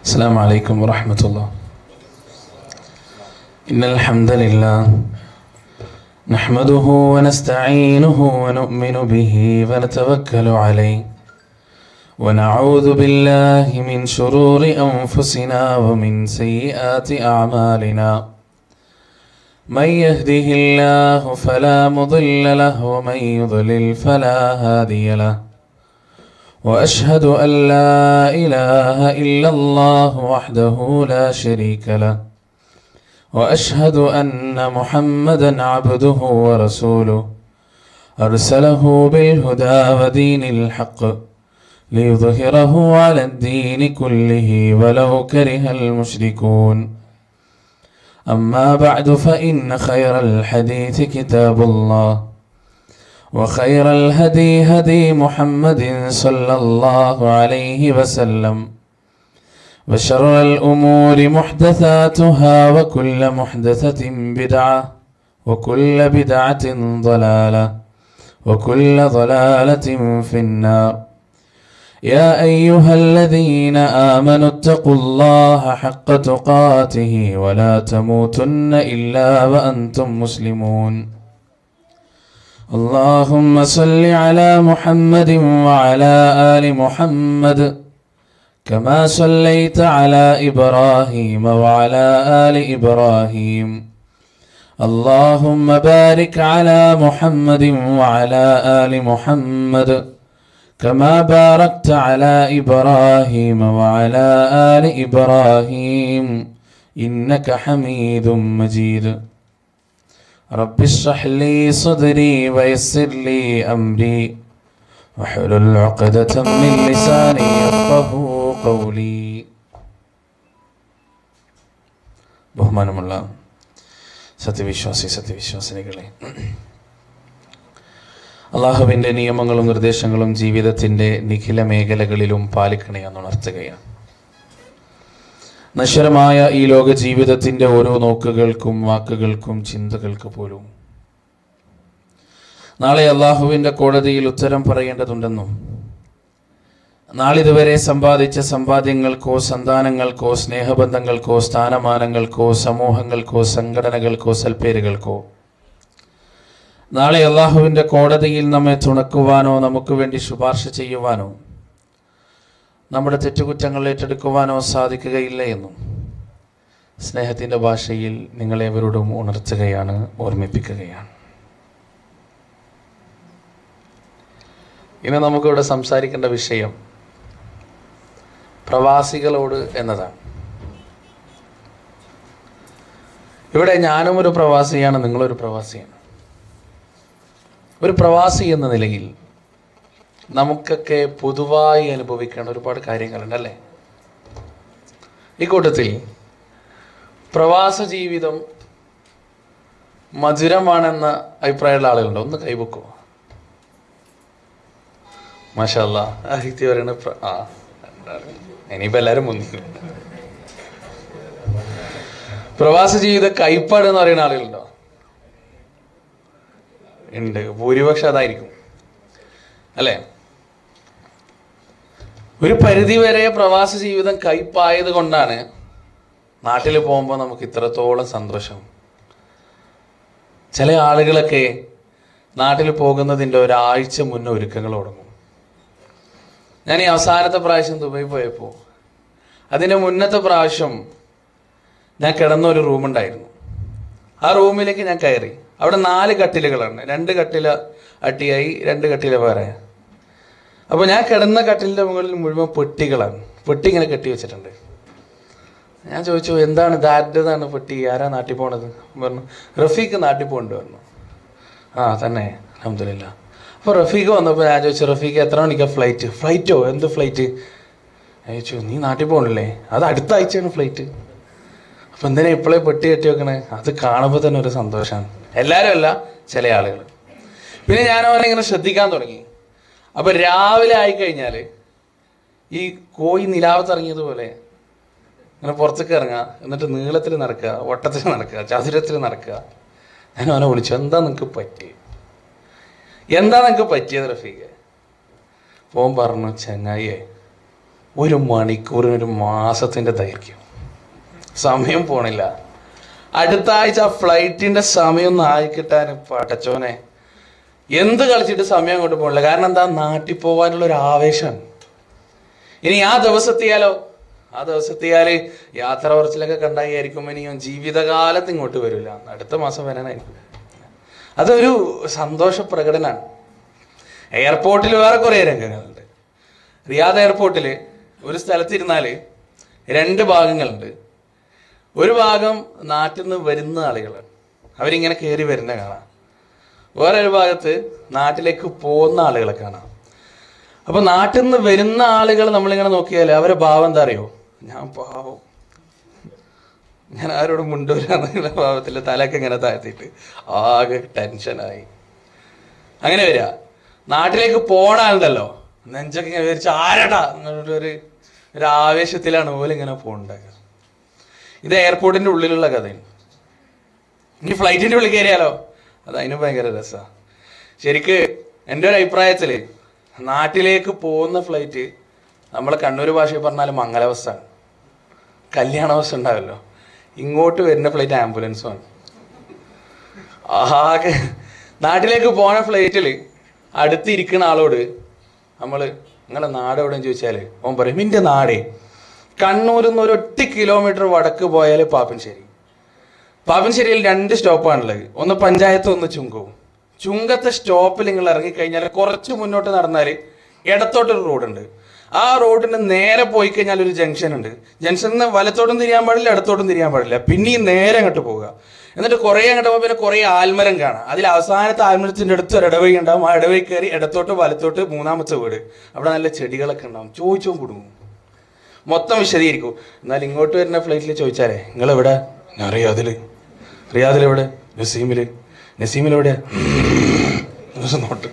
السلام عليكم ورحمة الله إن الحمد لله نحمده ونستعينه ونؤمن به ونتوكل عليه ونعوذ بالله من شرور أنفسنا ومن سيئات أعمالنا من يهده الله فلا مضل له ومن يضلل فلا هادي له واشهد ان لا اله الا الله وحده لا شريك له واشهد ان محمدا عبده ورسوله ارسله بالهدى ودين الحق ليظهره على الدين كله ولو كره المشركون اما بعد فان خير الحديث كتاب الله وخير الهدي هدي محمد صلى الله عليه وسلم وشر الأمور محدثاتها وكل محدثة بدعة وكل بدعة ضلالة وكل ضلالة في النار يا أيها الذين آمنوا اتقوا الله حق تقاته ولا تموتن إلا وأنتم مسلمون اللهم صل على محمد وعلى آل محمد كما صليت على إبراهيم وعلى آل إبراهيم اللهم بارك على محمد وعلى آل محمد كما باركت على إبراهيم وعلى آل إبراهيم إنك حميد مجيد رب اشرح لي صدري ويسر لي أمري واحلل عقدة من لساني يفقه قولي ബഹുമാനമുള്ള സത്യവിശ്വാസി സത്യവിശ്വാസിനികളെ അള്ളാഹുവിൻ്റെ നിയമങ്ങളും നിർദ്ദേശങ്ങളും ജീവിതത്തിൻ്റെ നിഖില മേഖലകളിലും പാലിക്കണേ എന്നുണർത്തുകയാണ് നശ്വരമായ ഈ ലോക ജീവിതത്തിൻ്റെ ഓരോ നോക്കുകൾക്കും വാക്കുകൾക്കും ചിന്തകൾക്ക് പോലും നാളെ അള്ളാഹുവിൻ്റെ കോടതിയിൽ ഉത്തരം പറയേണ്ടതുണ്ടെന്നും നാളിതുവരെ സമ്പാദിച്ച സമ്പാദ്യങ്ങൾക്കോ സന്താനങ്ങൾക്കോ സ്നേഹബന്ധങ്ങൾക്കോ സ്ഥാനമാനങ്ങൾക്കോ സമൂഹങ്ങൾക്കോ സംഘടനകൾക്കോ സൽപ്പേരുകൾക്കോ നാളെ അള്ളാഹുവിൻ്റെ കോടതിയിൽ നമ്മെ തുണക്കുവാനോ നമുക്ക് വേണ്ടി ശുപാർശ ചെയ്യുവാനോ നമ്മുടെ തെറ്റുകുറ്റങ്ങൾ ഏറ്റെടുക്കുവാനോ സാധിക്കുകയില്ല എന്നും സ്നേഹത്തിൻ്റെ ഭാഷയിൽ നിങ്ങളേവരോടും ഉണർത്തുകയാണ് ഓർമ്മിപ്പിക്കുകയാണ് ഇന്ന് നമുക്കിവിടെ സംസാരിക്കേണ്ട വിഷയം പ്രവാസികളോട് എന്നതാണ് ഇവിടെ ഞാനും ഒരു പ്രവാസിയാണ് നിങ്ങളൊരു പ്രവാസിയാണ് ഒരു പ്രവാസി എന്ന നിലയിൽ നമുക്കൊക്കെ പൊതുവായി അനുഭവിക്കേണ്ട ഒരുപാട് കാര്യങ്ങളുണ്ട് അല്ലേ ഈ കൂട്ടത്തിൽ പ്രവാസ ജീവിതം മധുരമാണെന്ന അഭിപ്രായമുള്ള ആളുകളുണ്ടോ ഒന്ന് കൈവക്കോ മാഷല്ല ആദിത്യ പറയണ പ്ര- ആ ഇനിയിപ്പോ എല്ലാരും മുന്നി പ്രവാസ ജീവിത കൈപ്പാട് എന്ന് പറയുന്ന ആളുകളുണ്ടോ ഉണ്ട് ഭൂരിപക്ഷം അതായിരിക്കും അല്ലേ ഒരു പരിധി വരെ പ്രവാസ ജീവിതം കയ്പായത് കൊണ്ടാണ് നാട്ടിൽ പോകുമ്പോൾ നമുക്ക് ഇത്രത്തോളം സന്തോഷം ചില ആളുകളൊക്കെ നാട്ടിൽ പോകുന്നതിൻ്റെ ഒരാഴ്ച മുന്നേ ഒരുക്കങ്ങൾ തുടങ്ങും ഞാൻ ഈ അവസാനത്തെ പ്രാവശ്യം ദുബായി പോയപ്പോൾ അതിൻ്റെ മുന്നത്തെ പ്രാവശ്യം ഞാൻ കിടന്ന ഒരു റൂമുണ്ടായിരുന്നു ആ റൂമിലേക്ക് ഞാൻ കയറി അവിടെ നാല് കട്ടിലുകളാണ് രണ്ട് കട്ടില അട്ടിയായി രണ്ട് കട്ടില വേറെ അപ്പോൾ ഞാൻ കിടന്ന കട്ടിലിൻ്റെ മുകളിൽ മുഴുവൻ പെട്ടികളാണ് പെട്ടി ഇങ്ങനെ കെട്ടി വെച്ചിട്ടുണ്ട് ഞാൻ ചോദിച്ചു എന്താണ് ദാരിദ്ര്യതാണ് പെട്ടി ആരാ നാട്ടിൽ പോണത് പറഞ്ഞു റഫീഖ് നാട്ടിൽ പോകേണ്ടി വന്നു ആ തന്നെ അലഹമില്ല അപ്പോൾ റഫീഖ് വന്നപ്പോൾ ഞാൻ ചോദിച്ചു റഫീഖ് എത്ര മണിക്കാണ് ഫ്ലൈറ്റ് ഫ്ലൈറ്റോ എന്ത് ഫ്ലൈറ്റ് ഞാൻ ചോദിച്ചു നീ നാട്ടിൽ പോകണില്ലേ അത് അടുത്ത ആഴ്ചയാണ് ഫ്ലൈറ്റ് അപ്പം എന്തിനാ ഇപ്പോഴേ പെട്ടി കെട്ടി വെക്കണേ അത് കാണുമ്പോൾ തന്നെ ഒരു സന്തോഷമാണ് എല്ലാവരും അല്ല ചില ആളുകൾ പിന്നെ ഞാൻ അവനെ ഇങ്ങനെ ശ്രദ്ധിക്കാൻ തുടങ്ങി അപ്പം രാവിലെ ആയിക്കഴിഞ്ഞാൽ ഈ കോഴി നിലാവത്ത് ഇറങ്ങിയതുപോലെ ഇങ്ങനെ പുറത്തേക്ക് ഇറങ്ങുക എന്നിട്ട് നീളത്തിൽ നടക്കുക വട്ടത്തിൽ നടക്കുക ചതുരത്തിൽ നടക്കുക ഞാൻ അവനെ വിളിച്ചു എന്താ നിങ്ങൾക്ക് പറ്റി എന്താ നിങ്ങൾക്ക് പറ്റിയത് റഫീഖ് പോൻ പറഞ്ഞു ചങ്ങായിയെ ഒരു മണിക്കൂറിന് ഒരു മാസത്തിന്റെ ദൈർഘ്യം സമയം പോണില്ല അടുത്ത ആഴ്ച ആ ഫ്ലൈറ്റിന്റെ സമയം ഒന്ന് ആയി കിട്ടാൻ പടച്ചോനെ എന്ത് കളിച്ചിട്ട് സമയം കൊണ്ട് പോകണില്ല കാരണം എന്താ നാട്ടിൽ പോകാനുള്ള ഒരു ആവേശമാണ് ഇനി ആ ദിവസത്തെയാലോ ആ ദിവസത്തെയാല് യാത്ര കുറച്ചിലൊക്കെ കണ്ടായിരിക്കും ഇനിയും ജീവിതകാലത്ത് ഇങ്ങോട്ട് വരില്ല അടുത്ത മാസം വരാനായിരിക്കും അതൊരു സന്തോഷ പ്രകടനമാണ് എയർപോർട്ടിൽ വേറെ കുറേ രംഗങ്ങളുണ്ട് റിയാദ് എയർപോർട്ടിൽ ഒരു സ്ഥലത്തിരുന്നാല് രണ്ട് ഭാഗങ്ങളുണ്ട് ഒരു ഭാഗം നാട്ടിൽ നിന്ന് വരുന്ന ആളുകളാണ് അവരിങ്ങനെ കയറി വരുന്ന കാണാം വേറൊരു ഭാഗത്ത് നാട്ടിലേക്ക് പോകുന്ന ആളുകളെ കാണാം അപ്പൊ നാട്ടിൽ നിന്ന് വരുന്ന ആളുകൾ നമ്മളിങ്ങനെ നോക്കിയാൽ അവരെ ഭാവം എന്താ അറിയോ ഞാൻ പാവം ഞാൻ ആരോടും മുണ്ടൂരാന്നുള്ള ഭാവത്തിൽ തലയൊക്കെ ഇങ്ങനെ താഴ്ത്തിയിട്ട് ആകെ ടെൻഷനായി അങ്ങനെ വരിക നാട്ടിലേക്ക് പോണ ആളുണ്ടല്ലോ നെഞ്ചൊക്കെ ഇങ്ങനെ വിരിച്ച് ആരടാ എന്നിട്ട് ഒരു ഒരു ആവേശത്തിലാണ് ഓല് ഇങ്ങനെ പോകേണ്ടത് ഇത് എയർപോർട്ടിന്റെ ഉള്ളിലുള്ള കഥയാണ് ഇനി ഫ്ലൈറ്റിന്റെ ഉള്ളിൽ കയറിയാലോ അത് അതിന് ഭയങ്കര രസമാണ് ശരിക്ക് എൻ്റെ ഒരു അഭിപ്രായത്തില് നാട്ടിലേക്ക് പോകുന്ന ഫ്ലൈറ്റ് നമ്മളെ കണ്ണൂർ ഭാഷയിൽ പറഞ്ഞാൽ മംഗലവസ്ഥാണ് കല്യാണ ബസ് ഉണ്ടാവല്ലോ ഇങ്ങോട്ട് വരുന്ന ഫ്ലൈറ്റ് ആംബുലൻസുമാണ് ആകെ നാട്ടിലേക്ക് പോണ ഫ്ലൈറ്റിൽ അടുത്തിരിക്കുന്ന ആളോട് നമ്മൾ നിങ്ങളെ നാട് എവിടെയെന്ന് ചോദിച്ചാൽ ഓൻ പറയും എൻ്റെ നാടേ കണ്ണൂരിൽ നിന്ന് ഒരു ഒറ്റ കിലോമീറ്റർ വടക്ക് പോയാൽ പാപ്പൻശ്ശേരി പാപ്പൻശ്ശേരിയിൽ രണ്ട് സ്റ്റോപ്പാണുള്ളത് ഒന്ന് പഞ്ചായത്ത് ഒന്ന് ചുങ്കവും ചുങ്കത്തെ സ്റ്റോപ്പിൽ നിങ്ങൾ ഇറങ്ങിക്കഴിഞ്ഞാൽ കുറച്ച് മുന്നോട്ട് നടന്നാൽ ഇടത്തോട്ടൊരു റോഡുണ്ട് ആ റോഡിന് നേരെ പോയി കഴിഞ്ഞാൽ ഒരു ജംഗ്ഷൻ ഉണ്ട് ജംഗ്ഷനിൽ നിന്ന് വലത്തോട്ടും തിരിയാൻ പാടില്ല ഇടത്തോട്ടും തിരിയാൻ പാടില്ല പിന്നെയും നേരെ അങ്ങോട്ട് പോവുക എന്നിട്ട് കുറേ അങ്ങോട്ട് പോകുമ്പോൾ പിന്നെ കുറേ ആൽമരം കാണാം അതിൽ അവസാനത്തെ ആൽമരത്തിൻ്റെ അടുത്ത് ഒരു ഇടവഴി ഉണ്ടാവും ആ ഇടവഴി കയറി ഇടത്തോട്ട് വലത്തോട്ട് മൂന്നാമത്തെ വീട് അവിടെ നല്ല ചെടികളൊക്കെ ഉണ്ടാവും ചോദിച്ചോ കുടുങ്ങും മൊത്തം വിശദീകരിക്കും എന്നാൽ ഇങ്ങോട്ട് വരുന്ന ഫ്ലൈറ്റിൽ ചോദിച്ചാലേ നിങ്ങൾ എവിടെ ഞാൻ റിയാദില് റിയാദിൽ എവിടെ നസീമില് നസീമിൽ എവിടെ നോട്ട്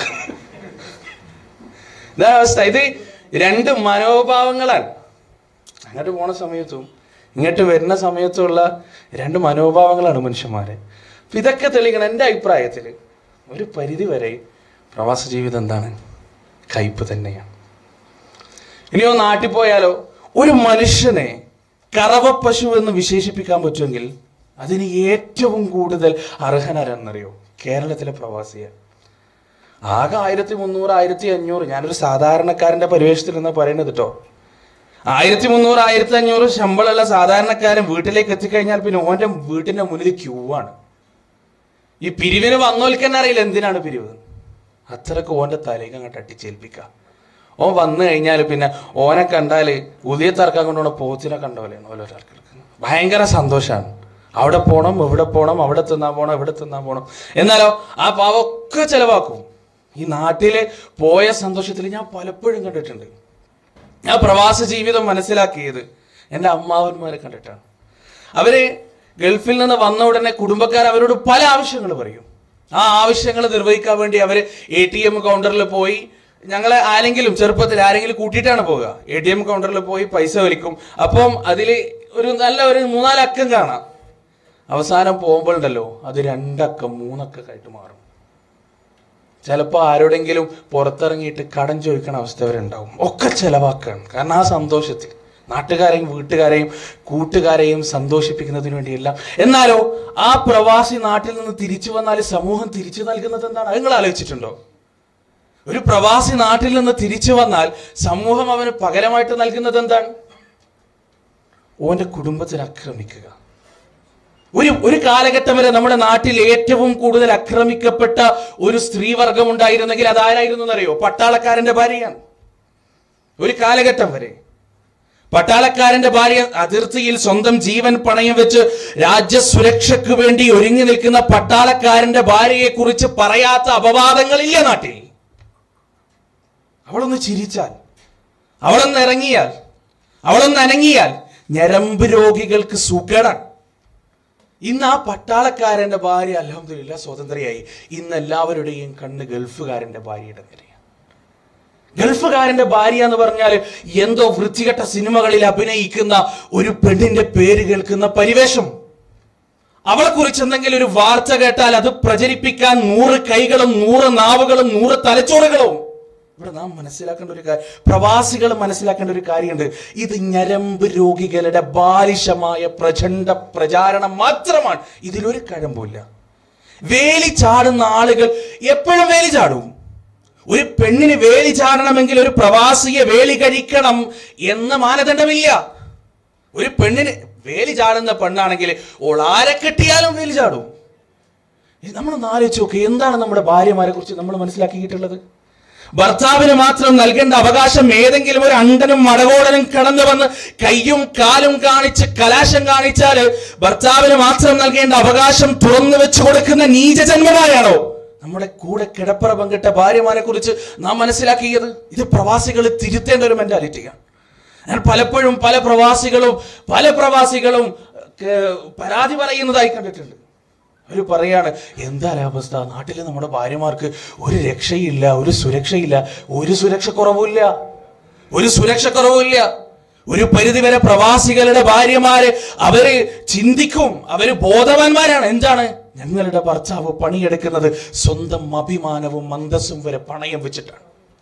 ഇതാണ് അവസ്ഥ ഇത് രണ്ട് മനോഭാവങ്ങളാണ് അങ്ങോട്ട് പോണ സമയത്തും ഇങ്ങോട്ട് വരുന്ന സമയത്തുള്ള രണ്ട് മനോഭാവങ്ങളാണ് മനുഷ്യന്മാരെ അപ്പൊ ഇതൊക്കെ തെളിയിക്കണം എൻ്റെ അഭിപ്രായത്തിൽ ഒരു പരിധി വരെ പ്രവാസ ജീവിതം എന്താണ് കയ്പ് തന്നെയാണ് ഇനിയോ നാട്ടിൽ പോയാലോ ഒരു മനുഷ്യനെ കറവ പശു എന്ന് വിശേഷിപ്പിക്കാൻ പറ്റുമെങ്കിൽ അതിന് ഏറ്റവും കൂടുതൽ അർഹനരെന്നറിയോ കേരളത്തിലെ പ്രവാസിയാണ് ആകെ ആയിരത്തി മുന്നൂറ് ആയിരത്തി അഞ്ഞൂറ് ഞാനൊരു സാധാരണക്കാരന്റെ പരിവേഷത്തിൽ നിന്ന് പറയുന്നത് കേട്ടോ ആയിരത്തി മുന്നൂറ് ആയിരത്തി അഞ്ഞൂറ് ശമ്പളമുള്ള സാധാരണക്കാരൻ വീട്ടിലേക്ക് എത്തിക്കഴിഞ്ഞാൽ പിന്നെ ഓന്റെ വീട്ടിന്റെ മുന്നിൽ ക്യൂ ആണ് ഈ പിരിവിന് വന്നോൽക്കെന്നെ അറിയില്ല എന്തിനാണ് പിരിവ് അത്രക്ക് ഓന്റെ തലേക്ക് അങ്ങോട്ട് അട്ടിച്ചേൽപ്പിക്കുക ഓൻ വന്നു കഴിഞ്ഞാൽ പിന്നെ ഓനെ കണ്ടാൽ ഉദയ തർക്കം കൊണ്ടുപോണ പോത്തിനെ കണ്ട പോലെയാണ് ഓരോരാൾക്ക് ഭയങ്കര സന്തോഷമാണ് അവിടെ പോണം ഇവിടെ പോണം അവിടെ തിന്നാൻ പോണം ഇവിടെ തിന്നാൻ പോണം എന്നാലോ ആ പാവൊക്കെ ചെലവാക്കും ഈ നാട്ടിലെ പോയ സന്തോഷത്തിൽ ഞാൻ പലപ്പോഴും കണ്ടിട്ടുണ്ട് ഞാൻ പ്രവാസ ജീവിതം മനസ്സിലാക്കിയത് എൻ്റെ അമ്മാവന്മാരെ കണ്ടിട്ടാണ് അവര് ഗൾഫിൽ നിന്ന് വന്ന ഉടനെ കുടുംബക്കാർ അവരോട് പല ആവശ്യങ്ങൾ പറയും ആ ആവശ്യങ്ങൾ നിർവഹിക്കാൻ വേണ്ടി അവർ എ ടി എം കൗണ്ടറിൽ പോയി ഞങ്ങളെ ആരെങ്കിലും ചെറുപ്പത്തിൽ ആരെങ്കിലും കൂട്ടിയിട്ടാണ് പോവുക എ ടി എം കൗണ്ടറിൽ പോയി പൈസ വലിക്കും അപ്പം അതിൽ ഒരു നല്ല ഒരു മൂന്നാല് അക്കം കാണാം അവസാനം പോകുമ്പോഴുണ്ടല്ലോ അത് രണ്ടക്കം മൂന്നക്കം ആയിട്ട് മാറും ചിലപ്പോൾ ആരോടെങ്കിലും പുറത്തിറങ്ങിയിട്ട് കടം ചോദിക്കണ അവസ്ഥ വരെ ഒക്കെ ചെലവാക്കുകയാണ് കാരണം ആ സന്തോഷത്തിൽ നാട്ടുകാരെയും വീട്ടുകാരെയും കൂട്ടുകാരെയും സന്തോഷിപ്പിക്കുന്നതിന് വേണ്ടിയെല്ലാം എന്നാലോ ആ പ്രവാസി നാട്ടിൽ നിന്ന് തിരിച്ചു വന്നാൽ സമൂഹം തിരിച്ചു നൽകുന്നത് എന്താണ് അത് നിങ്ങൾ ആലോചിച്ചിട്ടുണ്ടോ ഒരു പ്രവാസി നാട്ടിൽ നിന്ന് തിരിച്ചു വന്നാൽ സമൂഹം അവന് പകരമായിട്ട് നൽകുന്നത് എന്താണ് ഓന്റെ കുടുംബത്തിന് ആക്രമിക്കുക ഒരു ഒരു കാലഘട്ടം വരെ നമ്മുടെ നാട്ടിൽ ഏറ്റവും കൂടുതൽ ആക്രമിക്കപ്പെട്ട ഒരു സ്ത്രീവർഗം ഉണ്ടായിരുന്നെങ്കിൽ അതാരായിരുന്നു എന്നറിയോ പട്ടാളക്കാരന്റെ ഭാര്യയാണ് ഒരു കാലഘട്ടം വരെ പട്ടാളക്കാരന്റെ ഭാര്യ അതിർത്തിയിൽ സ്വന്തം ജീവൻ പണയം വെച്ച് രാജ്യസുരക്ഷയ്ക്ക് വേണ്ടി ഒരുങ്ങി നിൽക്കുന്ന പട്ടാളക്കാരന്റെ ഭാര്യയെ കുറിച്ച് പറയാത്ത അപവാദങ്ങളില്ല നാട്ടിൽ അവളൊന്ന് ചിരിച്ചാൽ അവളൊന്ന് ഇറങ്ങിയാൽ അവളൊന്ന് അനങ്ങിയാൽ ഞരമ്പ് രോഗികൾക്ക് സുഖടാണ് ഇന്ന് ആ പട്ടാളക്കാരന്റെ ഭാര്യ അലഹമില്ല സ്വതന്ത്രയായി ഇന്ന് എല്ലാവരുടെയും കണ്ണ് ഗൾഫുകാരന്റെ ഭാര്യയുടെ നേരെയാണ് ഗൾഫുകാരന്റെ ഭാര്യ എന്ന് പറഞ്ഞാൽ എന്തോ വൃത്തികെട്ട സിനിമകളിൽ അഭിനയിക്കുന്ന ഒരു പെണ്ണിന്റെ പേര് കേൾക്കുന്ന പരിവേഷം അവളെ കുറിച്ച് എന്തെങ്കിലും ഒരു വാർത്ത കേട്ടാൽ അത് പ്രചരിപ്പിക്കാൻ നൂറ് കൈകളും നൂറ് നാവുകളും നൂറ് തലച്ചോറുകളും ഇവിടെ നാം മനസ്സിലാക്കേണ്ട ഒരു കാര്യം പ്രവാസികൾ മനസ്സിലാക്കേണ്ട ഒരു കാര്യമുണ്ട് ഇത് ഞരമ്പ് രോഗികളുടെ ബാലിശമായ പ്രചണ്ഡ പ്രചാരണം മാത്രമാണ് ഇതിലൊരു കഴമ്പില്ല വേലി ചാടുന്ന ആളുകൾ എപ്പോഴും വേലി ചാടും ഒരു പെണ്ണിന് വേലി ചാടണമെങ്കിൽ ഒരു പ്രവാസിയെ വേലി കഴിക്കണം എന്ന മാനദണ്ഡമില്ല ഒരു പെണ്ണിന് വേലി ചാടുന്ന പെണ്ണാണെങ്കിൽ ഓൾ ആരെ കെട്ടിയാലും വേലി ചാടും ഇത് നമ്മളൊന്ന് ആലോചിച്ച് നോക്കുക എന്താണ് നമ്മുടെ ഭാര്യമാരെ കുറിച്ച് നമ്മൾ മനസ്സിലാക്കിയിട്ടുള്ളത് ഭർത്താവിന് മാത്രം നൽകേണ്ട അവകാശം ഏതെങ്കിലും ഒരു അണ്ടനും മടകോടനും കടന്നു വന്ന് കയ്യും കാലും കാണിച്ച് കലാശം കാണിച്ചാൽ ഭർത്താവിന് മാത്രം നൽകേണ്ട അവകാശം തുറന്നു വെച്ചു കൊടുക്കുന്ന നീചജന്മമായാണോ നമ്മുടെ കൂടെ കിടപ്പറ പങ്കിട്ട ഭാര്യമാരെ കുറിച്ച് നാം മനസ്സിലാക്കിയത് ഇത് പ്രവാസികൾ തിരുത്തേണ്ട ഒരു മെന്റാലിറ്റിയാണ് ഞാൻ പലപ്പോഴും പല പ്രവാസികളും പല പ്രവാസികളും ഏർ, പരാതി പറയുന്നതായി കണ്ടിട്ടുണ്ട് അവർ പറയാണ് എന്താ അവസ്ഥ നാട്ടിൽ നമ്മുടെ ഭാര്യമാർക്ക് ഒരു രക്ഷയില്ല ഒരു സുരക്ഷയില്ല ഒരു സുരക്ഷ കുറവുമില്ല ഒരു സുരക്ഷ കുറവുമില്ല ഒരു പരിധിവരെ പ്രവാസികളുടെ ഭാര്യമാര് അവര് ചിന്തിക്കും അവര് ബോധവാന്മാരാണ് എന്താണ് ഞങ്ങളുടെ ഭർത്താവ് പണിയെടുക്കുന്നത് സ്വന്തം അഭിമാനവും മന്ദസ്സും വരെ പണയം വെച്ചിട്ടാണ്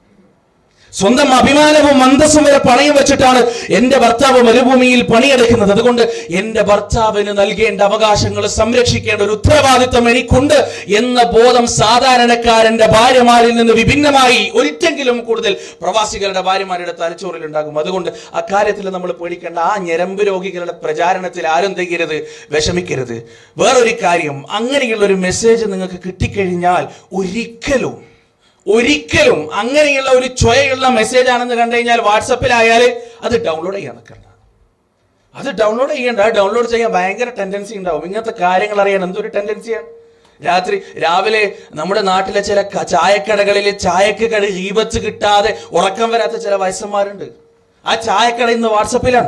സ്വന്തം അഭിമാനവും മന്ദസ്സും വരെ പണയം വെച്ചിട്ടാണ് എന്റെ ഭർത്താവ് മരുഭൂമിയിൽ പണിയെടുക്കുന്നത് അതുകൊണ്ട് എന്റെ ഭർത്താവിന് നൽകേണ്ട അവകാശങ്ങൾ സംരക്ഷിക്കേണ്ട ഒരു ഉത്തരവാദിത്വം എനിക്കുണ്ട് എന്ന ബോധം സാധാരണക്കാരന്റെ ഭാര്യമാരിൽ നിന്ന് വിഭിന്നമായി ഒരിറ്റെങ്കിലും കൂടുതൽ പ്രവാസികളുടെ ഭാര്യമാരുടെ തലച്ചോറിൽ ഉണ്ടാകും അതുകൊണ്ട് അക്കാര്യത്തിൽ നമ്മൾ പേടിക്കേണ്ട ആ ഞരമ്പ് രോഗികളുടെ പ്രചാരണത്തിൽ ആരും തെയ്യരുത് വിഷമിക്കരുത് വേറൊരു കാര്യം അങ്ങനെയുള്ള ഒരു മെസ്സേജ് നിങ്ങൾക്ക് കിട്ടിക്കഴിഞ്ഞാൽ ഒരിക്കലും ഒരിക്കലും അങ്ങനെയുള്ള ഒരു ചൊയയുള്ള മെസ്സേജ് ആണെന്ന് കണ്ടു കഴിഞ്ഞാൽ വാട്സപ്പിലായാൽ അത് ഡൗൺലോഡ് ചെയ്യാൻ നിൽക്കണ്ട അത് ഡൗൺലോഡ് ചെയ്യണ്ട അത് ഡൗൺലോഡ് ചെയ്യാൻ ഭയങ്കര ടെൻഡൻസി ഉണ്ടാവും ഇങ്ങനത്തെ കാര്യങ്ങൾ അറിയാൻ എന്തൊരു ടെൻഡൻസിയാണ് രാത്രി രാവിലെ നമ്മുടെ നാട്ടിലെ ചില ക- ചായക്കടകളിൽ ചായക്ക് കട ഈപത്ത് കിട്ടാതെ ഉറക്കം വരാത്ത ചില വയസ്സന്മാരുണ്ട് ആ ചായക്കട ഇന്ന് വാട്സപ്പിലാണ്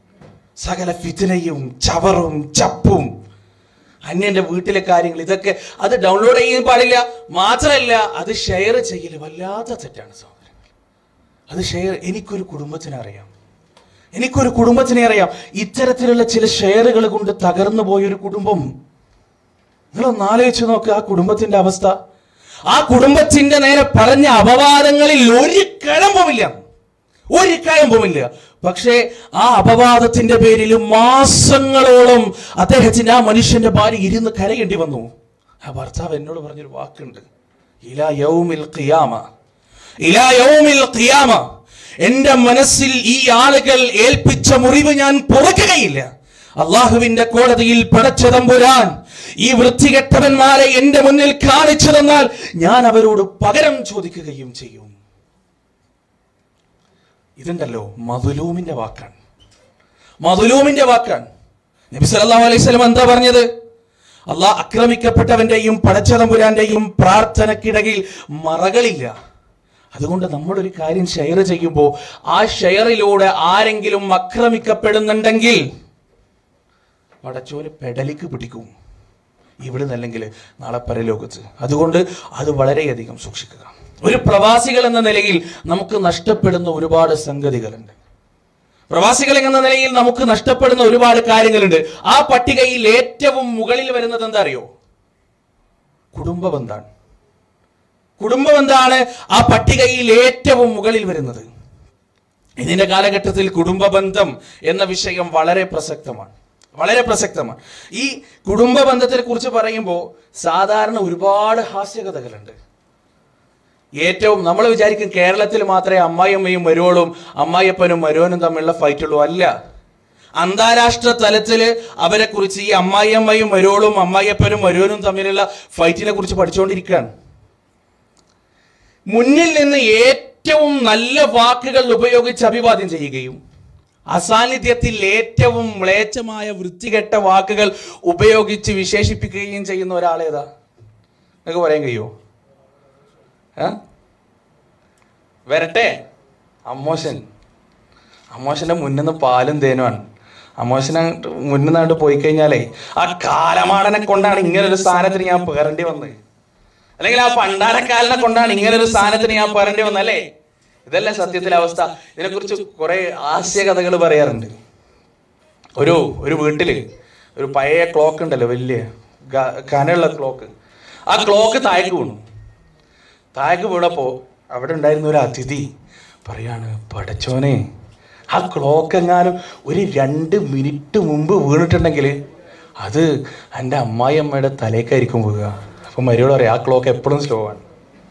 സകല ഫിത്തിനയും ചവറും ചപ്പും അന്യന്റെ വീട്ടിലെ കാര്യങ്ങൾ ഇതൊക്കെ അത് ഡൗൺലോഡ് ചെയ്യാൻ പാടില്ല മാത്രമല്ല അത് ഷെയർ ചെയ്യൽ വല്ലാത്ത തെറ്റാണ് സഹോദരങ്ങൾ അത് ഷെയർ എനിക്കൊരു കുടുംബത്തിനെ അറിയാം എനിക്കൊരു കുടുംബത്തിനെ അറിയാം ഇത്തരത്തിലുള്ള ചില ഷെയറുകൾ കൊണ്ട് തകർന്നു പോയൊരു കുടുംബം നിങ്ങളൊന്ന് ആലോചിച്ച് നോക്കുക ആ കുടുംബത്തിന്റെ അവസ്ഥ ആ കുടുംബത്തിന്റെ നേരെ പറഞ്ഞ അപവാദങ്ങളിൽ ഒരു കഴമ്പുമില്ല ഒരു കഴമ്പുമില്ല പക്ഷേ ആ അപവാദത്തിന്റെ പേരിൽ മാസങ്ങളോളം അദ്ദേഹത്തിന്റെ ആ മനുഷ്യന്റെ ഭാര്യ ഇരുന്ന് കരയേണ്ടി വന്നു ആ ഭർത്താവ് എന്നോട് പറഞ്ഞൊരു വാക്കുണ്ട് ഇലാ യൗമിൽ ഖിയാമ ഇലാ യൗമിൽ ഖിയാമ എന്റെ മനസ്സിൽ ഈ ആളുകൾ ഏൽപ്പിച്ച മുറിവ് ഞാൻ പുറക്കുകയില്ല അള്ളാഹുവിന്റെ കോടതിയിൽ പടച്ചതമ്പുരാൻ ഈ വൃത്തികെട്ടവന്മാരെ എന്റെ മുന്നിൽ കാണിച്ചു തന്നാൽ ഞാൻ അവരോട് പകരം ചോദിക്കുകയും ചെയ്യും ഇതുണ്ടല്ലോ മധുലൂമിന്റെ വാക്കാണ് മധുലൂമിന്റെ വാക്കാണ് നബി സല്ലല്ലാഹു അലൈഹി വസല്ലം എന്താ പറഞ്ഞത് അള്ളാഹ് ആക്രമിക്കപ്പെട്ടവന്റെയും പടച്ചതമ്പുരാന്റെയും പ്രാർത്ഥനക്കിടയിൽ മറകളില്ല അതുകൊണ്ട് നമ്മളൊരു കാര്യം ഷെയർ ചെയ്യുമ്പോൾ ആ ഷെയറിലൂടെ ആരെങ്കിലും ആക്രമിക്കപ്പെടുന്നുണ്ടെങ്കിൽ പടച്ചോന് പെടലിക്ക് പിടിക്കും ഇവിടെ നിന്നല്ലെങ്കിൽ നാളെ പരലോകത്ത് അതുകൊണ്ട് അത് വളരെയധികം സൂക്ഷിക്കുക ഒരു പ്രവാസികൾ എന്ന നിലയിൽ നമുക്ക് നഷ്ടപ്പെടുന്ന ഒരുപാട് സംഗതികളുണ്ട് പ്രവാസികൾ എന്ന നിലയിൽ നമുക്ക് നഷ്ടപ്പെടുന്ന ഒരുപാട് കാര്യങ്ങളുണ്ട് ആ പട്ടികയിൽ ഏറ്റവും മുകളിൽ വരുന്നത് എന്താ അറിയോ കുടുംബബന്ധാണ് കുടുംബബന്ധാണ് ആ പട്ടികയിൽ ഏറ്റവും മുകളിൽ വരുന്നത് ഇതിന്റെ കാലഘട്ടത്തിൽ കുടുംബ ബന്ധം എന്ന വിഷയം വളരെ പ്രസക്തമാണ് വളരെ പ്രസക്തമാണ് ഈ കുടുംബ ബന്ധത്തെ കുറിച്ച് പറയുമ്പോൾ സാധാരണ ഒരുപാട് ഹാസ്യകഥകളുണ്ട് ഏറ്റവും നമ്മൾ വിചാരിക്കും കേരളത്തിൽ മാത്രമേ അമ്മായിയമ്മയും മരുവളും അമ്മായിയപ്പനും മരുവനും തമ്മിലുള്ള ഫൈറ്റ് ഉള്ളൂ അല്ല അന്താരാഷ്ട്ര തലത്തിൽ അവരെ കുറിച്ച് ഈ അമ്മായിയമ്മയും മരുവളും അമ്മായിയപ്പനും മരുവനും തമ്മിലുള്ള ഫൈറ്റിനെ കുറിച്ച് പഠിച്ചുകൊണ്ടിരിക്കുകയാണ് മുന്നിൽ നിന്ന് ഏറ്റവും നല്ല വാക്കുകൾ ഉപയോഗിച്ച് അഭിവാദ്യം ചെയ്യുകയും അസാന്നിധ്യത്തിൽ ഏറ്റവും മ്ലേച്ഛമായ വൃത്തികെട്ട വാക്കുകൾ ഉപയോഗിച്ച് വിശേഷിപ്പിക്കുകയും ചെയ്യുന്ന ഒരാളേതാ നിങ്ങൾക്ക് പറയാൻ കഴിയുമോ ഏ? വരട്ടെ അമ്മോശൻ അമ്മോശന്റെ മുന്നിൽ നിന്ന് പാലും തേനുമാണ് അമ്മോശനെ മുന്നിൽ നിന്നാണ്ട് പോയി കഴിഞ്ഞാലേ ആ കാലമാടനെ കൊണ്ടാണ് ഇങ്ങനെ ഒരു സ്ഥാനത്തിന് ഞാൻ പേറേണ്ടി വന്നത് അല്ലെങ്കിൽ ആ പണ്ടാരക്കാലനെ കൊണ്ടാണ് ഇങ്ങനെ ഒരു സ്ഥാനത്തിന് ഞാൻ പേറേണ്ടി വന്നത് അല്ലേ ഇതല്ലേ സത്യത്തിലെ അവസ്ഥ ഇതിനെക്കുറിച്ച് കുറെ ഹാസ്യകഥകൾ പറയാറുണ്ട് ഒരു ഒരു വീട്ടില് ഒരു പഴയ ക്ലോക്ക് ഉണ്ടല്ലോ വലിയ ഗ- കനമുള്ള ക്ലോക്ക് ആ ക്ലോക്ക് താഴേക്ക് വീണു താഴേക്ക് വീണപ്പോ അവിടെ ഉണ്ടായിരുന്ന ഒരു അതിഥി പറയാണ് പടച്ചോനെ ആ ക്ലോക്ക് എങ്ങാനും ഒരു രണ്ട് മിനിറ്റ് മുമ്പ് വീണിട്ടുണ്ടെങ്കിൽ അത് എൻ്റെ അമ്മായിയമ്മയുടെ തലേക്കായിരിക്കും വീഴുക അപ്പം മരിയോട് പറയാം ആ ക്ലോക്ക് എപ്പോഴും സ്ലോ ആണ്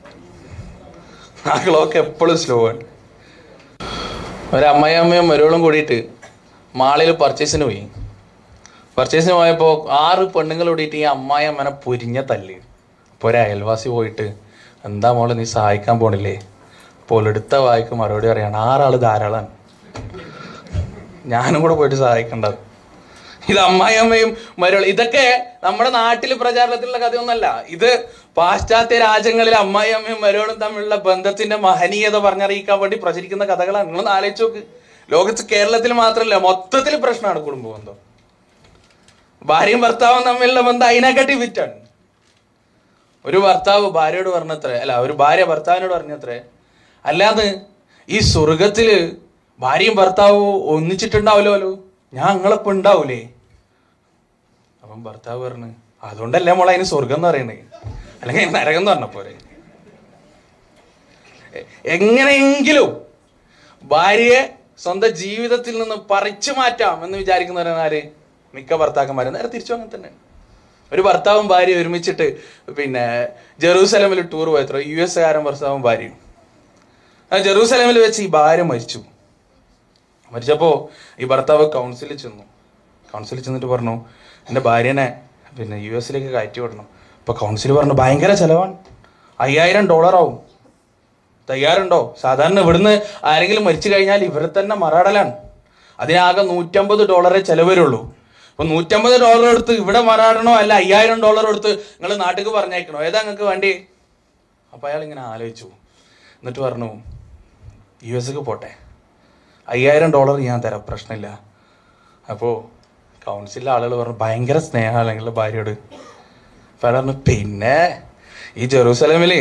ആ ക്ലോക്ക് എപ്പോഴും സ്ലോ ആണ് ഒരമ്മയമ്മയും മരുവളും കൂടിയിട്ട് മാളിൽ പർച്ചേസിന് പോയി പർച്ചേസിന് പോയപ്പോൾ ആറ് പെണ്ണുങ്ങൾ കൂടിയിട്ട് ഈ അമ്മായിയമ്മനെ പൊരിഞ്ഞ തല്ല് അപ്പോൾ ഒരു അയൽവാസി പോയിട്ട് എന്താ മോളെ നീ സഹായിക്കാൻ പോണില്ലേ അപ്പോൾ എടുത്ത വായിക്ക് മറുപടി പറയാണ് ആറാള് ധാരാളമാണ് ഞാനും കൂടെ പോയിട്ട് സഹായിക്കേണ്ടത് ഇത് അമ്മായിയമ്മയും മരുവൾ ഇതൊക്കെ നമ്മുടെ നാട്ടിൽ പ്രചാരണത്തിലുള്ള കഥയൊന്നല്ല ഇത് പാശ്ചാത്യ രാജ്യങ്ങളിൽ അമ്മായിയമ്മയും മരുവളും തമ്മിലുള്ള ബന്ധത്തിന്റെ മഹനീയത പറഞ്ഞറിയിക്കാൻ വേണ്ടി പ്രചരിക്കുന്ന കഥകളാണ് നിങ്ങളൊന്ന് ആലോചിച്ച് നോക്ക് ലോകത്ത് കേരളത്തിൽ മാത്രമല്ല മൊത്തത്തിൽ പ്രശ്നമാണ് കുടുംബ ബന്ധം ഭാര്യയും ഭർത്താവും തമ്മിലുള്ള ബന്ധം അതിനെക്കാട്ടി വിറ്റാണ് ഒരു ഭർത്താവ് ഭാര്യയോട് പറഞ്ഞത്രേ അല്ല ഒരു ഭാര്യ ഭർത്താവിനോട് പറഞ്ഞത്രേ അല്ലാതെ ഈ സ്വർഗത്തില് ഭാര്യയും ഭർത്താവും ഒന്നിച്ചിട്ടുണ്ടാവല്ലോ ഞാൻ നിങ്ങളിപ്പോ ഉണ്ടാവൂലേ അപ്പം ഭർത്താവ് പറഞ്ഞു അതുകൊണ്ടല്ലേ മോളെ അതിന് സ്വർഗം എന്ന് പറയണേ അല്ലെങ്കിൽ നരകം എന്ന് പറഞ്ഞ പോരെ എ- എങ്ങനെയെങ്കിലും ഭാര്യയെ സ്വന്തം ജീവിതത്തിൽ നിന്ന് പറിച്ചു മാറ്റാം എന്ന് വിചാരിക്കുന്നവരാണ് മിക്ക ഭർത്താക്കന്മാരും നേരെ തിരിച്ചു അങ്ങനെ തന്നെ ഒരു ഭർത്താവും ഭാര്യയും ഒരുമിച്ചിട്ട് പിന്നെ ജെറൂസലമിൽ ടൂർ പോയത്ര യു എസ് കാരൻ ഭർത്താവും ഭാര്യയും ആ ജെറൂസലമിൽ വെച്ച് ഈ ഭാര്യ മരിച്ചു മരിച്ചപ്പോൾ ഈ ഭർത്താവ് കൗൺസിലിൽ ചെന്നു കൗൺസിലിൽ ചെന്നിട്ട് പറഞ്ഞു എൻ്റെ ഭാര്യനെ പിന്നെ യു എസിലേക്ക് കയറ്റി വിടണം അപ്പോൾ കൗൺസിൽ പറഞ്ഞു ഭയങ്കര ചിലവാണ് അയ്യായിരം ഡോളർ ആവും തയ്യാറുണ്ടോ സാധാരണ ഇവിടുന്ന് ആരെങ്കിലും മരിച്ചു കഴിഞ്ഞാൽ ഇവരെ തന്നെ മറാടലാണ് അതിനാകെ നൂറ്റമ്പത് ഡോളറേ ചിലവ് വരുള്ളൂ അപ്പൊ നൂറ്റമ്പത് ഡോളർ എടുത്ത് ഇവിടെ മറാടണോ അല്ല അയ്യായിരം ഡോളർ എടുത്ത് നിങ്ങൾ നാട്ടിലേക്ക് പറഞ്ഞേക്കണോ ഏതാ നിങ്ങൾക്ക് വേണ്ടി അപ്പൊ അയാൾ ഇങ്ങനെ ആലോചിച്ചു എന്നിട്ട് പറഞ്ഞു യു എസ്ക്ക് പോട്ടെ അയ്യായിരം ഡോളർ ഞാൻ തരാം പ്രശ്നമില്ല അപ്പോൾ കൗൺസിലിലെ ആളുകൾ പറഞ്ഞു ഭയങ്കര സ്നേഹമാണ് നിങ്ങളുടെ ഭാര്യയോട് അപ്പോൾ അയാൾ പറഞ്ഞു പിന്നെ ഈ ജെറൂസലേമില്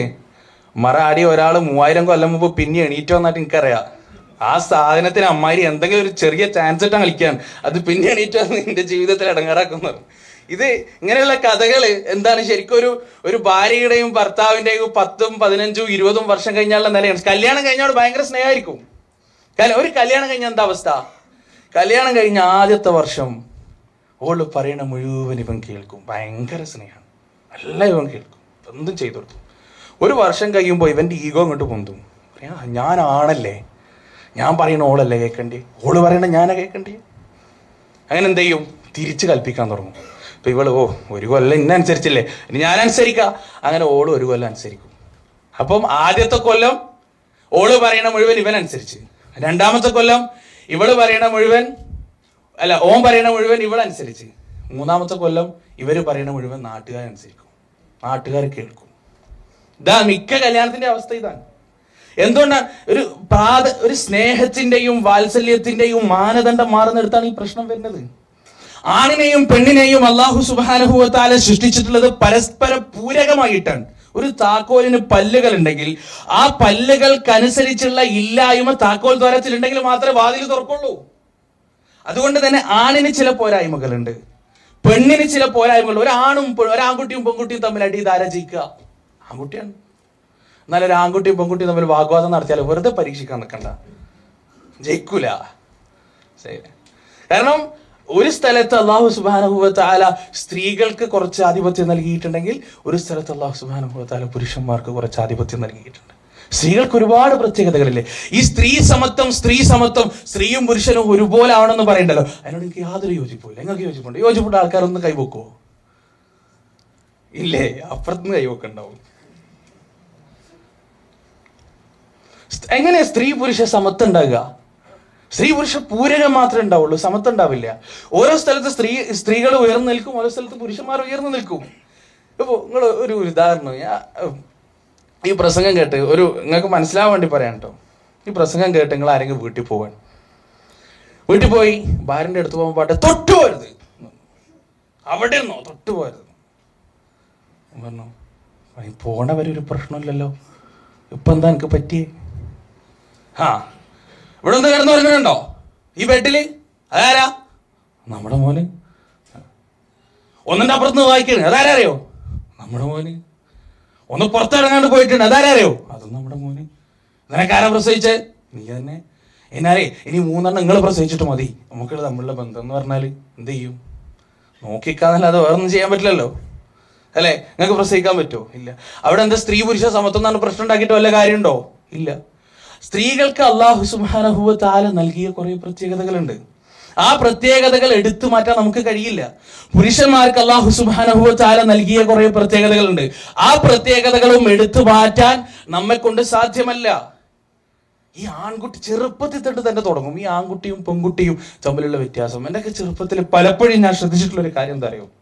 മറ ആടി ഒരാൾ മൂവായിരം കൊല്ലം മുമ്പ് പിന്നെ എണീറ്റ് വന്നിട്ട് എനിക്കറിയാം ആ സാധനത്തിന് അമ്മായി എന്തെങ്കിലും ഒരു ചെറിയ ചാൻസ് ഇട്ടാൻ കളിക്കാൻ അത് പിന്നെ എണീറ്റ് വന്ന് നിന്റെ ജീവിതത്തിൽ ഇടങ്ങാറാക്കുന്നു ഇത് ഇങ്ങനെയുള്ള കഥകൾ എന്താണ് ശരിക്കും ഒരു ഒരു ഭാര്യയുടെയും ഭർത്താവിന്റെയും പത്തും പതിനഞ്ചും ഇരുപതും വർഷം കഴിഞ്ഞാലുള്ള നിലയാണ് കല്യാണം കഴിഞ്ഞാൽ ഭയങ്കര സ്നേഹമായിരിക്കും കല്യ- ഒരു കല്യാണം കഴിഞ്ഞ എന്താ അവസ്ഥ കല്യാണം കഴിഞ്ഞ ആദ്യത്തെ വർഷം ഓള് പറയണ മുഴുവൻ ഇവൻ കേൾക്കും ഭയങ്കര സ്നേഹമാണ് എല്ലാം ഇവൻ കേൾക്കും എന്തും ചെയ്തു കൊടുക്കും ഒരു വർഷം കഴിയുമ്പോൾ ഇവന്റെ ഈഗോ അങ്ങോട്ട് പൊന്തും പറയാ ഞാനാണല്ലേ ഞാൻ പറയണ ഓളല്ലേ കേൾക്കണ്ടേ ഓള് പറയണ ഞാനാ കേൾക്കണ്ടേ അങ്ങനെ എന്ത് ചെയ്യും തിരിച്ച് കൽപ്പിക്കാൻ തുടങ്ങും ഇപ്പൊ ഇവള് ഓ ഒരു കൊല്ലം ഇന്ന അനുസരിച്ചില്ലേ ഇനി ഞാൻ അനുസരിക്കാം അങ്ങനെ ഓള് ഒരു കൊല്ലം അനുസരിക്കും അപ്പം ആദ്യത്തെ കൊല്ലം ഓള് പറയണ മുഴുവൻ ഇവൻ അനുസരിച്ച് രണ്ടാമത്തെ കൊല്ലം ഇവള് പറയണ മുഴുവൻ അല്ല ഓൻ പറയണ മുഴുവൻ ഇവളനുസരിച്ച് മൂന്നാമത്തെ കൊല്ലം ഇവര് പറയണ മുഴുവൻ നാട്ടുകാരനുസരിക്കും നാട്ടുകാർ കേൾക്കും ഇതാ മിക്ക കല്യാണത്തിന്റെ അവസ്ഥ ഇതാണ് എന്തുകൊണ്ടാണ് ഒരു പ്രാത ഒരു സ്നേഹത്തിന്റെയും വാത്സല്യത്തിന്റെയും മാനദണ്ഡം മാറുന്നിടത്താണ് ഈ പ്രശ്നം വരുന്നത് ആണിനെയും പെണ്ണിനെയും അള്ളാഹു സുബാനുഭവത്താലെ സൃഷ്ടിച്ചിട്ടുള്ളത് പരസ്പര പൂരകമായിട്ടാണ് ഒരു താക്കോലിന് പല്ലുകൾ ഉണ്ടെങ്കിൽ ആ പല്ലുകൾക്കനുസരിച്ചുള്ള ഇല്ലായ്മ താക്കോൽ ദ്വാരത്തിലുണ്ടെങ്കിൽ മാത്രമേ വാതിൽ തുറക്കുള്ളൂ അതുകൊണ്ട് തന്നെ ആണിന് ചില പോരായ്മകളുണ്ട് പെണ്ണിന് ചില പോരായ്മകളുണ്ട് ഒരാണും പെ- ഒരാൺകുട്ടിയും പെൺകുട്ടിയും തമ്മിൽ അടി ധാര ജയിക്കുക ആൺകുട്ടിയാണ് എന്നാൽ ഒരു ആൺകുട്ടിയും പെൺകുട്ടിയും തമ്മിൽ വാഗ്വാദം നടത്തിയാൽ വെറുതെ പരീക്ഷിക്കാൻ നിൽക്കണ്ട ജയിക്കൂല ശരി. കാരണം ഒരു സ്ഥലത്ത് അള്ളാഹു സുബാനുഭവത്താല സ്ത്രീകൾക്ക് കുറച്ച് ആധിപത്യം നൽകിയിട്ടുണ്ടെങ്കിൽ ഒരു സ്ഥലത്ത് അള്ളാഹു സുബാനുഭവത്താല പുരുഷന്മാർക്ക് കുറച്ച് ആധിപത്യം നൽകിയിട്ടുണ്ട് സ്ത്രീകൾക്ക് ഒരുപാട് പ്രത്യേകതകളില്ലേ ഈ സ്ത്രീ സമത്വം സ്ത്രീ സമത്വം സ്ത്രീയും പുരുഷനും ഒരുപോലെ ആവണമെന്ന് പറയണ്ടല്ലോ അതിനോട് എനിക്ക് യാതൊരു യോജിപ്പില്ല നിങ്ങൾക്ക് യോജിപ്പുണ്ട് യോജിപ്പുണ്ട് ആൾക്കാരൊന്നും കൈവക്കോ ഇല്ലേ അപ്പുറത്തുനിന്ന് കൈവക്കുണ്ടാവും സ്- എങ്ങനെ സ്ത്രീ പുരുഷ സമത്വം ഉണ്ടാകുക സ്ത്രീ പുരുഷ പൂരകം മാത്രമേ ഉണ്ടാവുള്ളൂ സമത്വം ഉണ്ടാവില്ല ഓരോ സ്ഥലത്ത് സ്ത്രീ സ്ത്രീകൾ ഉയർന്നു നിൽക്കും ഓരോ സ്ഥലത്ത് പുരുഷന്മാർ ഉയർന്നു നിൽക്കും ഇപ്പൊ നിങ്ങൾ ഒരു ഉദാഹരണം ഞാൻ ഉം, ഈ പ്രസംഗം കേട്ട് ഒരു നിങ്ങൾക്ക് മനസ്സിലാവാൻ വേണ്ടി പറയാം കേട്ടോ ഈ പ്രസംഗം കേട്ട് നിങ്ങൾ ആരെങ്കിലും വീട്ടിൽ പോവാൻ വീട്ടിൽ പോയി ഭാര്യന്റെ അടുത്ത് പോകുമ്പോൾ പാട്ടെ തൊട്ടു പോരുത് അവിടെ ഇരുന്നോ തൊട്ടു പോരുത് ഞാൻ പറഞ്ഞു "ഈ പോണ വരെ ഒരു പ്രശ്നമില്ലല്ലോ ഇപ്പൊ എന്താ എനിക്ക് പറ്റിയേ ആ ഇവിടെ ഒന്ന് കിടന്നു പറഞ്ഞിട്ടുണ്ടോ ഈ ബെഡില് അതാരാ നമ്മുടെ മോന് ഒന്നിന്റെ അപ്പുറത്ത് വായിക്കണേ അതാരാ അറിയോ നമ്മുടെ മോന് ഒന്ന് പുറത്തിറങ്ങാണ്ട് പോയിട്ടുണ്ട് അതാരാ അറിയോ അതും നമ്മുടെ മോന് നിനക്കാരാ പ്രസവിച്ചേ നീ തന്നെ എന്നാലേ ഇനി മൂന്നെണ്ണം നിങ്ങൾ പ്രസവിച്ചിട്ട് മതി നമുക്ക് തമ്മിലുള്ള ബന്ധം എന്ന് പറഞ്ഞാൽ എന്ത് ചെയ്യും നോക്കിക്കാന്നല്ലാതെ വേറെ ഒന്നും ചെയ്യാൻ പറ്റില്ലല്ലോ അല്ലേ നിങ്ങൾക്ക് പ്രസവിക്കാൻ പറ്റുമോ ഇല്ല അവിടെ എന്താ സ്ത്രീ പുരുഷ സമത്വം എന്നാണ് പ്രശ്നം ഉണ്ടാക്കിയിട്ട് വല്ല കാര്യമുണ്ടോ ഇല്ല സ്ത്രീകൾക്ക് അള്ളാഹു സുബാനഹുവ താല നൽകിയ കുറെ പ്രത്യേകതകളുണ്ട് ആ പ്രത്യേകതകൾ എടുത്തു മാറ്റാൻ നമുക്ക് കഴിയില്ല പുരുഷന്മാർക്ക് അള്ളാഹു സുബാനഹുവ താല നൽകിയ കുറെ പ്രത്യേകതകളുണ്ട് ആ പ്രത്യേകതകളും എടുത്തു മാറ്റാൻ നമ്മെ കൊണ്ട് സാധ്യമല്ല ഈ ആൺകുട്ടി ചെറുപ്പത്തിൽ തൊട്ട് തന്നെ തുടങ്ങും ഈ ആൺകുട്ടിയും പെൺകുട്ടിയും തമ്മിലുള്ള വ്യത്യാസം എൻ്റെ ഒക്കെ ചെറുപ്പത്തിൽ പലപ്പോഴും ഞാൻ ശ്രദ്ധിച്ചിട്ടുള്ള ഒരു കാര്യം എന്താ അറിയോ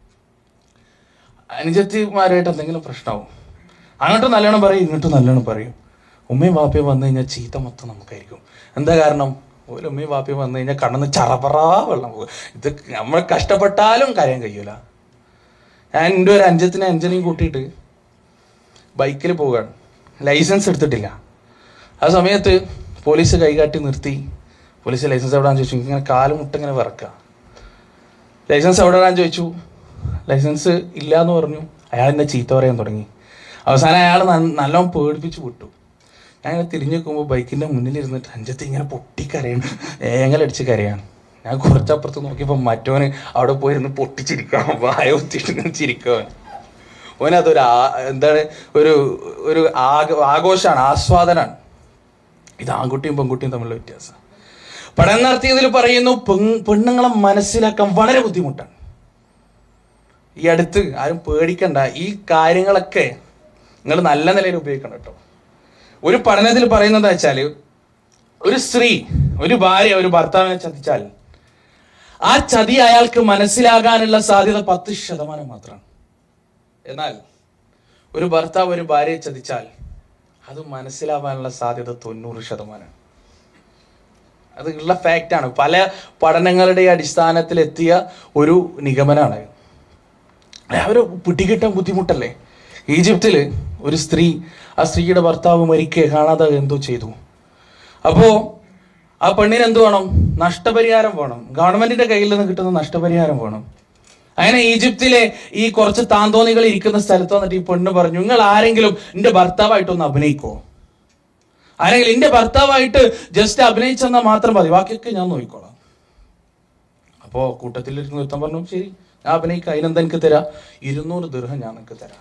അനുജത്തിമാരായിട്ട് എന്തെങ്കിലും പ്രശ്നമാവും അങ്ങോട്ടും നല്ലോണം പറയും ഇങ്ങോട്ടും നല്ലോണം പറയും ഉമ്മയും വാപ്പയും വന്നു കഴിഞ്ഞാൽ ചീത്ത മൊത്തം നമുക്കായിരിക്കും എന്താ കാരണം ഒരു ഉമ്മയും വാപ്പയും വന്നു കഴിഞ്ഞാൽ കണ്ണെന്ന് ചറപറാ വെള്ളം പോകും ഇത് നമ്മൾ കഷ്ടപ്പെട്ടാലും കരയാൻ കഴിയൂല ഞാൻ എൻ്റെ ഒരു അഞ്ചത്തിനെ അഞ്ചനെയും കൂട്ടിയിട്ട് ബൈക്കിൽ പോവുകയാണ് ലൈസൻസ് എടുത്തിട്ടില്ല ആ സമയത്ത് പോലീസ് കൈകാട്ടി നിർത്തി പോലീസ് ലൈസൻസ് എവിടെയാണെന്ന് ചോദിച്ചു ഇങ്ങനെ കാല് മുട്ടിങ്ങനെ വിറക്കുക ലൈസൻസ് എവിടെയാണെന്ന് ചോദിച്ചു ലൈസൻസ് ഇല്ല എന്ന് പറഞ്ഞു അയാൾ എന്നെ ചീത്ത പറയാൻ തുടങ്ങി അവസാനം അയാൾ നല്ലോണം പേടിപ്പിച്ച് വിട്ടു ഞാൻ ഇങ്ങനെ തിരിഞ്ഞു നോക്കുമ്പോൾ ബൈക്കിൻ്റെ മുന്നിലിരുന്നിട്ട് അഞ്ചത്ത് ഇങ്ങനെ പൊട്ടിക്കരയണം ഏങ്ങലടിച്ച് കരയാണ് ഞാൻ കുറച്ചപ്പുറത്ത് നോക്കിയപ്പോൾ മറ്റവന് അവിടെ പോയിരുന്ന് പൊട്ടിച്ചിരിക്കണം വായ കുത്തിയിട്ട് ഇങ്ങനെ ചിരിക്കവൻ ഓനതൊരു ആ- എന്താണ് ഒരു ഒരു ആഘ ആഘോഷമാണ് ആസ്വാദനാണ് ഇത് ആൺകുട്ടിയും പെൺകുട്ടിയും തമ്മിലുള്ള വ്യത്യാസം പഠനം നടത്തിയതിൽ പറയുന്നു പെൺ പെണ്ണുങ്ങളെ മനസ്സിലാക്കാൻ വളരെ ബുദ്ധിമുട്ടാണ് ഈ അടുത്ത് ആരും പേടിക്കണ്ട ഈ കാര്യങ്ങളൊക്കെ നിങ്ങൾ നല്ല നിലയിൽ ഉപയോഗിക്കണം കേട്ടോ ഒരു പഠനത്തിൽ പറയുന്നത് വെച്ചാൽ ഒരു സ്ത്രീ ഒരു ഭാര്യ ഒരു ഭർത്താവിനെ ചതിച്ചാൽ ആ ചതി അയാൾക്ക് മനസ്സിലാകാനുള്ള സാധ്യത പത്ത് ശതമാനം മാത്രമാണ് എന്നാൽ ഒരു ഭർത്താവ് ഒരു ഭാര്യയെ ചതിച്ചാൽ അത് മനസ്സിലാവാനുള്ള സാധ്യത തൊണ്ണൂറ് ശതമാനം അത് ഉള്ള ഫാക്റ്റാണ് പല പഠനങ്ങളുടെ അടിസ്ഥാനത്തിൽ എത്തിയ ഒരു നിഗമനമാണ് അവർ പിടികിട്ടാൻ ബുദ്ധിമുട്ടല്ലേ ഈജിപ്തിൽ ഒരു സ്ത്രീ ആ സ്ത്രീയുടെ ഭർത്താവ് മരിക്കുക കാണാതെ എന്തോ ചെയ്തു അപ്പോ ആ പെണ്ണിന് എന്ത് വേണം നഷ്ടപരിഹാരം വേണം ഗവൺമെന്റിന്റെ കയ്യിൽ നിന്ന് കിട്ടുന്ന നഷ്ടപരിഹാരം വേണം അങ്ങനെ ഈജിപ്തിലെ ഈ കുറച്ച് താന്തോന്നികൾ ഇരിക്കുന്ന സ്ഥലത്ത് വന്നിട്ട് ഈ പെണ്ണ് പറഞ്ഞു നിങ്ങൾ ആരെങ്കിലും എന്റെ ഭർത്താവായിട്ടൊന്ന് അഭിനയിക്കോ ആരെങ്കിലും എന്റെ ഭർത്താവായിട്ട് ജസ്റ്റ് അഭിനയിച്ചെന്നാൽ മാത്രം മതി ബാക്കിയൊക്കെ ഞാൻ നോക്കിക്കോളാം അപ്പോ കൂട്ടത്തിൽ നിർത്താൻ പറഞ്ഞു ശരി ഞാൻ അഭിനയിക്കാം അതിനെന്താ എനിക്ക് തരാം ഇരുന്നൂറ് ദീർഘം ഞാൻ നിനക്ക് തരാം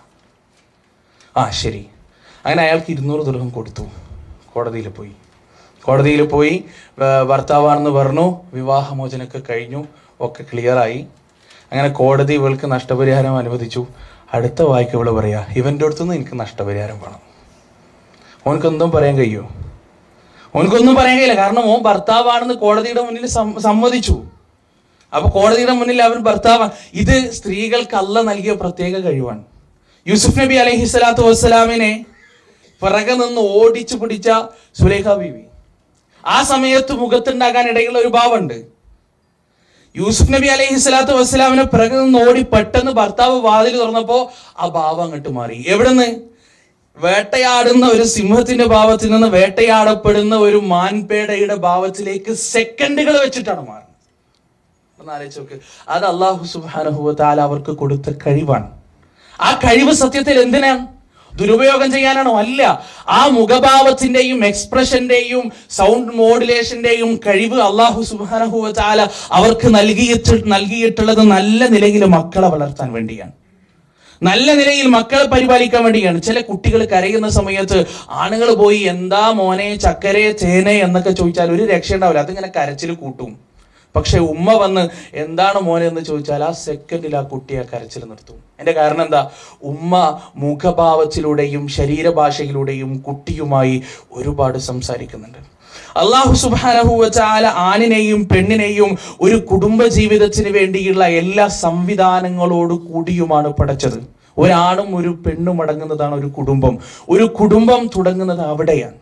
ആ ശരി അങ്ങനെ അയാൾക്ക് ഇരുന്നൂറ് ദീർഘം കൊടുത്തു കോടതിയിൽ പോയി കോടതിയിൽ പോയി വ- ഭർത്താവാണെന്ന് പറഞ്ഞു വിവാഹമോചനമൊക്കെ കഴിഞ്ഞു ഒക്കെ ക്ലിയറായി അങ്ങനെ കോടതി ഇവൾക്ക് നഷ്ടപരിഹാരം അനുവദിച്ചു അടുത്ത വായിക്ക് ഇവള് പറയാ ഇവന്റെ അടുത്തുനിന്ന് എനിക്ക് നഷ്ടപരിഹാരം വേണം ഓനക്കൊന്നും പറയാൻ കഴിയുമോ ഓനക്കൊന്നും പറയാൻ കഴിയില്ല കാരണം ഓൻ ഭർത്താവാണെന്ന് കോടതിയുടെ മുന്നിൽ സം- സമ്മതിച്ചു അപ്പൊ കോടതിയുടെ മുന്നിൽ അവൻ ഭർത്താവ് ഇത് സ്ത്രീകൾക്ക് അല്ല നൽകിയ പ്രത്യേക കഴിവാണ് യൂസുഫ് നബി അലൈഹി സ്വലാത്തു വസ്സലാമിനെ പിറകെ നിന്ന് ഓടിച്ചു പിടിച്ച സുലേഖ ബീവി ആ സമയത്ത് മുഖത്തുണ്ടാകാൻ ഇടയുള്ള ഒരു ഭാവമുണ്ട് യൂസുഫ് നബി അലൈഹി സ്വലാത്തു വസ്സലാമിനെ പിറകെ നിന്ന് ഓടി പെട്ടെന്ന് ഭർത്താവ് വാതിൽ തുറന്നപ്പോ ആ ഭാവം അങ്ങോട്ട് മാറി എവിടുന്ന് വേട്ടയാടുന്ന ഒരു സിംഹത്തിന്റെ ഭാവത്തിൽ നിന്ന് വേട്ടയാടപ്പെടുന്ന ഒരു മാൻപേടയുടെ ഭാവത്തിലേക്ക് സെക്കൻഡുകൾ വെച്ചിട്ടാണ് മാറുന്നത് ഒന്ന് ആലോചിച്ച് നോക്ക് അത് അള്ളാഹു സുബാനഹുവ താല അവർക്ക് കൊടുത്ത കഴിവാണ് ആ കഴിവ് സത്യത്തിൽ എന്തിനാണ് ദുരുപയോഗം ചെയ്യാനാണോ അല്ല ആ മുഖഭാവത്തിന്റെയും എക്സ്പ്രഷന്റെയും സൗണ്ട് മോഡുലേഷന്റെയും കഴിവ് അള്ളാഹു സുബാനഹുവ താല അവർക്ക് നൽകിയിട്ട് നൽകിയിട്ടുള്ളത് നല്ല നിലയിൽ മക്കളെ വളർത്താൻ വേണ്ടിയാണ് നല്ല നിലയിൽ മക്കളെ പരിപാലിക്കാൻ വേണ്ടിയാണ് ചില കുട്ടികൾ കരയുന്ന സമയത്ത് ആണുങ്ങൾ പോയി എന്താ മോനെ ചക്കരെ ചേനെ എന്നൊക്കെ ചോദിച്ചാൽ ഒരു രക്ഷ ഉണ്ടാവില്ല അതിങ്ങനെ കരച്ചിൽ കൂട്ടും പക്ഷെ ഉമ്മ വന്ന് എന്താണ് മോനെ എന്ന് ചോദിച്ചാൽ ആ സെക്കൻഡിൽ ആ കുട്ടിയെ ആ കരച്ചിൽ നിർത്തും എന്റെ കാരണം എന്താ ഉമ്മ മുഖഭാവത്തിലൂടെയും ശരീരഭാഷയിലൂടെയും കുട്ടിയുമായി ഒരുപാട് സംസാരിക്കുന്നുണ്ട് അള്ളാഹു സുബാനഹുവച്ചാല ആണിനെയും പെണ്ണിനെയും ഒരു കുടുംബ ജീവിതത്തിന് വേണ്ടിയുള്ള എല്ലാ സംവിധാനങ്ങളോട് കൂടിയുമാണ് പടച്ചത് ഒരാണും ഒരു പെണ്ണും അടങ്ങുന്നതാണ് ഒരു കുടുംബം ഒരു കുടുംബം തുടങ്ങുന്നത് അവിടെയാണ്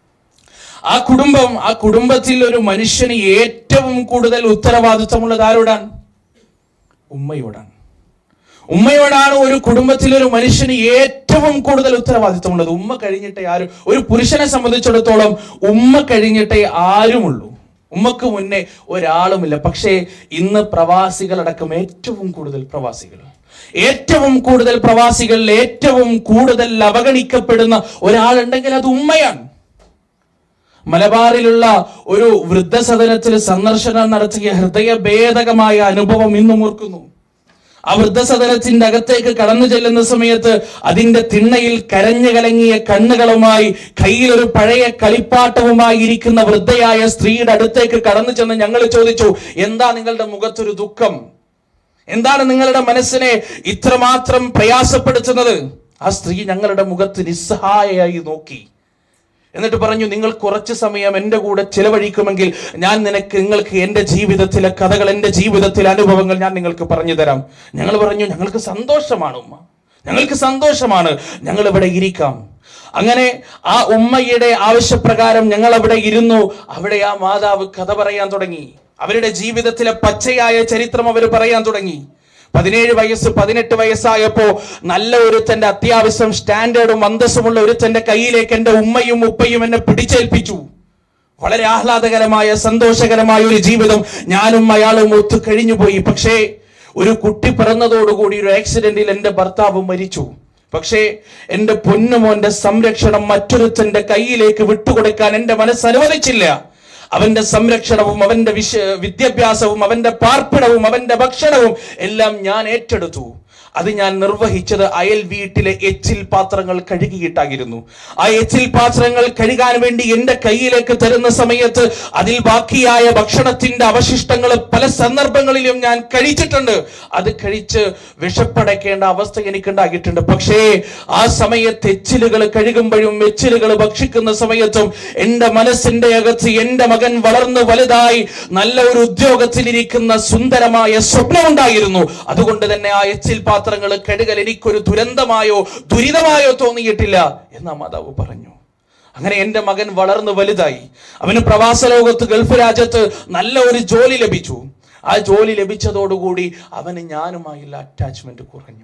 ആ കുടുംബം ആ കുടുംബത്തിൽ ഒരു മനുഷ്യന് ഏറ്റവും കൂടുതൽ ഉത്തരവാദിത്വമുള്ളത് ആരോടാണ് ഉമ്മയോടാണ് ഉമ്മയോടാണ് ഒരു കുടുംബത്തിലെ ഒരു മനുഷ്യന് ഏറ്റവും കൂടുതൽ ഉത്തരവാദിത്വമുള്ളത് ഉമ്മ കഴിഞ്ഞിട്ടേ ആരും ഒരു പുരുഷനെ സംബന്ധിച്ചിടത്തോളം ഉമ്മ കഴിഞ്ഞിട്ടേ ആരുമുള്ളൂ ഉമ്മക്ക് മുന്നേ ഒരാളുമില്ല പക്ഷേ ഇന്ന് പ്രവാസികളടക്കം ഏറ്റവും കൂടുതൽ പ്രവാസികൾ ഏറ്റവും കൂടുതൽ പ്രവാസികളിൽ ഏറ്റവും കൂടുതൽ അവഗണിക്കപ്പെടുന്ന ഒരാളുണ്ടെങ്കിൽ അത് ഉമ്മയാണ് മലബാറിലുള്ള ഒരു വൃദ്ധസദനത്തിൽ സന്ദർശനം നടത്തിയ ഹൃദയഭേദകമായ അനുഭവം ഇന്നും ഓർക്കുന്നു ആ വൃദ്ധസദനത്തിന്റെ അകത്തേക്ക് കടന്നു ചെല്ലുന്ന സമയത്ത് അതിന്റെ തിണ്ണയിൽ കരഞ്ഞു കലങ്ങിയ കണ്ണുകളുമായി കയ്യിൽ ഒരു പഴയ കളിപ്പാട്ടവുമായി ഇരിക്കുന്ന വൃദ്ധയായ സ്ത്രീയുടെ അടുത്തേക്ക് കടന്നു ചെന്ന് ഞങ്ങൾ ചോദിച്ചു എന്താ നിങ്ങളുടെ മുഖത്തൊരു ദുഃഖം എന്താണ് നിങ്ങളുടെ മനസ്സിനെ ഇത്രമാത്രം പ്രയാസപ്പെടുത്തുന്നത് ആ സ്ത്രീ ഞങ്ങളുടെ മുഖത്ത് നിസ്സഹായയായി നോക്കി എന്നിട്ട് പറഞ്ഞു നിങ്ങൾ കുറച്ച് സമയം എൻ്റെ കൂടെ ചിലവഴിക്കുമെങ്കിൽ ഞാൻ നിനക്ക് നിങ്ങൾക്ക് എൻ്റെ ജീവിതത്തിലെ കഥകൾ എൻ്റെ ജീവിതത്തിലെ അനുഭവങ്ങൾ ഞാൻ നിങ്ങൾക്ക് പറഞ്ഞു തരാം ഞങ്ങൾ പറഞ്ഞു ഞങ്ങൾക്ക് സന്തോഷമാണ് ഉമ്മ ഞങ്ങൾക്ക് സന്തോഷമാണ് ഞങ്ങൾ ഇവിടെ ഇരിക്കാം അങ്ങനെ ആ ഉമ്മയുടെ ആവശ്യപ്രകാരം ഞങ്ങൾ അവിടെ ഇരുന്നു അവിടെ ആ മാതാവ് കഥ പറയാൻ തുടങ്ങി അവരുടെ ജീവിതത്തിലെ പച്ചയായ ചരിത്രം അവർ പറയാൻ തുടങ്ങി പതിനേഴ് വയസ്സ് പതിനെട്ട് വയസ്സായപ്പോ നല്ല ഒരുത്തന്റെ അത്യാവശ്യം സ്റ്റാൻഡേർഡും അന്തസ്സുമുള്ള ഒരുത്തന്റെ കയ്യിലേക്ക് എന്റെ ഉമ്മയും ഉപ്പയും എന്നെ പിടിച്ചേൽപ്പിച്ചു വളരെ ആഹ്ലാദകരമായ സന്തോഷകരമായ ഒരു ജീവിതം ഞാനും അയാളും ഒത്തു കഴിഞ്ഞുപോയി പക്ഷേ ഒരു കുട്ടി പിറന്നതോടുകൂടി ഒരു ആക്സിഡന്റിൽ എന്റെ ഭർത്താവ് മരിച്ചു പക്ഷേ എന്റെ പൊന്നുമോന്റെ സംരക്ഷണം മറ്റൊരുത്തന്റെ കയ്യിലേക്ക് വിട്ടുകൊടുക്കാൻ എന്റെ മനസ്സ് അനുവദിച്ചില്ല അവന്റെ സംരക്ഷണവും അവന്റെ വിശ വിദ്യാഭ്യാസവും അവന്റെ പാർപ്പിടവും അവന്റെ ഭക്ഷണവും എല്ലാം ഞാൻ ഏറ്റെടുത്തു അത് ഞാൻ നിർവഹിച്ചത് അയൽ വീട്ടിലെ എച്ചിൽ പാത്രങ്ങൾ കഴുകിയിട്ടായിരുന്നു ആ എച്ചിൽ പാത്രങ്ങൾ കഴുകാൻ വേണ്ടി എന്റെ കയ്യിലേക്ക് തരുന്ന സമയത്ത് അതിൽ ബാക്കിയായ ഭക്ഷണത്തിന്റെ അവശിഷ്ടങ്ങൾ പല സന്ദർഭങ്ങളിലും ഞാൻ കഴിച്ചിട്ടുണ്ട് അത് കഴിച്ച് വിഷപ്പടയ്ക്കേണ്ട അവസ്ഥ എനിക്കുണ്ടായിട്ടുണ്ട് പക്ഷേ ആ സമയത്ത് എച്ചിലുകൾ കഴുകുമ്പോഴും എച്ചിലുകൾ ഭക്ഷിക്കുന്ന സമയത്തും എന്റെ മനസ്സിന്റെ അകത്ത് എന്റെ മകൻ വളർന്നു വലുതായി നല്ല ഒരു ഉദ്യോഗത്തിലിരിക്കുന്ന സുന്ദരമായ സ്വപ്നമുണ്ടായിരുന്നു അതുകൊണ്ട് തന്നെ ആ എച്ചിൽ പാത്രങ്ങൾ കഴുകൽ എനിക്കൊരു ദുരന്തമായോ ദുരിതമായോ തോന്നിയിട്ടില്ല എന്ന് ആ മാതാവ് പറഞ്ഞു അങ്ങനെ എന്റെ മകൻ വളർന്നു വലുതായി അവന് പ്രവാസ ലോകത്ത് ഗൾഫ് രാജ്യത്ത് നല്ല ഒരു ജോലി ലഭിച്ചു ആ ജോലി ലഭിച്ചതോടുകൂടി അവന് ഞാനുമായുള്ള അറ്റാച്ച്മെന്റ് കുറഞ്ഞു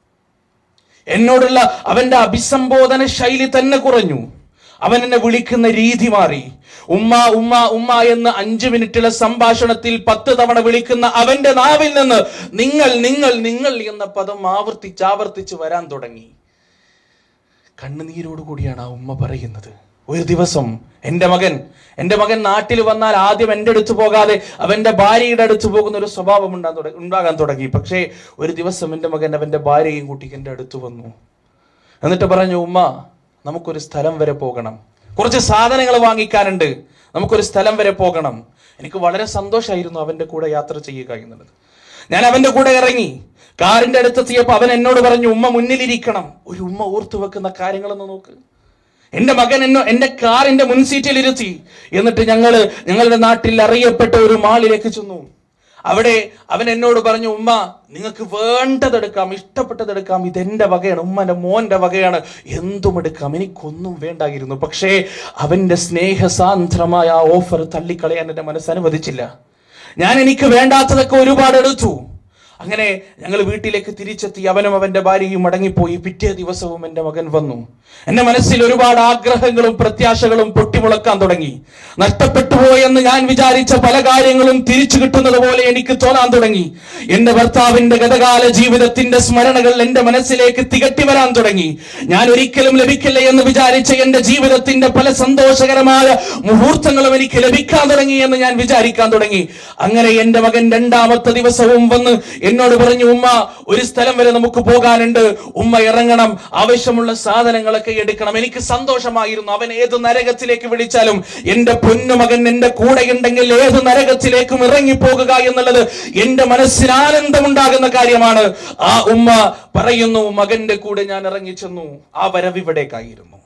എന്നോടുള്ള അവന്റെ അഭിസംബോധന ശൈലി തന്നെ കുറഞ്ഞു അവൻ എന്നെ വിളിക്കുന്ന രീതി മാറി ഉമ്മ ഉമ്മ ഉമ്മ എന്ന് അഞ്ചു മിനിറ്റിലെ സംഭാഷണത്തിൽ പത്ത് തവണ വിളിക്കുന്ന അവന്റെ നാവിൽ നിന്ന് നിങ്ങൾ നിങ്ങൾ നിങ്ങൾ എന്ന പദം ആവർത്തിച്ച് ആവർത്തിച്ച് വരാൻ തുടങ്ങി കണ്ണുനീരോടുകൂടിയാണ് ആ ഉമ്മ പറയുന്നത് ഒരു ദിവസം എൻ്റെ മകൻ എൻ്റെ മകൻ നാട്ടിൽ വന്നാൽ ആദ്യം എൻ്റെ അടുത്ത് പോകാതെ അവൻ്റെ ഭാര്യയുടെ അടുത്ത് പോകുന്ന ഒരു സ്വഭാവം ഉണ്ടാകാൻ തുടങ്ങി ഉണ്ടാകാൻ തുടങ്ങി പക്ഷേ ഒരു ദിവസം എൻ്റെ മകൻ അവൻ്റെ ഭാര്യയും കൂട്ടി എൻ്റെ അടുത്ത് വന്നു എന്നിട്ട് പറഞ്ഞു ഉമ്മ നമുക്കൊരു സ്ഥലം വരെ പോകണം കുറച്ച് സാധനങ്ങൾ വാങ്ങിക്കാനുണ്ട് നമുക്കൊരു സ്ഥലം വരെ പോകണം എനിക്ക് വളരെ സന്തോഷമായിരുന്നു അവൻ്റെ കൂടെ യാത്ര ചെയ്യുക എന്നുള്ളത് ഞാൻ അവന്റെ കൂടെ ഇറങ്ങി കാറിന്റെ അടുത്തെത്തിയപ്പോൾ അവൻ എന്നോട് പറഞ്ഞു ഉമ്മ മുന്നിലിരിക്കണം ഒരു ഉമ്മ ഓർത്തു വെക്കുന്ന കാര്യങ്ങളൊന്ന് നോക്ക് എന്റെ മകൻ എന്നോ എന്റെ കാറിന്റെ മുൻസീറ്റിൽ ഇരുത്തി എന്നിട്ട് ഞങ്ങള് ഞങ്ങളുടെ നാട്ടിൽ അറിയപ്പെട്ട ഒരു മാളിലേക്ക് ചെന്നു അവിടെ അവൻ എന്നോട് പറഞ്ഞു ഉമ്മ നിങ്ങൾക്ക് വേണ്ടതെടുക്കാം ഇഷ്ടപ്പെട്ടതെടുക്കാം ഇതെന്റെ വകയാണ് ഉമ്മന്റെ മോന്റെ വകയാണ് എന്തും എടുക്കാം എനിക്കൊന്നും വേണ്ടായിരുന്നു പക്ഷേ അവന്റെ സ്നേഹസാന്ദ്രമായ ആ ഓഫർ തള്ളിക്കളയാൻ എന്റെ മനസ്സ് അനുവദിച്ചില്ല ഞാൻ എനിക്ക് വേണ്ടാത്തതൊക്കെ ഒരുപാട് എടുത്തു അങ്ങനെ ഞങ്ങൾ വീട്ടിലേക്ക് തിരിച്ചെത്തി അവനും അവന്റെ ഭാര്യയും മടങ്ങിപ്പോയി പിറ്റേ ദിവസവും എൻ്റെ മകൻ വന്നു എൻ്റെ മനസ്സിൽ ഒരുപാട് ആഗ്രഹങ്ങളും പ്രത്യാശകളും പൊട്ടിമുളക്കാൻ തുടങ്ങി നഷ്ടപ്പെട്ടു പോയെന്ന് ഞാൻ വിചാരിച്ച പല കാര്യങ്ങളും തിരിച്ചു കിട്ടുന്നത് പോലെ എനിക്ക് തോന്നാൻ തുടങ്ങി എൻ്റെ ഭർത്താവിന്റെ ഗതകാല ജീവിതത്തിന്റെ സ്മരണകൾ എൻ്റെ മനസ്സിലേക്ക് തികട്ടി വരാൻ തുടങ്ങി ഞാൻ ഒരിക്കലും ലഭിക്കില്ല എന്ന് വിചാരിച്ച എൻ്റെ ജീവിതത്തിന്റെ പല സന്തോഷകരമായ മുഹൂർത്തങ്ങളും എനിക്ക് ലഭിക്കാൻ തുടങ്ങി എന്ന് ഞാൻ വിചാരിക്കാൻ തുടങ്ങി അങ്ങനെ എൻ്റെ മകൻ രണ്ടാമത്തെ ദിവസവും വന്ന് എന്നോട് പറഞ്ഞു ഉമ്മ ഒരു സ്ഥലം വരെ നമുക്ക് പോകാനുണ്ട് ഉമ്മ ഇറങ്ങണം ആവശ്യമുള്ള സാധനങ്ങളൊക്കെ എടുക്കണം എനിക്ക് സന്തോഷമായിരുന്നു അവൻ ഏത് നരകത്തിലേക്ക് വിളിച്ചാലും എന്റെ പൊന്നുമകൻ എന്റെ കൂടെ ഉണ്ടെങ്കിൽ ഏത് നരകത്തിലേക്കും ഇറങ്ങിപ്പോകുക എന്നുള്ളത് എന്റെ മനസ്സിന് ആനന്ദമുണ്ടാകുന്ന കാര്യമാണ് ആ ഉമ്മ പറയുന്നു മകന്റെ കൂടെ ഞാൻ ഇറങ്ങിച്ചെന്നു ആ വരവ് ഇവിടേക്കായിരുന്നു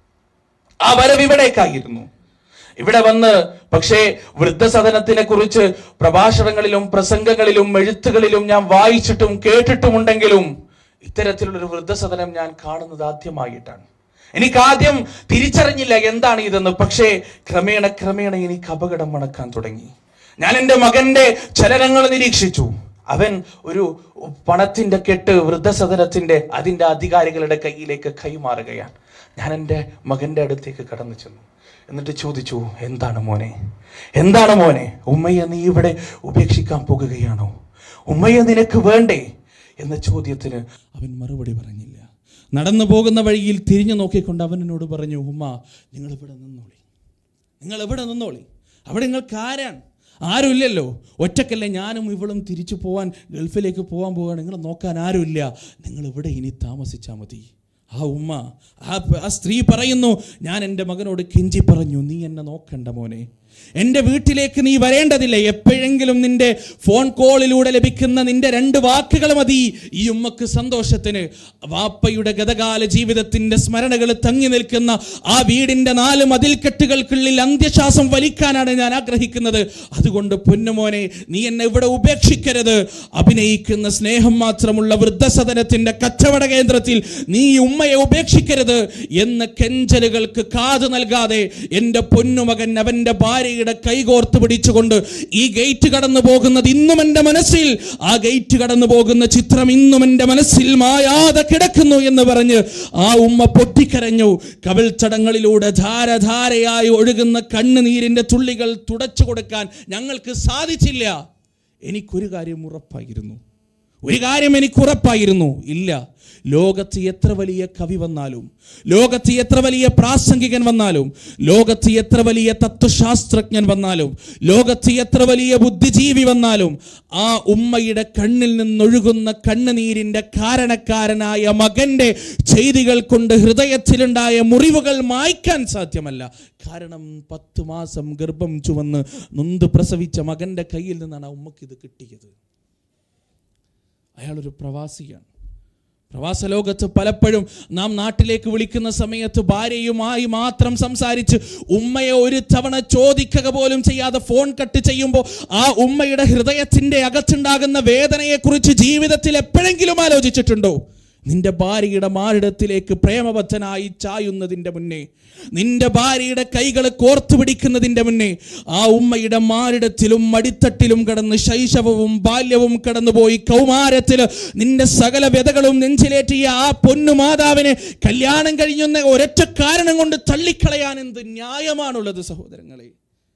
ആ വരവ് ഇവിടേക്കായിരുന്നു ഇവിടെ വന്ന് പക്ഷേ വൃദ്ധസദനത്തിനെ കുറിച്ച് പ്രഭാഷണങ്ങളിലും പ്രസംഗങ്ങളിലും എഴുത്തുകളിലും ഞാൻ വായിച്ചിട്ടും കേട്ടിട്ടുമുണ്ടെങ്കിലും ഇത്തരത്തിലുള്ളൊരു വൃദ്ധസദനം ഞാൻ കാണുന്നത് ആദ്യമായിട്ടാണ് എനിക്ക് ആദ്യം തിരിച്ചറിഞ്ഞില്ല എന്താണ് ഇതെന്ന് പക്ഷേ ക്രമേണ ക്രമേണ എനിക്ക് അപകടം മണക്കാൻ തുടങ്ങി ഞാൻ എൻ്റെ മകന്റെ ചലനങ്ങൾ നിരീക്ഷിച്ചു അവൻ ഒരു പണത്തിന്റെ കെട്ട് വൃദ്ധസദനത്തിന്റെ അതിന്റെ അധികാരികളുടെ കയ്യിലേക്ക് കൈമാറുകയാണ് ഞാൻ എൻ്റെ മകന്റെ അടുത്തേക്ക് കടന്നു ചെന്നു എന്നിട്ട് ചോദിച്ചു എന്താണ് മോനെ എന്താണ് മോനെ ഉമ്മയെ നീ ഇവിടെ ഉപേക്ഷിക്കാൻ പോകുകയാണോ ഉമ്മയെ നിനക്ക് വേണ്ടേ എന്ന ചോദ്യത്തിന് അവൻ മറുപടി പറഞ്ഞില്ല നടന്നു പോകുന്ന വഴിയിൽ തിരിഞ്ഞു നോക്കിക്കൊണ്ട് അവൻ എന്നോട് പറഞ്ഞു ഉമ്മ നിങ്ങൾ ഇവിടെ നിന്നോളി നിങ്ങൾ എവിടെ നിന്നോളി അവിടെ നിങ്ങൾക്ക് ആരാണ് ആരുമില്ലല്ലോ ഒറ്റക്കല്ലേ ഞാനും ഇവളും തിരിച്ചു പോകാൻ ഗൾഫിലേക്ക് പോകാൻ പോവുകയാണ് നിങ്ങൾ നോക്കാൻ ആരുമില്ല നിങ്ങൾ ഇവിടെ ഇനി താമസിച്ചാൽ മതി ആ ഉമ്മ ആ പ- ആ സ്ത്രീ പറയുന്നു ഞാൻ എൻ്റെ മകനോട് കെഞ്ചി പറഞ്ഞു നീ എന്നെ നോക്കണ്ട മോനെ എൻ്റെ വീട്ടിലേക്ക് നീ വരേണ്ടതില്ല എപ്പോഴെങ്കിലും നിന്റെ ഫോൺ കോളിലൂടെ ലഭിക്കുന്ന നിന്റെ രണ്ട് വാക്കുകൾ മതി ഈ ഉമ്മക്ക് സന്തോഷത്തിന് വാപ്പയുടെ ഗതകാല ജീവിതത്തിന്റെ സ്മരണകൾ തങ്ങി നിൽക്കുന്ന ആ വീടിന്റെ നാല് മതിൽക്കെട്ടുകൾക്കുള്ളിൽ അന്ത്യശ്വാസം വലിക്കാനാണ് ഞാൻ ആഗ്രഹിക്കുന്നത് അതുകൊണ്ട് പൊന്നുമോനെ നീ എന്നെ ഇവിടെ ഉപേക്ഷിക്കരുത് അഭിനയിക്കുന്ന സ്നേഹം മാത്രമുള്ള വൃദ്ധസദനത്തിന്റെ കച്ചവട കേന്ദ്രത്തിൽ നീ ഈ ഉമ്മയെ ഉപേക്ഷിക്കരുത് എന്ന കെഞ്ചലുകൾക്ക് കാതു നൽകാതെ എൻ്റെ പൊന്നുമകൻ അവൻ്റെ ഭാര്യയുടെ കൈകോർത്ത് പിടിച്ചുകൊണ്ട് ഈ ഗേറ്റ് കടന്നു പോകുന്നത് ഇന്നും എൻ്റെ മനസ്സിൽ ആ ഗേറ്റ് കടന്നു പോകുന്ന ചിത്രം ഇന്നും എൻ്റെ മനസ്സിൽ മായാതെ കിടക്കുന്നു എന്ന് പറഞ്ഞ് ആ ഉമ്മ പൊട്ടിക്കരഞ്ഞു കവിൾ ചടങ്ങളിലൂടെ ധാരധാരയായി ഒഴുകുന്ന കണ്ണുനീരിൻ്റെ തുള്ളികൾ തുടച്ചു കൊടുക്കാൻ ഞങ്ങൾക്ക് സാധിച്ചില്ല എനിക്കൊരു കാര്യം ഉറപ്പായിരുന്നു ഒരു കാര്യം എനിക്ക് ഉറപ്പായിരുന്നു ഇല്ല ലോകത്ത് എത്ര വലിയ കവി വന്നാലും ലോകത്ത് എത്ര വലിയ പ്രാസംഗികൻ വന്നാലും ലോകത്ത് എത്ര വലിയ തത്വശാസ്ത്രജ്ഞൻ വന്നാലും ലോകത്ത് എത്ര വലിയ ബുദ്ധിജീവി വന്നാലും ആ ഉമ്മയുടെ കണ്ണിൽ നിന്നൊഴുകുന്ന കണ്ണുനീരിന്റെ കാരണക്കാരനായ മകന്റെ ചെയ്തികൾ കൊണ്ട് ഹൃദയത്തിലുണ്ടായ മുറിവുകൾ മായ്ക്കാൻ സാധ്യമല്ല കാരണം പത്ത് മാസം ഗർഭം ചുവന്ന് നൊന്ത് പ്രസവിച്ച മകന്റെ കയ്യിൽ നിന്നാണ് ആ ഉമ്മക്ക് ഇത് കിട്ടിയത് അയാളൊരു പ്രവാസിയാണ് പ്രവാസ ലോകത്ത് പലപ്പോഴും നാം നാട്ടിലേക്ക് വിളിക്കുന്ന സമയത്ത് ഭാര്യയുമായി മാത്രം സംസാരിച്ച് ഉമ്മയെ ഒരു തവണ ചോദിക്കുക പോലും ചെയ്യാതെ ഫോൺ കട്ട് ചെയ്യുമ്പോൾ ആ ഉമ്മയുടെ ഹൃദയത്തിന്റെ അകത്തുണ്ടാകുന്ന വേദനയെക്കുറിച്ച് ജീവിതത്തിൽ എപ്പോഴെങ്കിലും ആലോചിച്ചിട്ടുണ്ടോ നിന്റെ ഭാര്യയുടെ മാറിടത്തിലേക്ക് പ്രേമബദ്ധനായി ചായുന്നതിൻ്റെ മുന്നേ നിന്റെ ഭാര്യയുടെ കൈകൾ കോർത്തു പിടിക്കുന്നതിൻ്റെ മുന്നേ ആ ഉമ്മയുടെ മാറിടത്തിലും മടിത്തട്ടിലും കടന്ന് ശൈശവവും ബാല്യവും കടന്നുപോയി കൗമാരത്തിൽ നിന്റെ സകല വ്യതകളും നെഞ്ചിലേറ്റിയ ആ പൊന്നു മാതാവിനെ കല്യാണം കഴിഞ്ഞെന്ന ഒരൊറ്റ കാരണം കൊണ്ട് തള്ളിക്കളയാൻ എന്ത് ന്യായമാണുള്ളത് സഹോദരങ്ങളെ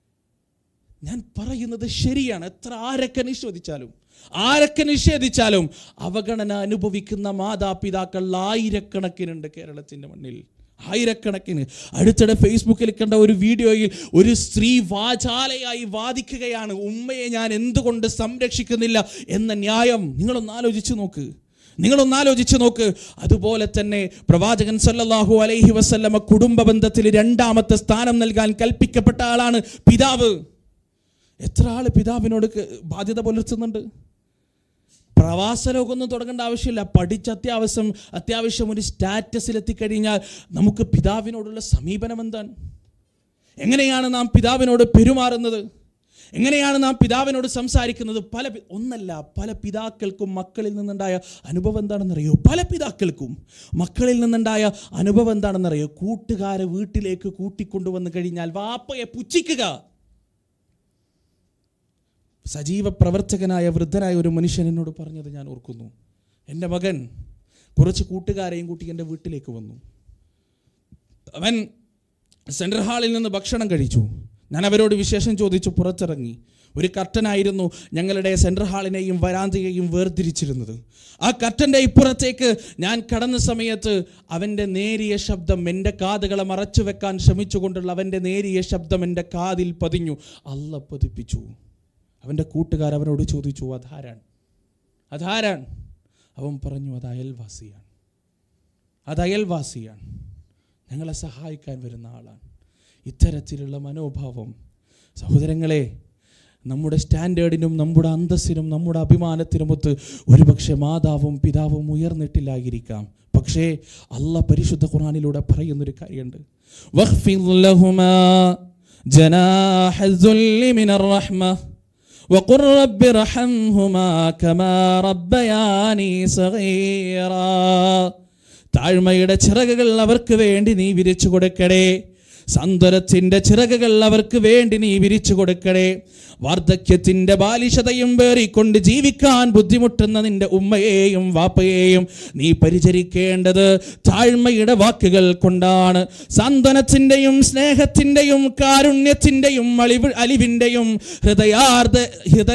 ഞാൻ പറയുന്നത് ശരിയാണ് എത്ര ആരൊക്കെ നിഷേധിച്ചാലും ആരൊക്കെ നിഷേധിച്ചാലും അവഗണന അനുഭവിക്കുന്ന മാതാപിതാക്കൾ ആയിരക്കണക്കിനുണ്ട് കേരളത്തിൻ്റെ മണ്ണിൽ ആയിരക്കണക്കിന് അടുത്തിടെ ഫേസ്ബുക്കിൽ കണ്ട ഒരു വീഡിയോയിൽ ഒരു സ്ത്രീ വാചാലയായി വാദിക്കുകയാണ് ഉമ്മയെ ഞാൻ എന്തുകൊണ്ട് സംരക്ഷിക്കുന്നില്ല എന്ന ന്യായം നിങ്ങളൊന്ന് ആലോചിച്ചു നോക്ക് നിങ്ങളൊന്ന് ആലോചിച്ച് നോക്ക് അതുപോലെ തന്നെ പ്രവാചകൻ സല്ലല്ലാഹു അലൈഹി വസല്ലമ കുടുംബ ബന്ധത്തിൽ രണ്ടാമത്തെ സ്ഥാനം നൽകാൻ കൽപ്പിക്കപ്പെട്ട ആളാണ് പിതാവ് എത്ര ആള് പിതാവിനോട് ക- ബാധ്യത പുലർത്തുന്നുണ്ട് പ്രവാസ ലോകമൊന്നും തുടങ്ങേണ്ട ആവശ്യമില്ല പഠിച്ച് അത്യാവശ്യം അത്യാവശ്യം ഒരു സ്റ്റാറ്റസിൽ എത്തിക്കഴിഞ്ഞാൽ നമുക്ക് പിതാവിനോടുള്ള സമീപനം എന്താണ് എങ്ങനെയാണ് നാം പിതാവിനോട് പെരുമാറുന്നത് എങ്ങനെയാണ് നാം പിതാവിനോട് സംസാരിക്കുന്നത് പല പി- ഒന്നല്ല പല പിതാക്കൾക്കും മക്കളിൽ നിന്നുണ്ടായ അനുഭവം എന്താണെന്നറിയോ പല പിതാക്കൾക്കും മക്കളിൽ നിന്നുണ്ടായ അനുഭവം എന്താണെന്നറിയോ കൂട്ടുകാരെ വീട്ടിലേക്ക് കൂട്ടിക്കൊണ്ടുവന്ന് കഴിഞ്ഞാൽ വാപ്പയെ പുച്ഛിക്കുക സജീവ പ്രവർത്തകനായ വൃദ്ധനായ ഒരു മനുഷ്യൻ എന്നോട് പറഞ്ഞത് ഞാൻ ഓർക്കുന്നു എൻ്റെ മകൻ കുറച്ച് കൂട്ടുകാരെയും കൂട്ടി എൻ്റെ വീട്ടിലേക്ക് വന്നു അവൻ സെൻട്രൽ ഹാളിൽ നിന്ന് ഭക്ഷണം കഴിച്ചു ഞാൻ അവരോട് വിശേഷം ചോദിച്ചു പുറത്തിറങ്ങി ഒരു കർട്ടനായിരുന്നു ഞങ്ങളുടെ സെൻട്രൽ ഹാളിനെയും വരാന്തയെയും വേർതിരിച്ചിരുന്നത് ആ കർട്ടൻ്റെ ഇപ്പുറത്തേക്ക് ഞാൻ കടന്ന സമയത്ത് അവൻ്റെ നേരിയ ശബ്ദം എൻ്റെ കാതുകളെ മറച്ചു വെക്കാൻ ശ്രമിച്ചുകൊണ്ടുള്ള അവൻ്റെ നേരിയ ശബ്ദം എൻ്റെ കാതിൽ പതിഞ്ഞു അല്ല പതിപ്പിച്ചു അവൻ്റെ കൂട്ടുകാർ അവനോട് ചോദിച്ചു അതാരാൻ അതാരാൻ അവൻ പറഞ്ഞു അത് അയൽവാസിയാണ് അത് അയൽവാസിയാണ് ഞങ്ങളെ സഹായിക്കാൻ വരുന്ന ആളാണ് ഇത്തരത്തിലുള്ള മനോഭാവം സഹോദരങ്ങളെ നമ്മുടെ സ്റ്റാൻഡേർഡിനും നമ്മുടെ അന്തസ്സിനും നമ്മുടെ അഭിമാനത്തിനുമൊത്ത് ഒരുപക്ഷെ മാതാവും പിതാവും ഉയർന്നിട്ടില്ലായിരിക്കാം പക്ഷേ അല്ല പരിശുദ്ധ ഖുർആനിലൂടെ പറയുന്നൊരു കാര്യമുണ്ട് വഖ്ഫിദ് ലഹുമാ ജനാഹ الذل من الرحمة وقل رب ارحمهما كما ربياني صغيرا താഴ്മയുടെ ചിറകുകൾ അവർക്ക് വേണ്ടി നീ വിരിച്ചു കൊടുക്കടേ സന്തരത്തിന്റെ ചിറകുകൾ അവർക്ക് വേണ്ടി നീ വിരിച്ചു കൊടുക്കടേ വാർദ്ധക്യത്തിന്റെ ബാലിശതയും പേറിക്കൊണ്ട് ജീവിക്കാൻ ബുദ്ധിമുട്ടുന്ന നിന്റെ ഉമ്മയെയും വാപ്പയെയും നീ പരിചരിക്കേണ്ടത് താഴ്മയുടെ വാക്കുകൾ കൊണ്ടാണ് സാന്ത്വനത്തിന്റെയും സ്നേഹത്തിന്റെയും കാരുണ്യത്തിന്റെയും അലിവ് അലിവിന്റെയും ഹൃദയാർദ്ധ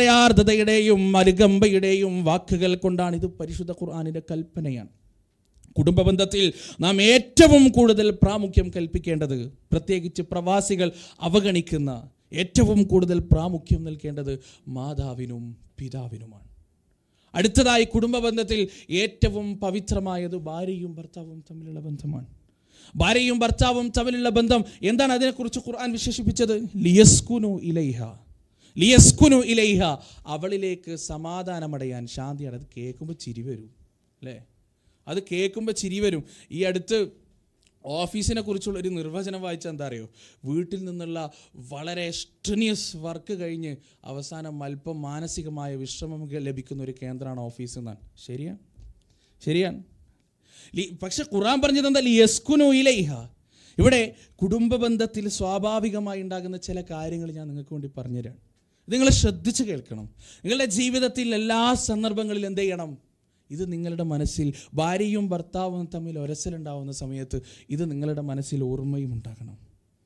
ഹൃദയാർദ്ധതയുടെയും അനുകമ്പയുടെയും വാക്കുകൾ കൊണ്ടാണ് ഇത് പരിശുദ്ധ ഖുർആാനിന്റെ കൽപ്പനയാണ് കുടുംബ ബന്ധത്തിൽ നാം ഏറ്റവും കൂടുതൽ പ്രാമുഖ്യം കൽപ്പിക്കേണ്ടത് പ്രത്യേകിച്ച് പ്രവാസികൾ അവഗണിക്കുന്ന ഏറ്റവും കൂടുതൽ പ്രാമുഖ്യം നൽകേണ്ടത് മാതാവിനും പിതാവിനുമാണ് അടുത്തതായി കുടുംബ ബന്ധത്തിൽ ഏറ്റവും പവിത്രമായത് ഭാര്യയും ഭർത്താവും തമ്മിലുള്ള ബന്ധമാണ് ഭാര്യയും ഭർത്താവും തമ്മിലുള്ള ബന്ധം എന്താണ് അതിനെക്കുറിച്ച് ഖുർആൻ വിശേഷിപ്പിച്ചത് ലിയസ്കുനു ഇലൈഹ ലിയസ്കുനു ഇലൈഹ അവളിലേക്ക് സമാധാനമടയാൻ ശാന്തി അത് കേൾക്കുമ്പോൾ ചിരി വരും അല്ലേ അത് കേൾക്കുമ്പോൾ ചിരി വരും ഈ അടുത്ത് ഓഫീസിനെ കുറിച്ചുള്ള ഒരു നിർവചനം വായിച്ചാൽ എന്താ അറിയോ വീട്ടിൽ നിന്നുള്ള വളരെ സ്ട്രിനിയസ് വർക്ക് കഴിഞ്ഞ് അവസാനം അല്പം മാനസികമായ വിശ്രമം ലഭിക്കുന്ന ഒരു കേന്ദ്രമാണ് ഓഫീസ് എന്നാണ് ശരിയാണ് ശരിയാണ് ലി- പക്ഷെ ഖുറാൻ പറഞ്ഞത് എന്താ ലിയസ്കുനു ഇലൈഹ ഇവിടെ കുടുംബ ബന്ധത്തിൽ സ്വാഭാവികമായി ഉണ്ടാകുന്ന ചില കാര്യങ്ങൾ ഞാൻ നിങ്ങൾക്ക് വേണ്ടി പറഞ്ഞുതരാം ഇത് നിങ്ങൾ ശ്രദ്ധിച്ച് കേൾക്കണം നിങ്ങളുടെ ജീവിതത്തിൽ എല്ലാ സന്ദർഭങ്ങളിലും എന്ത് ചെയ്യണം ഇത് നിങ്ങളുടെ മനസ്സിൽ ഭാര്യയും ഭർത്താവും തമ്മിൽ ഒരസലുണ്ടാവുന്ന സമയത്ത് ഇത് നിങ്ങളുടെ മനസ്സിൽ ഓർമ്മയും ഉണ്ടാകണം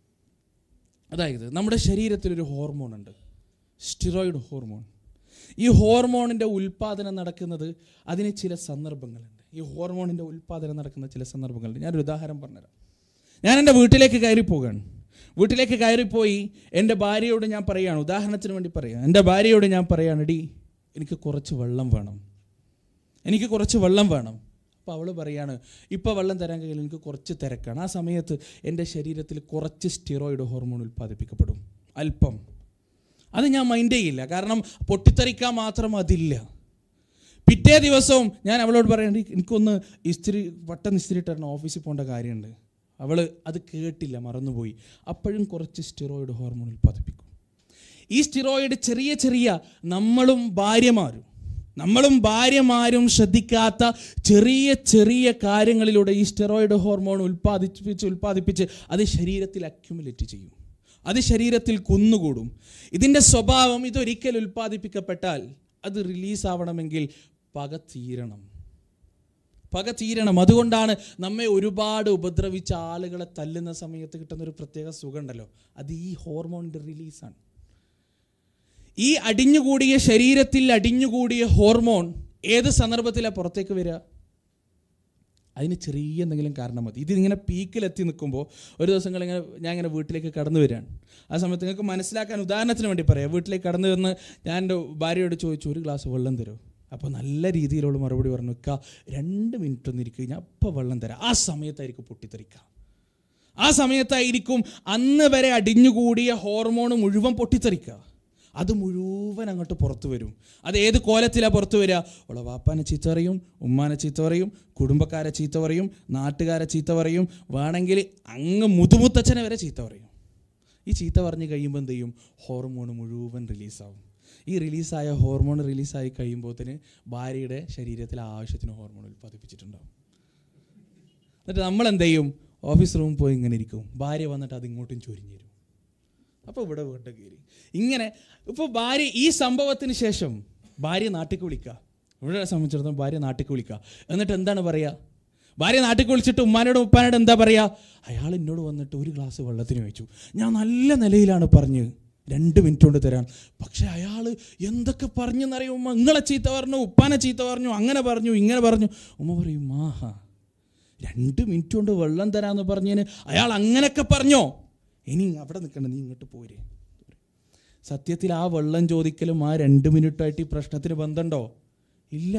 അതായത് നമ്മുടെ ശരീരത്തിൽ ഒരു ഹോർമോൺ ഉണ്ട് സ്റ്റിറോയിഡ് ഹോർമോൺ ഈ ഹോർമോണിൻ്റെ ഉൽപ്പാദനം നടക്കുന്നത് അതിന് ചില സന്ദർഭങ്ങളുണ്ട് ഈ ഹോർമോണിൻ്റെ ഉൽപ്പാദനം നടക്കുന്ന ചില സന്ദർഭങ്ങളുണ്ട് ഞാനൊരു ഉദാഹരണം പറഞ്ഞുതരാം ഞാൻ എൻ്റെ വീട്ടിലേക്ക് കയറി പോവുകയാണ് വീട്ടിലേക്ക് കയറിപ്പോയി എൻ്റെ ഭാര്യയോട് ഞാൻ പറയുകയാണ് ഉദാഹരണത്തിന് വേണ്ടി പറയാം എൻ്റെ ഭാര്യയോട് ഞാൻ പറയുകയാണ് എടി എനിക്ക് കുറച്ച് വെള്ളം വേണം എനിക്ക് കുറച്ച് വെള്ളം വേണം അപ്പോൾ അവൾ പറയാണ് ഇപ്പോൾ വെള്ളം തരാൻ കഴിയില്ല എനിക്ക് കുറച്ച് തിരക്കാണ് ആ സമയത്ത് എൻ്റെ ശരീരത്തിൽ കുറച്ച് സ്റ്റിറോയിഡ് ഹോർമോൺ ഉൽപ്പാദിപ്പിക്കപ്പെടും അല്പം അത് ഞാൻ മൈൻഡ് ചെയ്യില്ല കാരണം പൊട്ടിത്തെറിക്കാൻ മാത്രം അതില്ല പിറ്റേ ദിവസവും ഞാൻ അവളോട് പറയണ്ട എനിക്കൊന്ന് ഇസ്തിരി പെട്ടെന്ന് ഇസ്തിരി ഇട്ടരണം ഓഫീസിൽ പോകേണ്ട കാര്യമുണ്ട് അവൾ അത് കേട്ടില്ല മറന്നുപോയി അപ്പോഴും കുറച്ച് സ്റ്റിറോയിഡ് ഹോർമോൺ ഉൽപ്പാദിപ്പിക്കും ഈ സ്റ്റിറോയിഡ് ചെറിയ ചെറിയ നമ്മളും ഭാര്യമാരും നമ്മളും ഭാര്യമാരും ശ്രദ്ധിക്കാത്ത ചെറിയ ചെറിയ കാര്യങ്ങളിലൂടെ ഈ സ്റ്റിറോയിഡ് ഹോർമോൺ ഉൽപ്പാദിപ്പിച്ച് ഉൽപ്പാദിപ്പിച്ച് അത് ശരീരത്തിൽ അക്യുമുലേറ്റ് ചെയ്യും അത് ശരീരത്തിൽ കുന്നുകൂടും ഇതിൻ്റെ സ്വഭാവം ഇതൊരിക്കൽ ഉൽപ്പാദിപ്പിക്കപ്പെട്ടാൽ അത് റിലീസ് ആവണമെങ്കിൽ പക തീരണം പക തീരണം അതുകൊണ്ടാണ് നമ്മെ ഒരുപാട് ഉപദ്രവിച്ച ആളുകളെ തല്ലുന്ന സമയത്ത് കിട്ടുന്ന ഒരു പ്രത്യേക സുഖമുണ്ടല്ലോ അത് ഈ ഹോർമോണിൻ്റെ റിലീസാണ് ഈ അടിഞ്ഞുകൂടിയ ശരീരത്തിൽ അടിഞ്ഞുകൂടിയ ഹോർമോൺ ഏത് സന്ദർഭത്തിലാണ് പുറത്തേക്ക് വരിക അതിന് ചെറിയ എന്തെങ്കിലും കാരണം മതി ഇതിങ്ങനെ പീക്കിലെത്തി നിൽക്കുമ്പോൾ ഒരു ദിവസം ഇങ്ങനെ ഞാൻ ഇങ്ങനെ വീട്ടിലേക്ക് കടന്നു വരികയാണ് ആ സമയത്ത് നിങ്ങൾക്ക് മനസ്സിലാക്കാൻ ഉദാഹരണത്തിന് വേണ്ടി പറയാം വീട്ടിലേക്ക് കടന്നു വന്ന് ഞാൻ എൻ്റെ ഭാര്യയോട് ചോദിച്ചു ഒരു ഗ്ലാസ് വെള്ളം തരുമോ അപ്പോൾ നല്ല രീതിയിലുള്ള മറുപടി പറഞ്ഞു നിൽക്കുക രണ്ട് മിനിറ്റ് ഒന്ന് ഇരിക്കുക ഞാൻ അപ്പോൾ വെള്ളം തരാം ആ സമയത്തായിരിക്കും പൊട്ടിത്തെറിക്കുക ആ സമയത്തായിരിക്കും അന്ന് വരെ അടിഞ്ഞുകൂടിയ ഹോർമോൺ മുഴുവൻ പൊട്ടിത്തെറിക്കുക അത് മുഴുവൻ അങ്ങോട്ട് പുറത്തു വരും അത് ഏത് കോലത്തിലാണ് പുറത്തു വരിക ഉള്ള വാപ്പാനെ ചീത്ത പറയും ഉമ്മാനെ ചീത്ത പറയും കുടുംബക്കാരെ ചീത്ത പറയും നാട്ടുകാരെ ചീത്ത പറയും വേണമെങ്കിൽ അങ്ങ് മുതുമുത്തച്ഛനെ വരെ ചീത്ത പറയും ഈ ചീത്ത പറഞ്ഞ് കഴിയുമ്പോൾ എന്ത് ചെയ്യും ഹോർമോൺ മുഴുവൻ റിലീസാവും ഈ റിലീസായ ഹോർമോൺ റിലീസായി കഴിയുമ്പോഴത്തേന് ഭാര്യയുടെ ശരീരത്തിൽ ആവശ്യത്തിന് ഹോർമോൺ ഉൽപ്പാദിപ്പിച്ചിട്ടുണ്ടാവും എന്നിട്ട് നമ്മൾ എന്ത് ചെയ്യും ഓഫീസ് റൂമിൽ പോയി ഇങ്ങനെ ഇരിക്കും ഭാര്യ വന്നിട്ട് അത് ഇങ്ങോട്ടും ചൊരിഞ്ഞു തരും അപ്പോൾ ഇവിടെ വീണ്ടും കയറി ഇങ്ങനെ ഇപ്പോൾ ഭാര്യ ഈ സംഭവത്തിന് ശേഷം ഭാര്യ നാട്ടിലേക്ക് വിളിക്കുക ഇവിടെ സംബന്ധിച്ചിടത്തോളം ഭാര്യ നാട്ടിലേക്ക് വിളിക്കുക എന്നിട്ട് എന്താണ് പറയുക ഭാര്യ നാട്ടിലേക്ക് വിളിച്ചിട്ട് ഉമ്മാനോട് ഉപ്പാനോട് എന്താ പറയുക അയാൾ എന്നോട് വന്നിട്ട് ഒരു ഗ്ലാസ് വെള്ളത്തിന് വെച്ചു ഞാൻ നല്ല നിലയിലാണ് പറഞ്ഞ് രണ്ട് മിനിറ്റ് കൊണ്ട് തരാൻ പക്ഷെ അയാൾ എന്തൊക്കെ പറഞ്ഞെന്നറിയും ഉമ്മ നിങ്ങളെ ചീത്ത പറഞ്ഞു ഉപ്പാനെ ചീത്ത പറഞ്ഞു അങ്ങനെ പറഞ്ഞു ഇങ്ങനെ പറഞ്ഞു ഉമ്മ പറയും മാഹാ രണ്ട് മിനിറ്റ് കൊണ്ട് വെള്ളം തരാമെന്ന് പറഞ്ഞതിന് അയാൾ അങ്ങനെയൊക്കെ പറഞ്ഞോ ഇനി അവിടെ നിൽക്കണ്ട നീ ഇങ്ങോട്ട് പോരെ സത്യത്തിൽ ആ വെള്ളം ചോദിക്കലും ആ രണ്ട് മിനിറ്റായിട്ട് ഈ പ്രശ്നത്തിന് ബന്ധമുണ്ടോ ഇല്ല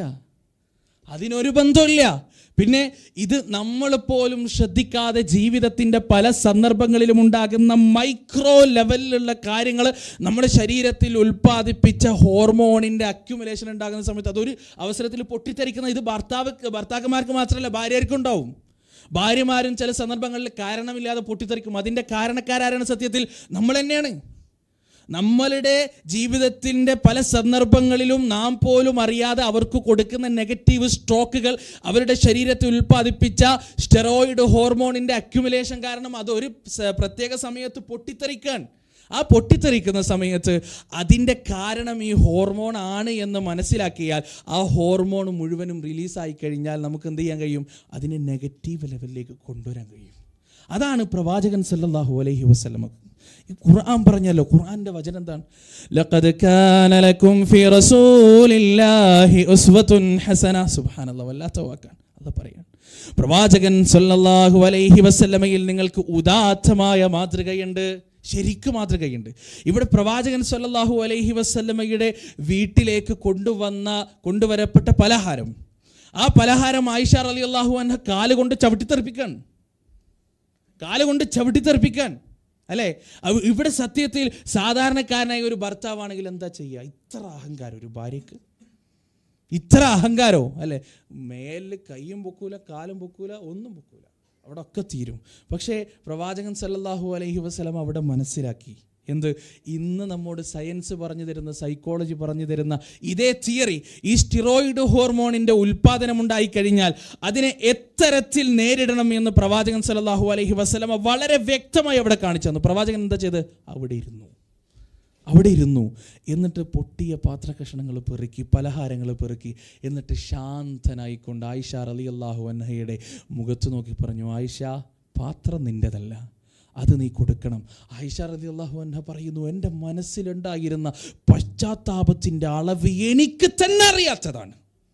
അതിനൊരു ബന്ധമില്ല പിന്നെ ഇത് നമ്മൾ പോലും ശ്രദ്ധിക്കാതെ ജീവിതത്തിൻ്റെ പല സന്ദർഭങ്ങളിലും ഉണ്ടാകുന്ന മൈക്രോ ലെവലിലുള്ള കാര്യങ്ങൾ നമ്മുടെ ശരീരത്തിൽ ഉൽപ്പാദിപ്പിച്ച ഹോർമോണിൻ്റെ അക്യുമുലേഷൻ ഉണ്ടാകുന്ന സമയത്ത് അതൊരു അവസരത്തിൽ പൊട്ടിത്തെറിക്കുന്ന ഇത് ഭർത്താവ് ഭർത്താക്കന്മാർക്ക് മാത്രമല്ല ഭാര്യർക്കും ഉണ്ടാവും ഭാര്യമാരും ചില സന്ദർഭങ്ങളിൽ കാരണമില്ലാതെ പൊട്ടിത്തെറിക്കും അതിൻ്റെ കാരണക്കാരാരാണ് സത്യത്തിൽ നമ്മൾ തന്നെയാണ് നമ്മളുടെ ജീവിതത്തിൻ്റെ പല സന്ദർഭങ്ങളിലും നാം പോലും അറിയാതെ അവർക്ക് കൊടുക്കുന്ന നെഗറ്റീവ് സ്ട്രോക്കുകൾ അവരുടെ ശരീരത്തിൽ ഉൽപ്പാദിപ്പിച്ച സ്റ്റെറോയിഡ് ഹോർമോണിൻ്റെ അക്യുമുലേഷൻ കാരണം അത് ഒരു സ- പ്രത്യേക സമയത്ത് പൊട്ടിത്തെറിക്കാൻ ആ പൊട്ടിത്തെറിക്കുന്ന സമയത്ത് അതിൻ്റെ കാരണം ഈ ഹോർമോൺ ആണ് എന്ന് മനസ്സിലാക്കിയാൽ ആ ഹോർമോൺ മുഴുവനും റിലീസായി കഴിഞ്ഞാൽ നമുക്ക് എന്ത് ചെയ്യാൻ കഴിയും അതിനെ നെഗറ്റീവ് ലെവലിലേക്ക് കൊണ്ടുവരാൻ കഴിയും അതാണ് പ്രവാചകൻ സല്ലല്ലാഹു അലൈഹി വസല്ലമ ഈ ഖുർആൻ പറഞ്ഞല്ലോ ഖുർആന്റെ വചനം എന്താണ് ലഖദ് കാന ലക്കും ഫി റസൂലില്ലാഹി ഉസ്വത്തുൻ ഹസന സുബ്ഹാനല്ലാഹ് വല്ലാത്ത വാക്കാണ് അത് പറയാൻ പ്രവാചകൻ സല്ലല്ലാഹു അലൈഹി വസല്ലമയിൽ നിങ്ങൾക്ക് ഉദാത്തമായ മാതൃകയുണ്ട് ശരിക്കും മാതൃകയുണ്ട് ഇവിടെ പ്രവാചകൻ സല്ലല്ലാഹു അലൈഹി വസല്ലമയുടെ വീട്ടിലേക്ക് കൊണ്ടുവന്ന കൊണ്ടുവരപ്പെട്ട പലഹാരം ആ പലഹാരം ആയിഷ അലി അള്ളാഹു അൻഹ കാലുകൊണ്ട് ചവിട്ടിത്തെറിപ്പിക്കാൻ കാലുകൊണ്ട് ചവിട്ടിത്തെറിപ്പിക്കാൻ അല്ലേ അവ- ഇവിടെ സത്യത്തിൽ സാധാരണക്കാരനായ ഒരു ഭർത്താവാണെങ്കിൽ എന്താ ചെയ്യുക ഇത്ര അഹങ്കാരം ഒരു ഭാര്യക്ക് ഇത്ര അഹങ്കാരോ അല്ലേ മേലിൽ കൈയും പൊക്കൂല കാലും പൊക്കൂല ഒന്നും പൊക്കൂല അവിടെ ഒക്കെ തീരും പക്ഷേ പ്രവാചകൻ സല്ലല്ലാഹു അലൈഹി വസല്ലം അവിടെ മനസ്സിലാക്കി എന്ത് ഇന്ന് നമ്മോട് സയൻസ് പറഞ്ഞു തരുന്ന സൈക്കോളജി പറഞ്ഞു തരുന്ന ഇതേ തിയറി ഈ സ്റ്റിറോയിഡ് ഹോർമോണിന്റെ ഉൽപാദനം ഉണ്ടായി കഴിഞ്ഞാൽ അതിനെ എത്തരത്തിൽ നേരിടണം എന്ന് പ്രവാചകൻ സല്ലല്ലാഹു അലൈഹി വസല്ലമ വളരെ വ്യക്തമായി അവിടെ കാണിച്ചു തന്നു പ്രവാചകൻ എന്താ ചെയ്ത് അവിടെ ഇരുന്നു അവിടെ ഇരുന്നു എന്നിട്ട് പൊട്ടിയ പാത്രകഷണങ്ങൾ പെറുക്കി പലഹാരങ്ങൾ പെറുക്കി എന്നിട്ട് ശാന്തനായിക്കൊണ്ട് ആയിഷ അലി അള്ളാഹു അന്നഹയുടെ മുഖത്ത് നോക്കി പറഞ്ഞു ആയിഷ പാത്രം നിൻ്റെതല്ല അത് നീ കൊടുക്കണം ആയിഷ അലി അള്ളാഹു അന്ന പറയുന്നു എൻ്റെ മനസ്സിലുണ്ടായിരുന്ന പശ്ചാത്താപത്തിൻ്റെ അളവ് എനിക്ക് തന്നെ അറിയാത്തതാണ്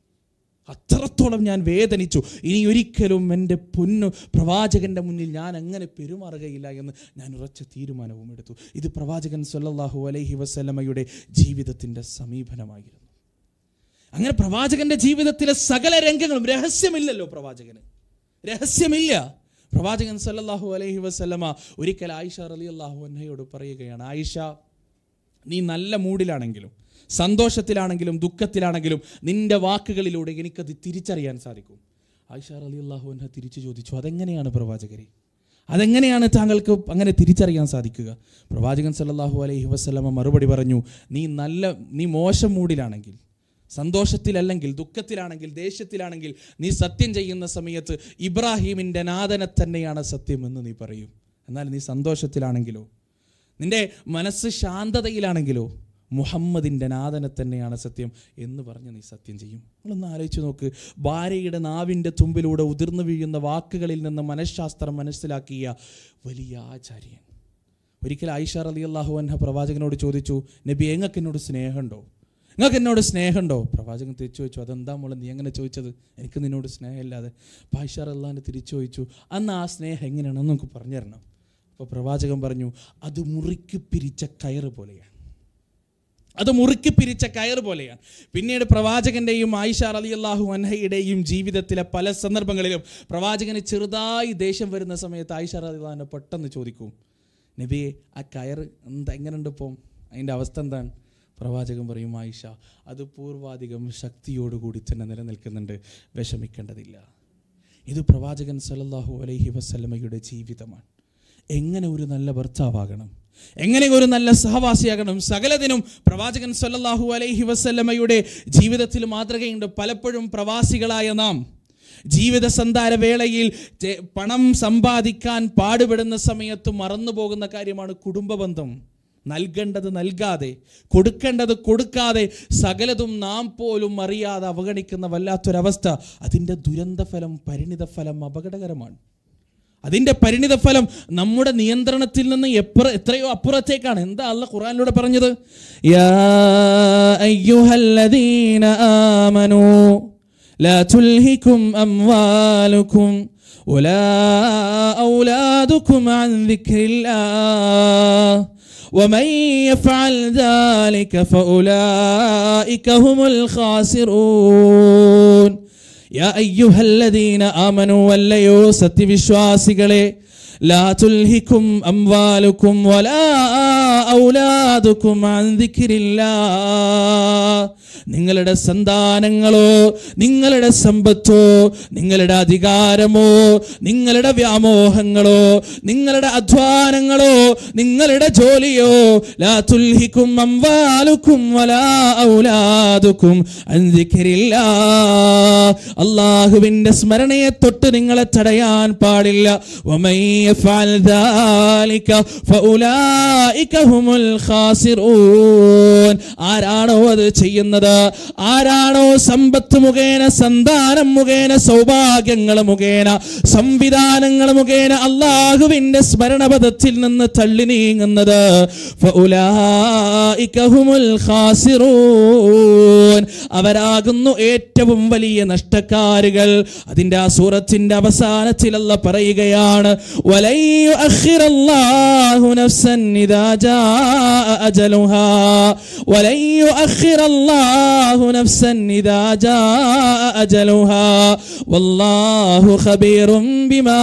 അത്രത്തോളം ഞാൻ വേദനിച്ചു ഇനി ഒരിക്കലും എൻ്റെ പൊന്നു പ്രവാചകന്റെ മുന്നിൽ ഞാൻ അങ്ങനെ പെരുമാറുകയില്ല എന്ന് ഞാൻ ഉറച്ച തീരുമാനവും എടുത്തു ഇത് പ്രവാചകൻ സല്ലല്ലാഹു അലൈഹി വസല്ലമയുടെ ജീവിതത്തിൻ്റെ സമീപനമായിരുന്നു അങ്ങനെ പ്രവാചകന്റെ ജീവിതത്തിലെ സകല രംഗങ്ങളും രഹസ്യമില്ലല്ലോ പ്രവാചകന് രഹസ്യമില്ല പ്രവാചകൻ സല്ലല്ലാഹു അലൈഹി വസല്ലമ ഒരിക്കൽ ആയിഷ റളിയല്ലാഹു അൻഹയോട് പറയുകയാണ് ആയിഷ നീ നല്ല മൂഡിലാണെങ്കിലും സന്തോഷത്തിലാണെങ്കിലും ദുഃഖത്തിലാണെങ്കിലും നിന്റെ വാക്കുകളിലൂടെ എനിക്കത് തിരിച്ചറിയാൻ സാധിക്കും ആയിഷ അലി അള്ളാഹു എന്നെ തിരിച്ചു ചോദിച്ചു അതെങ്ങനെയാണ് പ്രവാചകരെ അതെങ്ങനെയാണ് താങ്കൾക്ക് അങ്ങനെ തിരിച്ചറിയാൻ സാധിക്കുക പ്രവാചകൻ സല്ലല്ലാഹു അലൈഹി വസല്ലമ മറുപടി പറഞ്ഞു നീ നല്ല നീ മോശം മൂഡിലാണെങ്കിൽ സന്തോഷത്തിലല്ലെങ്കിൽ ദുഃഖത്തിലാണെങ്കിൽ ദേഷ്യത്തിലാണെങ്കിൽ നീ സത്യം ചെയ്യുന്ന സമയത്ത് ഇബ്രാഹീമിൻ്റെ നാഥനെ തന്നെയാണ് സത്യമെന്ന് നീ പറയും എന്നാൽ നീ സന്തോഷത്തിലാണെങ്കിലോ നിന്റെ മനസ്സ് ശാന്തതയിലാണെങ്കിലോ മുഹമ്മദിൻ്റെ നാഥനെ തന്നെയാണ് സത്യം എന്ന് പറഞ്ഞ് നീ സത്യം ചെയ്യും നിങ്ങളൊന്ന് ആലോചിച്ച് നോക്ക് ഭാര്യയുടെ നാവിൻ്റെ തുമ്പിലൂടെ ഉതിർന്നു വീഴുന്ന വാക്കുകളിൽ നിന്ന് മനഃശാസ്ത്രം മനസ്സിലാക്കിയ വലിയ ആചാര്യൻ ഒരിക്കൽ ആയിഷ അലി അള്ളാഹു അൻഹ പ്രവാചകനോട് ചോദിച്ചു നബി എങ്ങൾക്ക് എന്നോട് സ്നേഹമുണ്ടോ നിങ്ങൾക്ക് എന്നോട് സ്നേഹമുണ്ടോ പ്രവാചകൻ തിരിച്ചു ചോദിച്ചു അതെന്താ മോളെ നീ എങ്ങനെ ചോദിച്ചത് എനിക്ക് നിന്നോട് സ്നേഹമില്ലാതെ അപ്പോൾ ആയിഷ അള്ളാഹിനെ തിരിച്ചു ചോദിച്ചു അന്ന് ആ സ്നേഹം എങ്ങനെയാണെന്ന് നമുക്ക് പറഞ്ഞു തരണം അപ്പോൾ പ്രവാചകൻ പറഞ്ഞു അത് മുറുക്കി പിരിച്ച കയറ് പോലെയാണ് അത് മുറുക്കി പിരിച്ച കയർ പോലെയാണ് പിന്നീട് പ്രവാചകന്റെയും ആയിഷ അലി അള്ളാഹു അൻഹയുടെയും ജീവിതത്തിലെ പല സന്ദർഭങ്ങളിലും പ്രവാചകന് ചെറുതായി ദേഷ്യം വരുന്ന സമയത്ത് ആയിഷ അലി അള്ളാഹിനെ പെട്ടെന്ന് ചോദിക്കും നബിയെ ആ കയർ എന്താ എങ്ങനെയുണ്ട് ഇപ്പം അതിൻ്റെ അവസ്ഥ എന്താണ് പ്രവാചകൻ പറയും ആയിഷ അത് പൂർവാധികം ശക്തിയോടുകൂടി തന്നെ നിലനിൽക്കുന്നുണ്ട് വിഷമിക്കേണ്ടതില്ല ഇത് പ്രവാചകൻ സല്ലല്ലാഹു അലൈഹി വസല്ലമയുടെ ജീവിതമാണ് എങ്ങനെ ഒരു നല്ല ഭർത്താവാകണം എങ്ങനെ ഒരു നല്ല സഹവാസിയാകണം സകലതിനും പ്രവാചകൻ സല്ലല്ലാഹു അലൈഹി വസല്ലമയുടെ ജീവിതത്തിൽ മാതൃകയുണ്ട് പലപ്പോഴും പ്രവാസികളായ നാം ജീവിത സന്ധാര വേളയിൽ ചെ- പണം സമ്പാദിക്കാൻ പാടുപെടുന്ന സമയത്ത് മറന്നു പോകുന്ന കാര്യമാണ് കുടുംബബന്ധം നൽകേണ്ടത് നൽകാതെ കൊടുക്കേണ്ടത് കൊടുക്കാതെ സകലതും നാം പോലും അറിയാതെ അവഗണിക്കുന്ന വല്ലാത്തൊരവസ്ഥ അതിൻ്റെ ദുരന്തഫലം പരിണിതഫലം അപകടകരമാണ് അതിൻ്റെ പരിണിതഫലം നമ്മുടെ നിയന്ത്രണത്തിൽ നിന്ന് എപ്പുറ എത്രയോ അപ്പുറത്തേക്കാണ് എന്താ അല്ല ഖുറാനിലൂടെ പറഞ്ഞത് യാ അയ്യുഹല്ലദീന ആമനൂ لا تلهكم أموالكم ولا أولادكم عن ذكر الله ومن يفعل ذلك فأولئك هم الخاسرون يا أيها الذين آمنوا വല്ലയോ സത്യവിശ്വാസികളെ لا تلهكم أموالكم ولا أولادكم عن ذكر الله നിങ്ങളുടെ സന്താനങ്ങളോ നിങ്ങളുടെ സമ്പത്തോ നിങ്ങളുടെ അധികാരമോ നിങ്ങളുടെ വ്യാമോഹങ്ങളോ നിങ്ങളുടെ അധ്വാനങ്ങളോ നിങ്ങളുടെ ജോലിയോ ലാ തുൽഹിക്കും അംവാലുക്കും വലാ ഔലാദുക്കും അൻ ദിക്രില്ലാ അള്ളാഹുവിന്റെ സ്മരണയെ തൊട്ട് നിങ്ങളെ തടയാൻ പാടില്ല വമൻ യഫ്അൽ ذلك فأولئك ഹുമുൽ ഖാസിറൂൻ ആരാണോ അത് ചെയ്യുന്നത് ആരാണോ സമ്പത്ത് മുഖേന സന്താനം മുഖേന സൗഭാഗ്യങ്ങൾ മുഖേന സംവിധാനങ്ങൾ മുഖേന അള്ളാഹുവിന്റെ സ്മരണപഥത്തിൽ നിന്ന് തള്ളി നീങ്ങുന്നത് ഫഉലായിക ഹുമുൽ ഖാസിറൂൻ അവരാകുന്നു ഏറ്റവും വലിയ നഷ്ടക്കാരുകൾ അതിന്റെ ആ സൂറത്തിന്റെ അവസാനത്തിലല്ല പറയുകയാണ് വലൻ യുഅഖിറല്ലാഹു നഫ്സൻ ഇദാ ജാഅ അജലുഹാ വലൻ യുഅഖിറല്ലാഹു നഫ്സൻ ഇദാ ജാഅ അജലുഹാ വല്ലാഹു ഖബീറും ബിമാ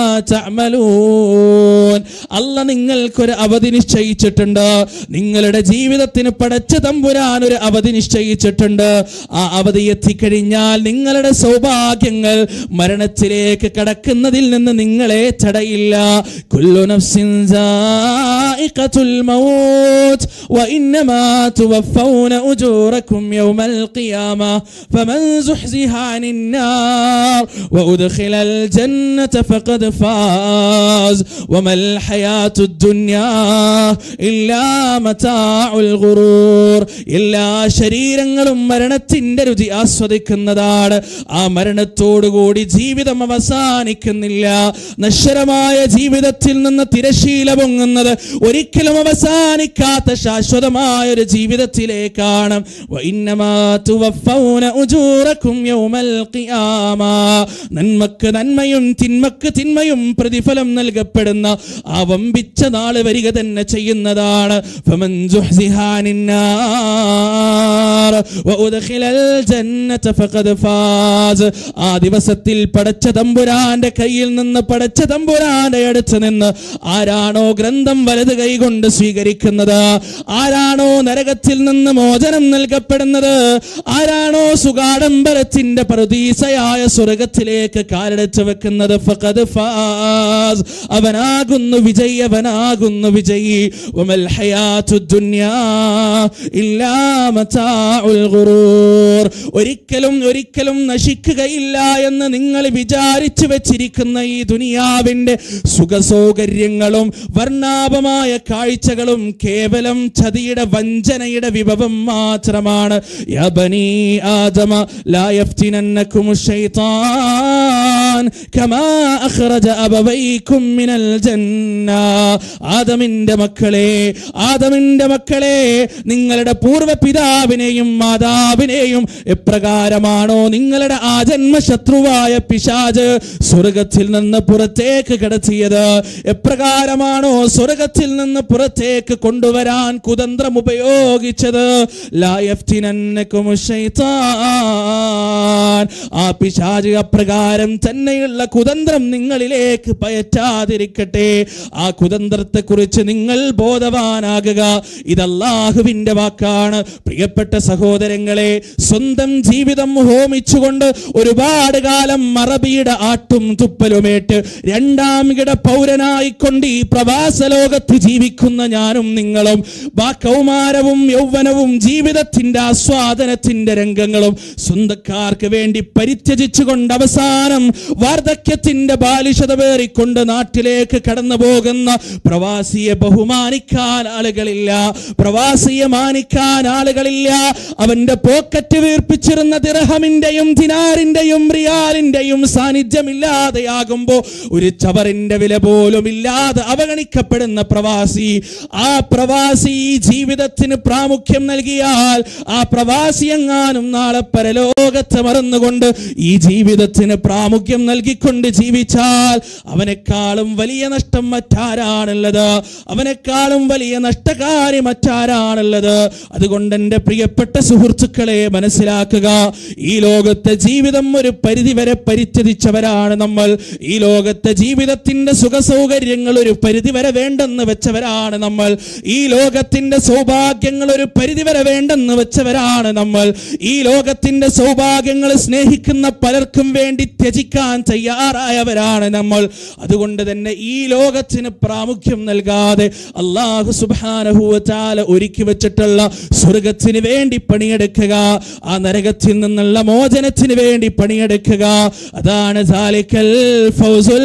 തഅമലൂൻ അല്ല നിങ്ങൾക്കൊരു അവധി നിശ്ചയിച്ചിട്ടുണ്ട് നിങ്ങളുടെ ജീവിതത്തിന് പടച്ച തമ്പുരാൻ ഒരു അവധി നിശ്ചയിച്ചിട്ടുണ്ട് ആ അവധി എത്തിക്കഴിഞ്ഞാൽ നിങ്ങളുടെ സൗഭാഗ്യങ്ങൾ മരണത്തിലേക്ക് കടക്കുന്നതിൽ നിന്ന് നിങ്ങളെ തടയില്ല കുല്ലു നഫ്സിൻ സായിഖത്തുൽ മൗത്ത് وإنما توفون أجوركم يوم القيامة فمن زحزح عن النار وأدخل الجنة فقد فاز وما الحياة الدنيا إلا متاع الغرور എല്ലാ ശരീരങ്ങളും മരണത്തിന്റെ രുചി ആസ്വദിക്കുന്നതാണ് ആ മരണത്തോടുകൂടി ജീവിതം അവസാനിക്കുന്നില്ല നശ്വരമായ ജീവിതത്തിൽ നിന്ന് തിരശീല പൊങ്ങുന്നത് ഒരിക്കലും അവസാനിക്കാത്ത ശാശ്വതമായ ഒരു ജീവിതത്തിലേക്കാണ് വഇന്നമാ തുവഫൗന ഉജൂറക്കും യൗമൽ ഖിയാമ നന്മക്ക് നന്മയും തിന്മക്ക് തിന്മയും പ്രതിഫലം നൽകപ്പെടുന്ന ആ വമ്പിച്ച നാള് വരിക തന്നെ ചെയ്യുന്നതാണ് ഫമൻ സുഹ്സിഹാനിൻ നാർ വഉദ്ഖിലൽ ജന്നത ഫഖദ് ഫാസ് ആ ദിവസത്തിൽ പടച്ച തമ്പുരാന്റെ കയ്യിൽ നിന്ന് പടച്ച തമ്പുരാന്റെ അടുത്ത് നിന്ന് ആരാണോ ഗ്രന്ഥം വലത് കൈകൊണ്ട് സ്വീകരിക്കുന്നത് ആരാണോ നരകത്തിൽ നിന്ന് മോചനം നൽകപ്പെടുന്നത് ആരാണോ സുഗാഡംബരത്തിന്റെ പ്രതീസയായ സ്വർഗത്തിലേക്ക് കാലെടുത്ത് വെക്കുന്നത് ഫഖദ് ഫാസ് അവനാകുന്നു വിജയി അവനാകുന്നു വിജയി വമൽ ഹയാത്തു ദുനിയാ ഇല്ലാ മതാഉൽ ഗുറൂർ ഒരിക്കലും ഒരിക്കലും നശിക്കുകയില്ല എന്ന് നിങ്ങൾ വിചാരിച്ചു വെച്ചിരിക്കുന്ന ഈ ദുനിയാവിന്റെ സുഖസൗകര്യങ്ങളും വർണ്ണാഭമായ കാഴ്ചകളും കേവലം ചതിയുടെ വഞ്ചനയുടെ വിഭവം മാത്രമാണ് യാ ബനീ ആദമ ലാ യഫ്തിനന്നകും ശൈത്താൻ കമാ അഖ്റജ അബവൈക്കും മിനൽ ജന്ന ആദമിന്റെ മക്കളെ ആദമിന്റെ മക്കളെ നിങ്ങളുടെ പൂർവ്വ പിതാവിനെയും മാതാവിനെയും എപ്രകാരമാണോ നിങ്ങളുടെ ആജന്മ ശത്രുവായ പിശാജ് സ്വർഗത്തിൽ നിന്ന് പുറത്തേക്ക് കടത്തിയത് എപ്രകാരമാണോ സ്വർഗത്തിൽ നിന്ന് പുറത്തേക്ക് കൊണ്ടുവരാൻ കുതന്ത്രം ഉപയോഗിച്ചത് ലായഫ്തിനന്നകും ശൈത്താൻ ആ പിശാജ് അപ്രകാരം തന്നെയുള്ള കുതന്ത്രം നിങ്ങളിലേക്ക് പയറ്റാതിരിക്കട്ടെ ആ കുതന്ത്രത്തെ കുറിച്ച് നിങ്ങൾ ബോധവാനാകുക ഇതല്ലാഹുവിന്റെ വാക്കാണ് പ്രിയപ്പെട്ട സഹോദരങ്ങളെ സ്വന്തം ജീവിതം ഹോമിച്ചുകൊണ്ട് ഒരുപാട് കാലം മറബിയുടെ ആട്ടും തുപ്പലുമേറ്റ് രണ്ടാം കിട പൗരനായിക്കൊണ്ട് ഈ പ്രവാസ ലോകത്ത് ജീവിക്കുന്ന ഞാനും നിങ്ങളും വാ കൗമാരവും യൗവനവും ജീവിതത്തിന്റെ ആസ്വാദനത്തിന്റെ രംഗങ്ങളും സ്വന്തക്കാർക്ക് വേണ്ടി പരിത്യജിച്ചുകൊണ്ട് അവസാനം വാർദ്ധക്യത്തിന്റെ ബാലിശത പേറിക്കൊണ്ട് നാട്ടിലേക്ക് കടന്നു പോകുന്ന പ്രവാസിയെ ബഹുമാനിക്കാൻ ആളുകളില്ല പ്രവാസിയെ മാനിക്കാൻ ആളുകളില്ല അവന്റെ പോക്കറ്റ് വീർപ്പിച്ചിരുന്ന ദിർഹമിന്റെയും ദിനാറിന്റെയും റിയാലിന്റെയും സാന്നിധ്യമില്ലാതെയാകുമ്പോ ഒരു ചവറിന്റെ വില പോലും ഇല്ലാതെ അവഗണിക്കപ്പെടുന്ന പ്രവാസി ആ പ്രവാസി ഈ ജീവിതത്തിന് പ്രാമുഖ്യം നൽകിയാൽ ആ പ്രവാസി എങ്ങാനും നാളെ പരലോകത്ത് മറന്നുകൊണ്ട് ഈ ജീവിതത്തിന് പ്രാമുഖ്യം നൽകിക്കൊണ്ട് ജീവിച്ചാൽ അവനെക്കാളും വലിയ നഷ്ടം മറ്റാരാണുള്ളത് അവനെക്കാളും വലിയ നഷ്ടകാരി മറ്റാരാണുള്ളത് അതുകൊണ്ട് എൻ്റെ പ്രിയപ്പെട്ട സുഹൃത്തുക്കളെ മനസ്സിലാക്കുക ഈ ലോകത്തെ ജീവിതം ഒരു പരിധിവരെ പരിത്യജിച്ചവരാണ് നമ്മൾ ഈ ലോകത്തെ ജീവിതത്തിന്റെ സുഖ സൗകര്യങ്ങൾ ഒരു പരിധിവരെ വേണ്ടെന്ന് വെച്ചവരാണ് നമ്മൾ ഈ ലോകത്തിന്റെ സൗഭാഗ്യങ്ങൾ ഒരു പരിധിവരെ വേണ്ടെന്ന് വെച്ചവരാണ് നമ്മൾ ഈ ലോകത്തിന്റെ സൗഭാഗ്യങ്ങൾ സ്നേഹിക്കുന്ന പലർക്കും വേണ്ടി ത്യജിക്കാൻ തയ്യാറായവരാണ് നമ്മൾ അതുകൊണ്ട് തന്നെ ഈ ലോകത്തിന് പ്രാമുഖ്യം നൽകാതെ അള്ളാഹു സുബാനഹുവച്ചാല ഒരുക്കി വെച്ചിട്ടുള്ള സ്വർഗത്തിന് വേണ്ടി പണിയെടുക്കുക ആ നരകത്തിൽ നിന്നുള്ള മോചനത്തിന് വേണ്ടി പണിയെടുക്കുക അതാണ് സാലിക്കൽ ഫൗസുൽ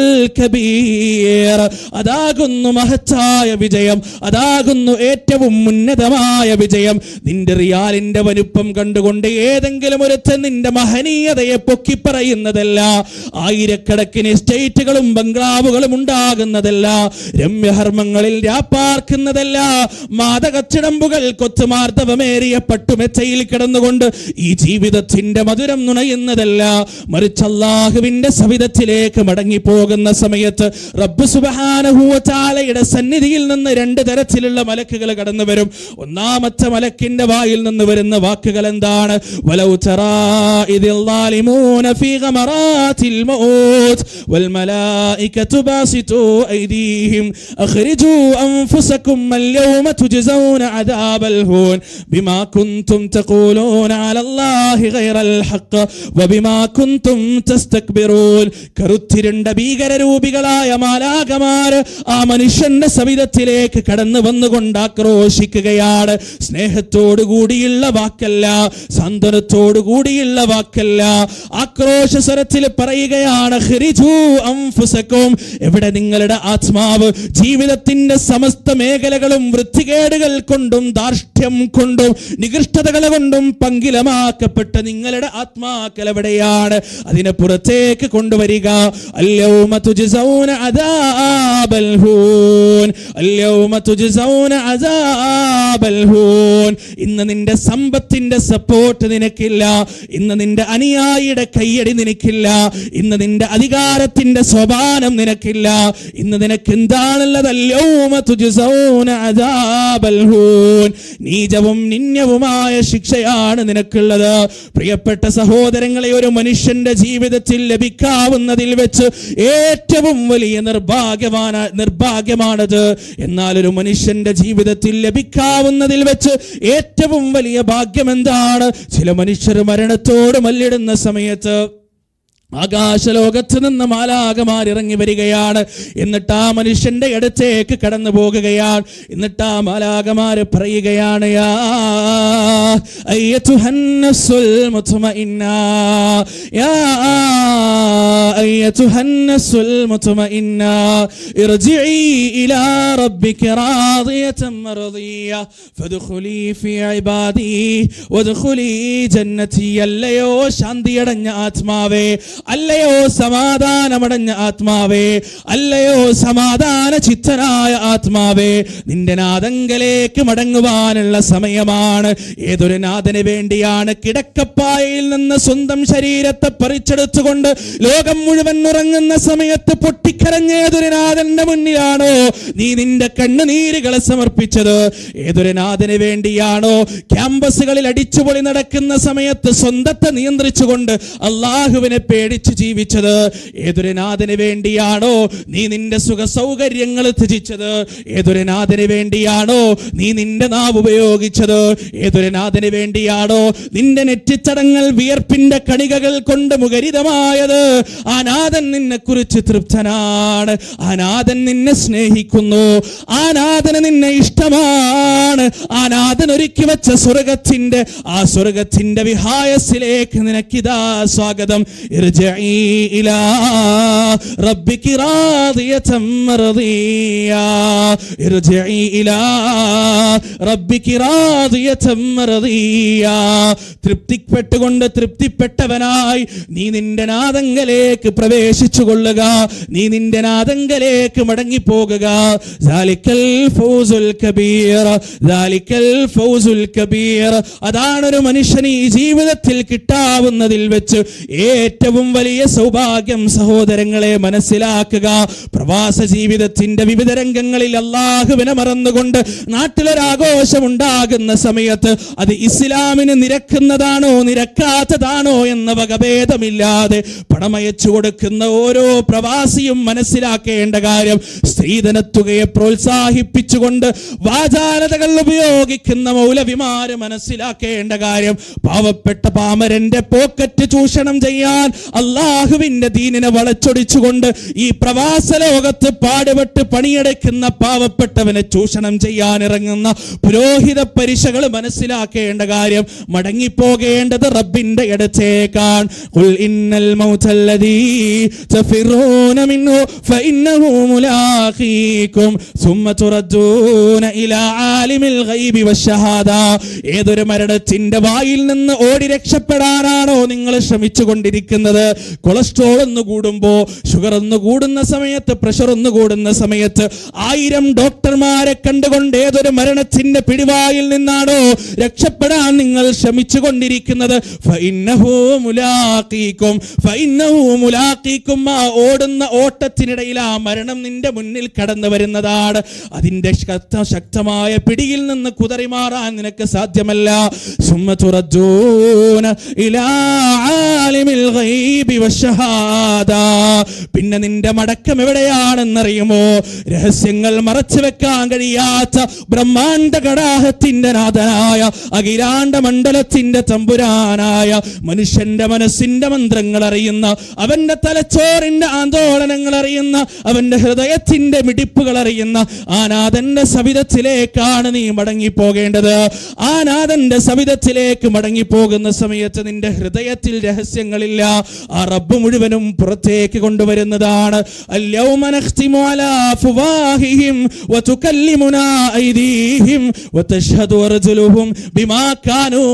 കബീർ അതാകുന്നു മഹത്തായ വിജയം അതാകുന്നു ഏറ്റവും ഉന്നതമായ വിജയം നിന്റെ റിയാലിന്റെ വലുപ്പം കണ്ടുകൊണ്ട് ഏതെങ്കിലും ഒരുത്തൻ നിന്റെ മഹനീയതയെ പൊക്കി പറയുന്നതല്ല ആയിരക്കണക്കിന് എസ്റ്റേറ്റുകളും ബംഗ്ലാവുകളും ഉണ്ടാകുന്നതല്ല രമ്യഹർമ്മങ്ങളിൽ രാപ്പാർക്കുന്നതല്ല മാതകച്ചിടമ്പുകൾ കൊത്തുമാർദ്ദവമേറിയ പട്ടുമെച്ചയിൽ കിടന്നുകൊണ്ട് ഈ ജീവിതത്തിന്റെ മധുരം നുണയുന്നതല്ല മറിച്ച് അള്ളാഹുവിന്റെ സവിധത്തിലേക്ക് മടങ്ങിപ്പോകുന്ന സമയത്ത് റബ്ബ് സുബഹാനഹൂവച്ചാലയുടെ സന്നിധിയിൽ നിന്ന് രണ്ട് തരത്തിലുള്ള മലക്കുകൾ കടന്നു വരും ഒന്നാമത്തെ മലക്കിന്റെ വായിൽ നിന്ന് വരുന്ന വാക്കുകൾ എന്താണ് വലൗ തറാ ഇതിൽ ظالمون في غمرات الموت والملائكة باسطوا أيديهم أخرجوا أنفسكم اليوم تجزون عذاب الهون بما كنتم تقولون على الله غير الحق وبما كنتم تستكبرون കറുത്തിരുണ്ട ഭീകരരൂപികളായ മാലാകമാര് ആ മനുഷ്യന്റെ സവിധത്തിലേക്ക് കടന്നു വന്നുകൊണ്ട് ആക്രോശിക്കുകയാണ് സ്നേഹത്തോടു കൂടിയുള്ള വാക്കല്ല സാന്ത്വനത്തോടു കൂടിയുള്ള വാക്കല്ല ആക്രോശ സ്വരത്തിൽ പറയുകയാണ് "ഖ്രിജൂ അൻഫുസക്കും." എവിടെ നിങ്ങളുടെ ആത്മാവ് ജീവിതത്തിന്റെ സമസ്ത മേഖലകളും വൃത്തികേടുകൾ കൊണ്ടും ധാർഷ്ട്യം കൊണ്ടും നികൃഷ്ടതകൾ കൊണ്ടും പങ്കിലമാക്കപ്പെട്ട നിങ്ങളുടെ ആത്മാക്കൾ എവിടെയാണ് അതിനെ പുറത്തേക്ക് കൊണ്ടുവരിക അല്യൗമ തുജ്സൗന അദാബൽ ഹൂൻ അല്യൗമ തുജ്സൗന അദാബൽ ഹൂൻ ഇന്ന് നിന്റെ സമ്പത്തിന്റെ സപ്പോർട്ട് നിനക്കില്ല ഇന്ന് നിന്റെ അനുയായിയുടെ കയ്യടി നിനക്കില്ല ഇന്ന് നിന്റെ അധികാരത്തിന്റെ സ്വഭാനം നിനക്കില്ല ഇന്ന് നിനക്ക് എന്താണുള്ളത് അല്യൗമ തുജ്സൗന അദാബൽ ഹൂൻ നീചവും നിന്യവുമായ ശിക്ഷയാണ് നിനക്കുള്ളത് പ്രിയപ്പെട്ട സഹോദരങ്ങളെ ഒരു മനുഷ്യന്റെ ജീവിതത്തിൽ ലഭിക്കാവുന്നതിൽ വെച്ച് ഏറ്റവും വലിയ നിർഭാഗ്യமான നിർഭാഗ്യമാണത് എന്നാൽ ഒരു മനുഷ്യന്റെ ജീവിതത്തിൽ ലഭിക്കാവുന്നതിൽ വെച്ച് ഏറ്റവും വലിയ ഭാഗ്യം എന്താണ് ചില മനുഷ്യർ മരണത്തോട് മല്ലിടുന്ന സമയത്ത് ആകാശലോകത്ത് നിന്ന് മാലാകമാർ ഇറങ്ങി വരികയാണ് എന്നിട്ട് ആ മനുഷ്യന്റെ അടുത്തേക്ക് കടന്നു പോകുകയാണ് എന്നിട്ട് ആ മാലാകമാര് പറയുകയാണ് യാ അയ്യത്തുഹൻ നഫ്സുൽ മുത്മഇന്ന യാ അയ്യത്തുഹൻ നഫ്സുൽ മുത്മഇന്ന ഇർജിഇ ഇലാ റബ്ബിക റാദിയതൻ മർദിയ ഫദ്ഖുലി ഫീ ഇബാദി വദ്ഖുലി ജന്നതി അല്ലയോ ശാന്തിയടഞ്ഞ ആത്മാവേ അല്ലയോ സമാധാനമടഞ്ഞ ആത്മാവേ അല്ലയോ സമാധാന ചിത്തനായ ആത്മാവേ നിന്റെ നാദങ്കലേക്ക് മടങ്ങുവാനുള്ള സമയമാണ് ഏതൊരു നാഥന് വേണ്ടിയാണ് കിടക്കപ്പായയിൽ നിന്ന് സ്വന്തം ശരീരത്തെ പറിച്ചെടുത്തുകൊണ്ട് ലോകം മുഴുവൻ ഉറങ്ങുന്ന സമയത്ത് പൊട്ടിക്കരഞ്ഞ ഏതൊരു നാഥന്റെ മുന്നിലാണോ നീ നിന്റെ കണ്ണുനീരുകളെ സമർപ്പിച്ചത് ഏതൊരു നാഥന് വേണ്ടിയാണോ ക്യാമ്പസുകളിൽ അടിച്ചുപൊളി നടക്കുന്ന സമയത്ത് സ്വന്തത്തെ നിയന്ത്രിച്ചുകൊണ്ട് അള്ളാഹുവിനെ പേടിച്ച് ജീവിച്ചത് ഏതൊരു നാഥന് വേണ്ടിയാണോ നീ നിന്റെ സുഖ സൗകര്യങ്ങൾ ത്യജിച്ചത് ഏതൊരു നാഥന് വേണ്ടിയാണോ നീ നിന്റെ നാവ് ഉപയോഗിച്ചത് ഏതൊരു നാഥന് വേണ്ടിയാണോ നിന്റെ നെറ്റിച്ചടങ്ങൾ വിയർപ്പിന്റെ കണികകൾ കൊണ്ട് മുഖരിതമായത് ആ നാഥൻ നിന്നെ കുറിച്ച് തൃപ്തനാണ് ആ നാഥൻ നിന്നെ സ്നേഹിക്കുന്നു ആ നാഥന് നിന്നെ ഇഷ്ടമാണ് ആ നാഥൻ ഒരുക്കി വെച്ച സ്വർഗത്തിന്റെ ആ സ്വർഗത്തിന്റെ വിഹായസിലേക്ക് നിനക്കിതാ സ്വാഗതം ഇർജിഇ ഇലാ റബ്ബികി റാദിയതൻ മർദിയാ ഇർജിഇ ഇലാ റബ്ബികി റാദിയതൻ മർദിയാ തൃപ്തിപ്പെട്ടുകൊണ്ട് തൃപ്തിപ്പെട്ടവനായി നീ നിന്റെ നാദങ്കലേക്ക് പ്രവേശിച്ചു കൊള്ളുക നീ നിന്റെ നാദങ്കലേക്ക് മടങ്ങിപ്പോകുക ദാലിക്കൽ ഫൗസുൽ കബീർ ദാലിക്കൽ ഫൗസുൽ കബീർ അതാണ് ഒരു മനുഷ്യന് ഈ ജീവിതത്തിൽ കിട്ടാവുന്നതിൽ വെച്ച് ഏറ്റവും വലിയ സൗഭാഗ്യം സഹോദരങ്ങളെ മനസ്സിലാക്കുക പ്രവാസ ജീവിതത്തിന്റെ വിവിധ രംഗങ്ങളിൽ അള്ളാഹുവിനെ മറന്നുകൊണ്ട് നാട്ടിലൊരാഘോഷം ഉണ്ടാകുന്ന സമയത്ത് അത് ഇസ്ലാമിന് നിരക്കുന്നതാണോ നിരക്കാത്തതാണോ എന്ന വകഭേദമില്ലാതെ പണമയച്ചു കൊടുക്കുന്ന ഓരോ പ്രവാസിയും മനസ്സിലാക്കേണ്ട കാര്യം സ്ത്രീധനത്തുകയെ പ്രോത്സാഹിപ്പിച്ചുകൊണ്ട് വാചാലതകൾ ഉപയോഗിക്കുന്ന മൗലവിമാര് മനസ്സിലാക്കേണ്ട കാര്യം പാവപ്പെട്ട പാമരന്റെ പോക്കറ്റ് ചൂഷണം ചെയ്യാൻ അള്ളാഹുവിന്റെ ദീനിനെ വളച്ചൊടിച്ചുകൊണ്ട് ഈ പ്രവാസ ലോകത്ത് പാടുപെട്ട് പണിയെടുക്കുന്ന പാവപ്പെട്ടവനെ ചൂഷണം ചെയ്യാൻ ഇറങ്ങുന്ന പുരോഹിത പരിശകൾ മനസ്സിലാക്കേണ്ട കാര്യം മടങ്ങിപ്പോകേണ്ടത് റബ്ബിന്റെ അടുത്തേക്കാണ് ഖുൽ ഇന്നൽ മൗതല്ലദീ തഫിറൂന മിൻഹു ഫഇന്നഹു മുലാഖീകും സുമ്മ തുറദ്ദൂന ഇലാ ആലിമിൽ ഗൈബി വശഹാദ ഏതൊരു മരണത്തിന്റെ വായിൽ നിന്ന് ഓടി രക്ഷപ്പെടാനാണോ നിങ്ങൾ ശ്രമിച്ചു കൊണ്ടിരിക്കുന്നത് കൊളസ്ട്രോൾ ഒന്ന് കൂടുമ്പോ ഷുഗർ ഒന്ന് കൂടുന്ന സമയത്ത് പ്രഷർ ഒന്ന് കൂടുന്ന സമയത്ത് ആയിരം ഡോക്ടർമാരെ കണ്ടുകൊണ്ട് ഏതൊരു മരണത്തിന്റെ പിടിവായിൽ നിന്നാണോ രക്ഷപ്പെടാൻ നിങ്ങൾ ശ്രമിച്ചു കൊണ്ടിരിക്കുന്നത് ഫഇന്നഹു മുലാഖീകും ഫഇന്നഹു മുലാഖീകും ആ ഓടുന്ന ഓട്ടത്തിനിടയിൽ ആ മരണം നിന്റെ മുന്നിൽ കടന്നു വരുന്നതാണ് അതിന്റെ ശക്ത ശക്തമായ പിടിയിൽ നിന്ന് കുതറി മാറാൻ നിനക്ക് സാധ്യമല്ല സുമ്മ തുറജൂന ഇലാ ആലിമിൽ ഗൈബി വശഹാദ പിന്നെ നിന്റെ മടക്കം എവിടെയാണെന്നറിയുമോ രഹസ്യങ്ങൾ മറച്ചു വെക്കാൻ കഴിയാത്ത ബ്രഹ്മാണ്ട കടാഹത്തിന്റെ നാഥനായ അഖിലാണ്ട മണ്ഡലത്തിന്റെ തമ്പുരാനായ മനുഷ്യന്റെ മനസ്സിന്റെ മന്ത്രങ്ങൾ അറിയുന്ന അവന്റെ തലച്ചോറിന്റെ ആന്തോളനങ്ങൾ അറിയുന്ന അവന്റെ ഹൃദയത്തിന്റെ മിടിപ്പുകൾ അറിയുന്ന ആ നാഥന്റെ സവിധത്തിലേക്കാണ് നീ മടങ്ങിപ്പോകേണ്ടത് ആ നാഥന്റെ സവിധത്തിലേക്ക് മടങ്ങിപ്പോകുന്ന സമയത്ത് നിന്റെ ഹൃദയത്തിൽ രഹസ്യങ്ങളില്ല ആ റബ്ബ് മുഴുവനും പുറത്തേക്ക് കൊണ്ടുവരുന്നതാണ് اليوم نختم على أفواههم وتكلمنا أيديهم وتشهد أرجلهم بما كانوا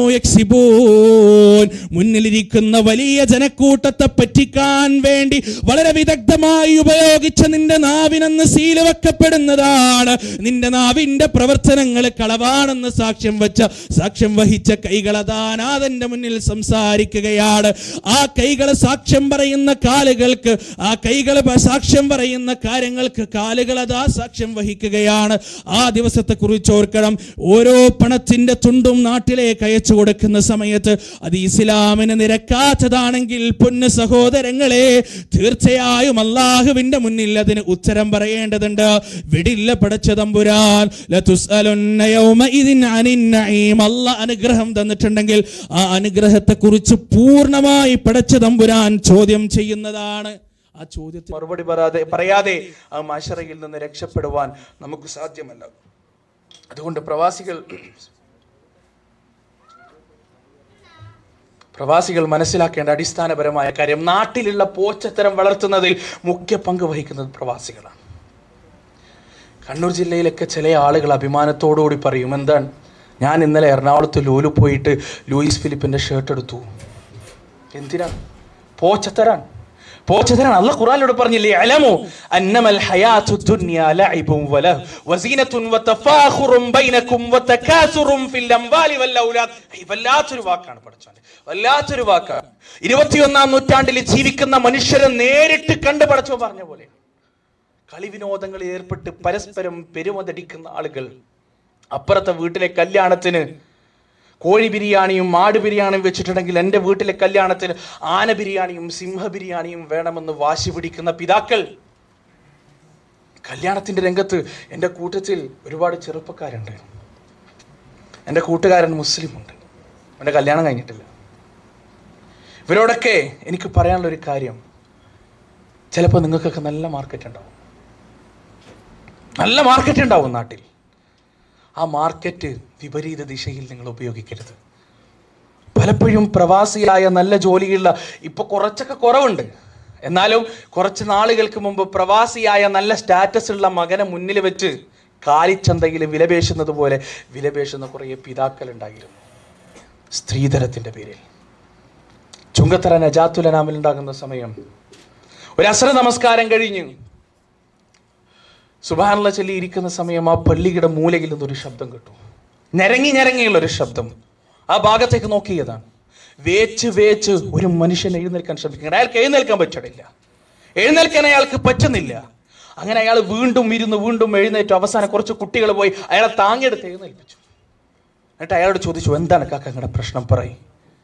يكسبون മുന്നിലിരിക്കുന്ന വലിയ ജനക്കൂട്ടത്തെ പറ്റിക്കാൻ വേണ്ടി വളരെ വിദഗ്ധമായി ഉപയോഗിച്ച നിന്റെ നാവിനെന്ന് സീല് വെക്കപ്പെടുന്നതാണ് നിന്റെ നാവിന്റെ പ്രവർത്തനങ്ങൾ കളവാണെന്ന് സാക്ഷ്യം വെച്ച സാക്ഷ്യം വഹിച്ച കൈകൾ അതാനാഥന്റെ മുന്നിൽ സംസാരിക്കുകയാണ് ആ കൈകൾ സാക്ഷ്യം പറയുന്ന കാലുകൾക്ക് ആ കൈകൾ സാക്ഷ്യം പറയുന്ന കാര്യങ്ങൾക്ക് കാലുകൾ അതാ സാക്ഷ്യം വഹിക്കുകയാണ് ആ ദിവസത്തെ കുറിച്ച് ഓർക്കണം ഓരോ പണത്തിന്റെ തുണ്ടും നാട്ടിലേക്ക് അയച്ചു കൊടുക്കുന്ന സമയത്ത് അത് ഇസ്ലാമിന് നിരക്കാത്തതാണെങ്കിൽ പൊന്ന് സഹോദരങ്ങളെ തീർച്ചയായും അള്ളാഹുവിന്റെ മുന്നിൽ അതിന് ഉത്തരം പറയേണ്ടതുണ്ട് വിടില്ല പടച്ച തമ്പുരാൻ ലതുസ്അലുന്ന യൗമഇദിൻ അനിൻ നഈം. അള്ളാഹ് അനുഗ്രഹം തന്നിട്ടുണ്ടെങ്കിൽ ആ അനുഗ്രഹത്തെ കുറിച്ച് പൂർണ്ണമായി പടച്ച തമ്പുരാൻ ചോദ്യം ചെയ്യുന്നതാണ് ആ ചോദ്യത്തിന് മറുപടി പറയാതെ പറയാതെ ആ മഷറയിൽ നിന്ന് രക്ഷപ്പെടുവാൻ നമുക്ക് സാധ്യമല്ല അതുകൊണ്ട് പ്രവാസികൾ പ്രവാസികൾ മനസ്സിലാക്കേണ്ട അടിസ്ഥാനപരമായ കാര്യം നാട്ടിലുള്ള പോച്ചത്തരം വളർത്തുന്നതിൽ മുഖ്യ പങ്ക് വഹിക്കുന്നത് പ്രവാസികളാണ് കണ്ണൂർ ജില്ലയിലൊക്കെ ചില ആളുകൾ അഭിമാനത്തോടുകൂടി പറയും എന്താണ് ഞാൻ ഇന്നലെ എറണാകുളത്ത് ലൂലു പോയിട്ട് ലൂയിസ് ഫിലിപ്പിന്റെ ഷർട്ട് എടുത്തു എന്തിനാണ് പോച്ചത്തരാൻ പോച്ചതരാണ് അല്ല ഖുറാനിലൂടെ പറഞ്ഞില്ലേ അലമു അന്നമൽ ഹയാത്തു ദുനിയ ലഅബും വലഹ് വസീനത്തുൻ വതഫാഖുറും ബൈനക്കും വതകാസുറും ഫിൽ അംവാലി വൽ ഔലാദ് ഈ വല്ലാത്തൊരു വാക്കാണ് പഠിച്ചോനെ വല്ലാത്തൊരു വാക്കാണ് ഇരുപത്തിയൊന്നാം നൂറ്റാണ്ടിൽ ജീവിക്കുന്ന മനുഷ്യരെ നേരിട്ട് കണ്ട് പഠിച്ചോ പറഞ്ഞ പോലെ കളിവിനോദങ്ങളിൽ ഏർപ്പെട്ട് പരസ്പരം പെരുമതടിക്കുന്ന ആളുകൾ അപ്പുറത്തെ വീട്ടിലെ കല്യാണത്തിന് കോഴി ബിരിയാണിയും മാട് ബിരിയാണിയും വെച്ചിട്ടുണ്ടെങ്കിൽ എൻ്റെ വീട്ടിലെ കല്യാണത്തിന് ആന ബിരിയാണിയും സിംഹ ബിരിയാണിയും വേണമെന്ന് വാശി പിടിക്കുന്ന പിതാക്കൾ കല്യാണത്തിന്റെ രംഗത്ത് എൻ്റെ കൂട്ടത്തിൽ ഒരുപാട് ചെറുപ്പക്കാരുണ്ട് എൻ്റെ കൂട്ടുകാരൻ മുസ്ലിമുണ്ട് എൻ്റെ കല്യാണം കഴിഞ്ഞിട്ടില്ല ഇവരോടൊക്കെ എനിക്ക് പറയാനുള്ള ഒരു കാര്യം ചിലപ്പോൾ നിങ്ങൾക്കൊക്കെ നല്ല മാർക്കറ്റ് ഉണ്ടാവും നല്ല മാർക്കറ്റ് ഉണ്ടാവും നാട്ടിൽ ആ മാർക്കറ്റ് വിപരീത ദിശയിൽ നിങ്ങൾ ഉപയോഗിക്കരുത് പലപ്പോഴും പ്രവാസിയായ നല്ല ജോലിയുള്ള ഇപ്പൊ കുറച്ചൊക്കെ കുറവുണ്ട് എന്നാലും കുറച്ച് നാളുകൾക്ക് മുമ്പ് പ്രവാസിയായ നല്ല സ്റ്റാറ്റസ് ഉള്ള മകനെ മുന്നിൽ വെച്ച് കാലിച്ചന്തയിൽ വിലപേശുന്നത് പോലെ വിലപേശുന്ന കുറേ പിതാക്കൾ ഉണ്ടായിരുന്നു സ്ത്രീധനത്തിന്റെ പേരിൽ ചുങ്കത്തറ നജാത്തുലനാമിൽ ഉണ്ടാകുന്ന സമയം ഒരു അസര നമസ്കാരം കഴിഞ്ഞു സുബാനുള്ള ചൊല്ലി ഇരിക്കുന്ന സമയം ആ പള്ളിയുടെ മൂലയിൽ നിന്നൊരു ശബ്ദം കേട്ടു ഞരങ്ങി ഞരങ്ങിയുള്ള ഒരു ശബ്ദം ആ ഭാഗത്തേക്ക് നോക്കിയതാണ് വേച്ച് വേച്ച് ഒരു മനുഷ്യൻ എഴുന്നേൽക്കാൻ ശ്രമിക്കുന്നത് അയാൾക്ക് എഴുന്നേൽക്കാൻ പറ്റണില്ല എഴുന്നേൽക്കാൻ അയാൾക്ക് പറ്റുന്നില്ല അങ്ങനെ അയാൾ വീണ്ടും ഇരുന്ന് വീണ്ടും എഴുന്നേറ്റു അവസാനം കുറച്ച് കുട്ടികൾ പോയി അയാളെ താങ്ങിയെടുത്ത് എഴുന്നേൽപ്പിച്ചു എന്നിട്ട് അയാളോട് ചോദിച്ചു എന്താണ് കാക്ക നിങ്ങളുടെ പ്രശ്നം പറയും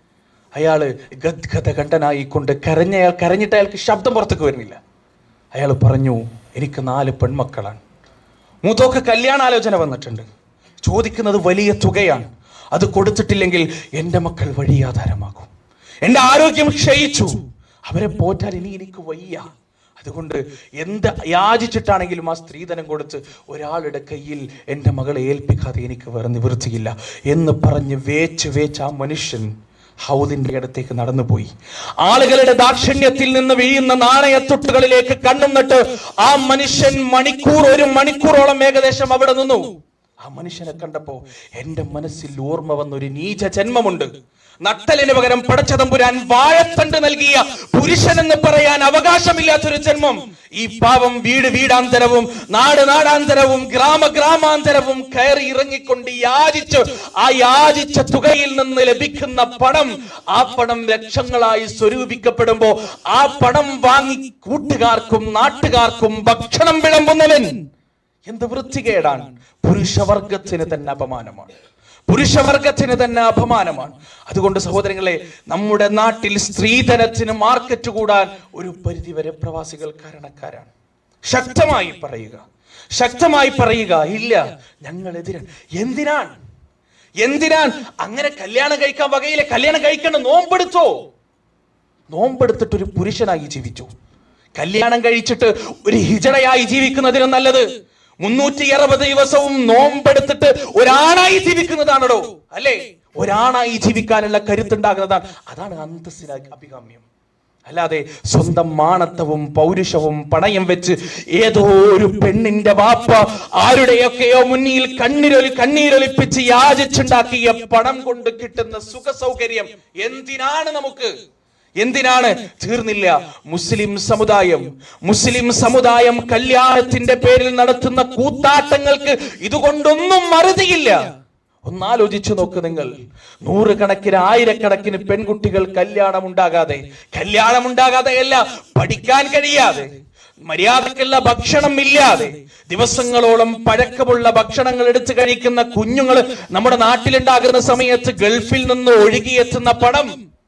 അയാള് ഗദ്ഗത കണ്ടനായിക്കൊണ്ട് കരഞ്ഞ അയാൾ കരഞ്ഞിട്ട് അയാൾക്ക് ശബ്ദം പുറത്തേക്ക് വരുന്നില്ല അയാൾ പറഞ്ഞു എനിക്ക് നാല് പെൺമക്കളാണ് മൂത്തോക്ക് കല്യാണാലോചന വന്നിട്ടുണ്ട് ചോദിക്കുന്നത് വലിയ തുകയാണ് അത് കൊടുത്തിട്ടില്ലെങ്കിൽ എൻ്റെ മക്കൾ വഴിയാധാരമാകും എൻ്റെ ആരോഗ്യം ക്ഷയിച്ചു അവരെ പോറ്റാൻ ഇനി എനിക്ക് വയ്യ അതുകൊണ്ട് എന്ത് യാചിച്ചിട്ടാണെങ്കിലും ആ സ്ത്രീധനം കൊടുത്ത് ഒരാളുടെ കയ്യിൽ എൻ്റെ മകളെ ഏൽപ്പിക്കാതെ എനിക്ക് വേറെ നിവൃത്തിയില്ല എന്ന് പറഞ്ഞ് വേച്ച് വേച്ച് ആ മനുഷ്യൻ ഹൗദിന്റെ അടുത്തേക്ക് നടന്നുപോയി ആളുകളുടെ ദാക്ഷിണ്യത്തിൽ നിന്ന് വീഴുന്ന നാണയത്തൊട്ടുകളിലേക്ക് കണ്ണുന്നിട്ട് ആ മനുഷ്യൻ മണിക്കൂർ ഒരു മണിക്കൂറോളം ഏകദേശം അവിടെ നിന്നു ആ മനുഷ്യനെ കണ്ടപ്പോ എന്റെ മനസ്സിൽ ഓർമ്മ വന്ന ഒരു നീച ജന്മമുണ്ട് നട്ടലിന് പകരം പടച്ചതമ്പുരാൻ വാഴത്തണ്ട് നൽകിയ പുരുഷൻ എന്ന് പറയാൻ അവകാശമില്ലാത്തൊരു ജന്മം ഈ പാവം വീട് വീടാന്തരവും നാട് നാടാന്തരവും ഗ്രാമ ഗ്രാമാന്തരവും കയറി ഇറങ്ങിക്കൊണ്ട് യാചിച്ച് ആ യാചിച്ച തുകയിൽ നിന്ന് ലഭിക്കുന്ന പണം ആ പണം ലക്ഷങ്ങളായി സ്വരൂപിക്കപ്പെടുമ്പോ ആ പണം വാങ്ങി കൂട്ടുകാർക്കും നാട്ടുകാർക്കും ഭക്ഷണം വിളമ്പുന്നവൻ എന്ത് വൃത്തികേടാണ് പുരുഷവർഗത്തിന് തന്നെ അപമാനമാണ് പുരുഷവർഗത്തിന് തന്നെ അപമാനമാണ് അതുകൊണ്ട് സഹോദരങ്ങളെ നമ്മുടെ നാട്ടിൽ സ്ത്രീധനത്തിന് മാർക്കറ്റ് കൂടാൻ ഒരു പരിധിവരെ പ്രവാസികൾ കാരണക്കാരാണ് ശക്തമായി പറയുക ശക്തമായി പറയുക ഇല്ല ഞങ്ങൾ എതിരാണ് എന്തിനാണ് എന്തിനാൻ അങ്ങനെ കല്യാണം കഴിക്കാൻ വകയിലെ കല്യാണം കഴിക്കേണ്ട നോമ്പെടുത്തോ നോമ്പെടുത്തിട്ട് ഒരു പുരുഷനായി ജീവിച്ചു കല്യാണം കഴിച്ചിട്ട് ഒരു ഹിജടയായി ജീവിക്കുന്നതിനും നല്ലത് മുന്നൂറ്റി അറുപത് ദിവസവും നോമ്പെടുത്തിട്ട് ഒരാണായി ജീവിക്കുന്നതാണോ അല്ലേ ഒരാണായി ജീവിക്കാനുള്ള കരുത്തുണ്ടാകുന്നതാണ് അതാണ് അന്തസ്സിന് അഭികാമ്യം അല്ലാതെ സ്വന്തം മാണത്തവും പൗരുഷവും പണയം വെച്ച് ഏതോ ഒരു പെണ്ണിന്റെ വാപ്പ ആരുടെയൊക്കെയോ മുന്നിൽ കണ്ണീരൊലി കണ്ണീരൊലിപ്പിച്ച് യാചിച്ചുണ്ടാക്കിയ പണം കൊണ്ട് കിട്ടുന്ന സുഖ സൗകര്യം എന്തിനാണ് നമുക്ക് എന്തിനാണ് തീർന്നില്ല മുസ്ലിം സമുദായം മുസ്ലിം സമുദായം കല്യാണത്തിന്റെ പേരിൽ നടത്തുന്ന കൂത്താട്ടങ്ങൾക്ക് ഇതുകൊണ്ടൊന്നും മറുതിയില്ല ഒന്നാലോചിച്ചു നോക്ക് നിങ്ങൾ നൂറുകണക്കിന് ആയിരക്കണക്കിന് പെൺകുട്ടികൾ കല്യാണം ഉണ്ടാകാതെ കല്യാണം ഉണ്ടാകാതെയല്ല പഠിക്കാൻ കഴിയാതെ മര്യാദക്കുള്ള ഭക്ഷണം ഇല്ലാതെ ദിവസങ്ങളോളം പഴക്കമുള്ള ഭക്ഷണങ്ങൾ എടുത്തു കഴിക്കുന്ന കുഞ്ഞുങ്ങൾ നമ്മുടെ നാട്ടിലുണ്ടാകുന്ന സമയത്ത് ഗൾഫിൽ നിന്ന് ഒഴുകിയെത്തുന്ന പണം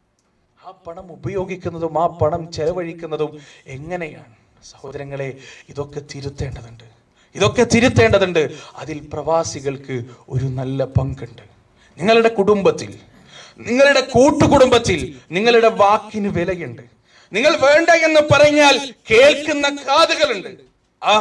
ആ പണം ഉപയോഗിക്കുന്നതും ആ പണം ചെലവഴിക്കുന്നതും എങ്ങനെയാണ് സഹോദരങ്ങളെ ഇതൊക്കെ തിരുത്തേണ്ടതുണ്ട് ഇതൊക്കെ തിരുത്തേണ്ടതുണ്ട് അതിൽ പ്രവാസികൾക്ക് ഒരു നല്ല പങ്കുണ്ട് നിങ്ങളുടെ കുടുംബത്തിൽ നിങ്ങളുടെ കൂട്ടുകുടുംബത്തിൽ നിങ്ങളുടെ വാക്കിന് വിലയുണ്ട് നിങ്ങൾ വേണ്ട എന്ന് പറഞ്ഞാൽ കേൾക്കുന്ന കാതുകളുണ്ട് ആ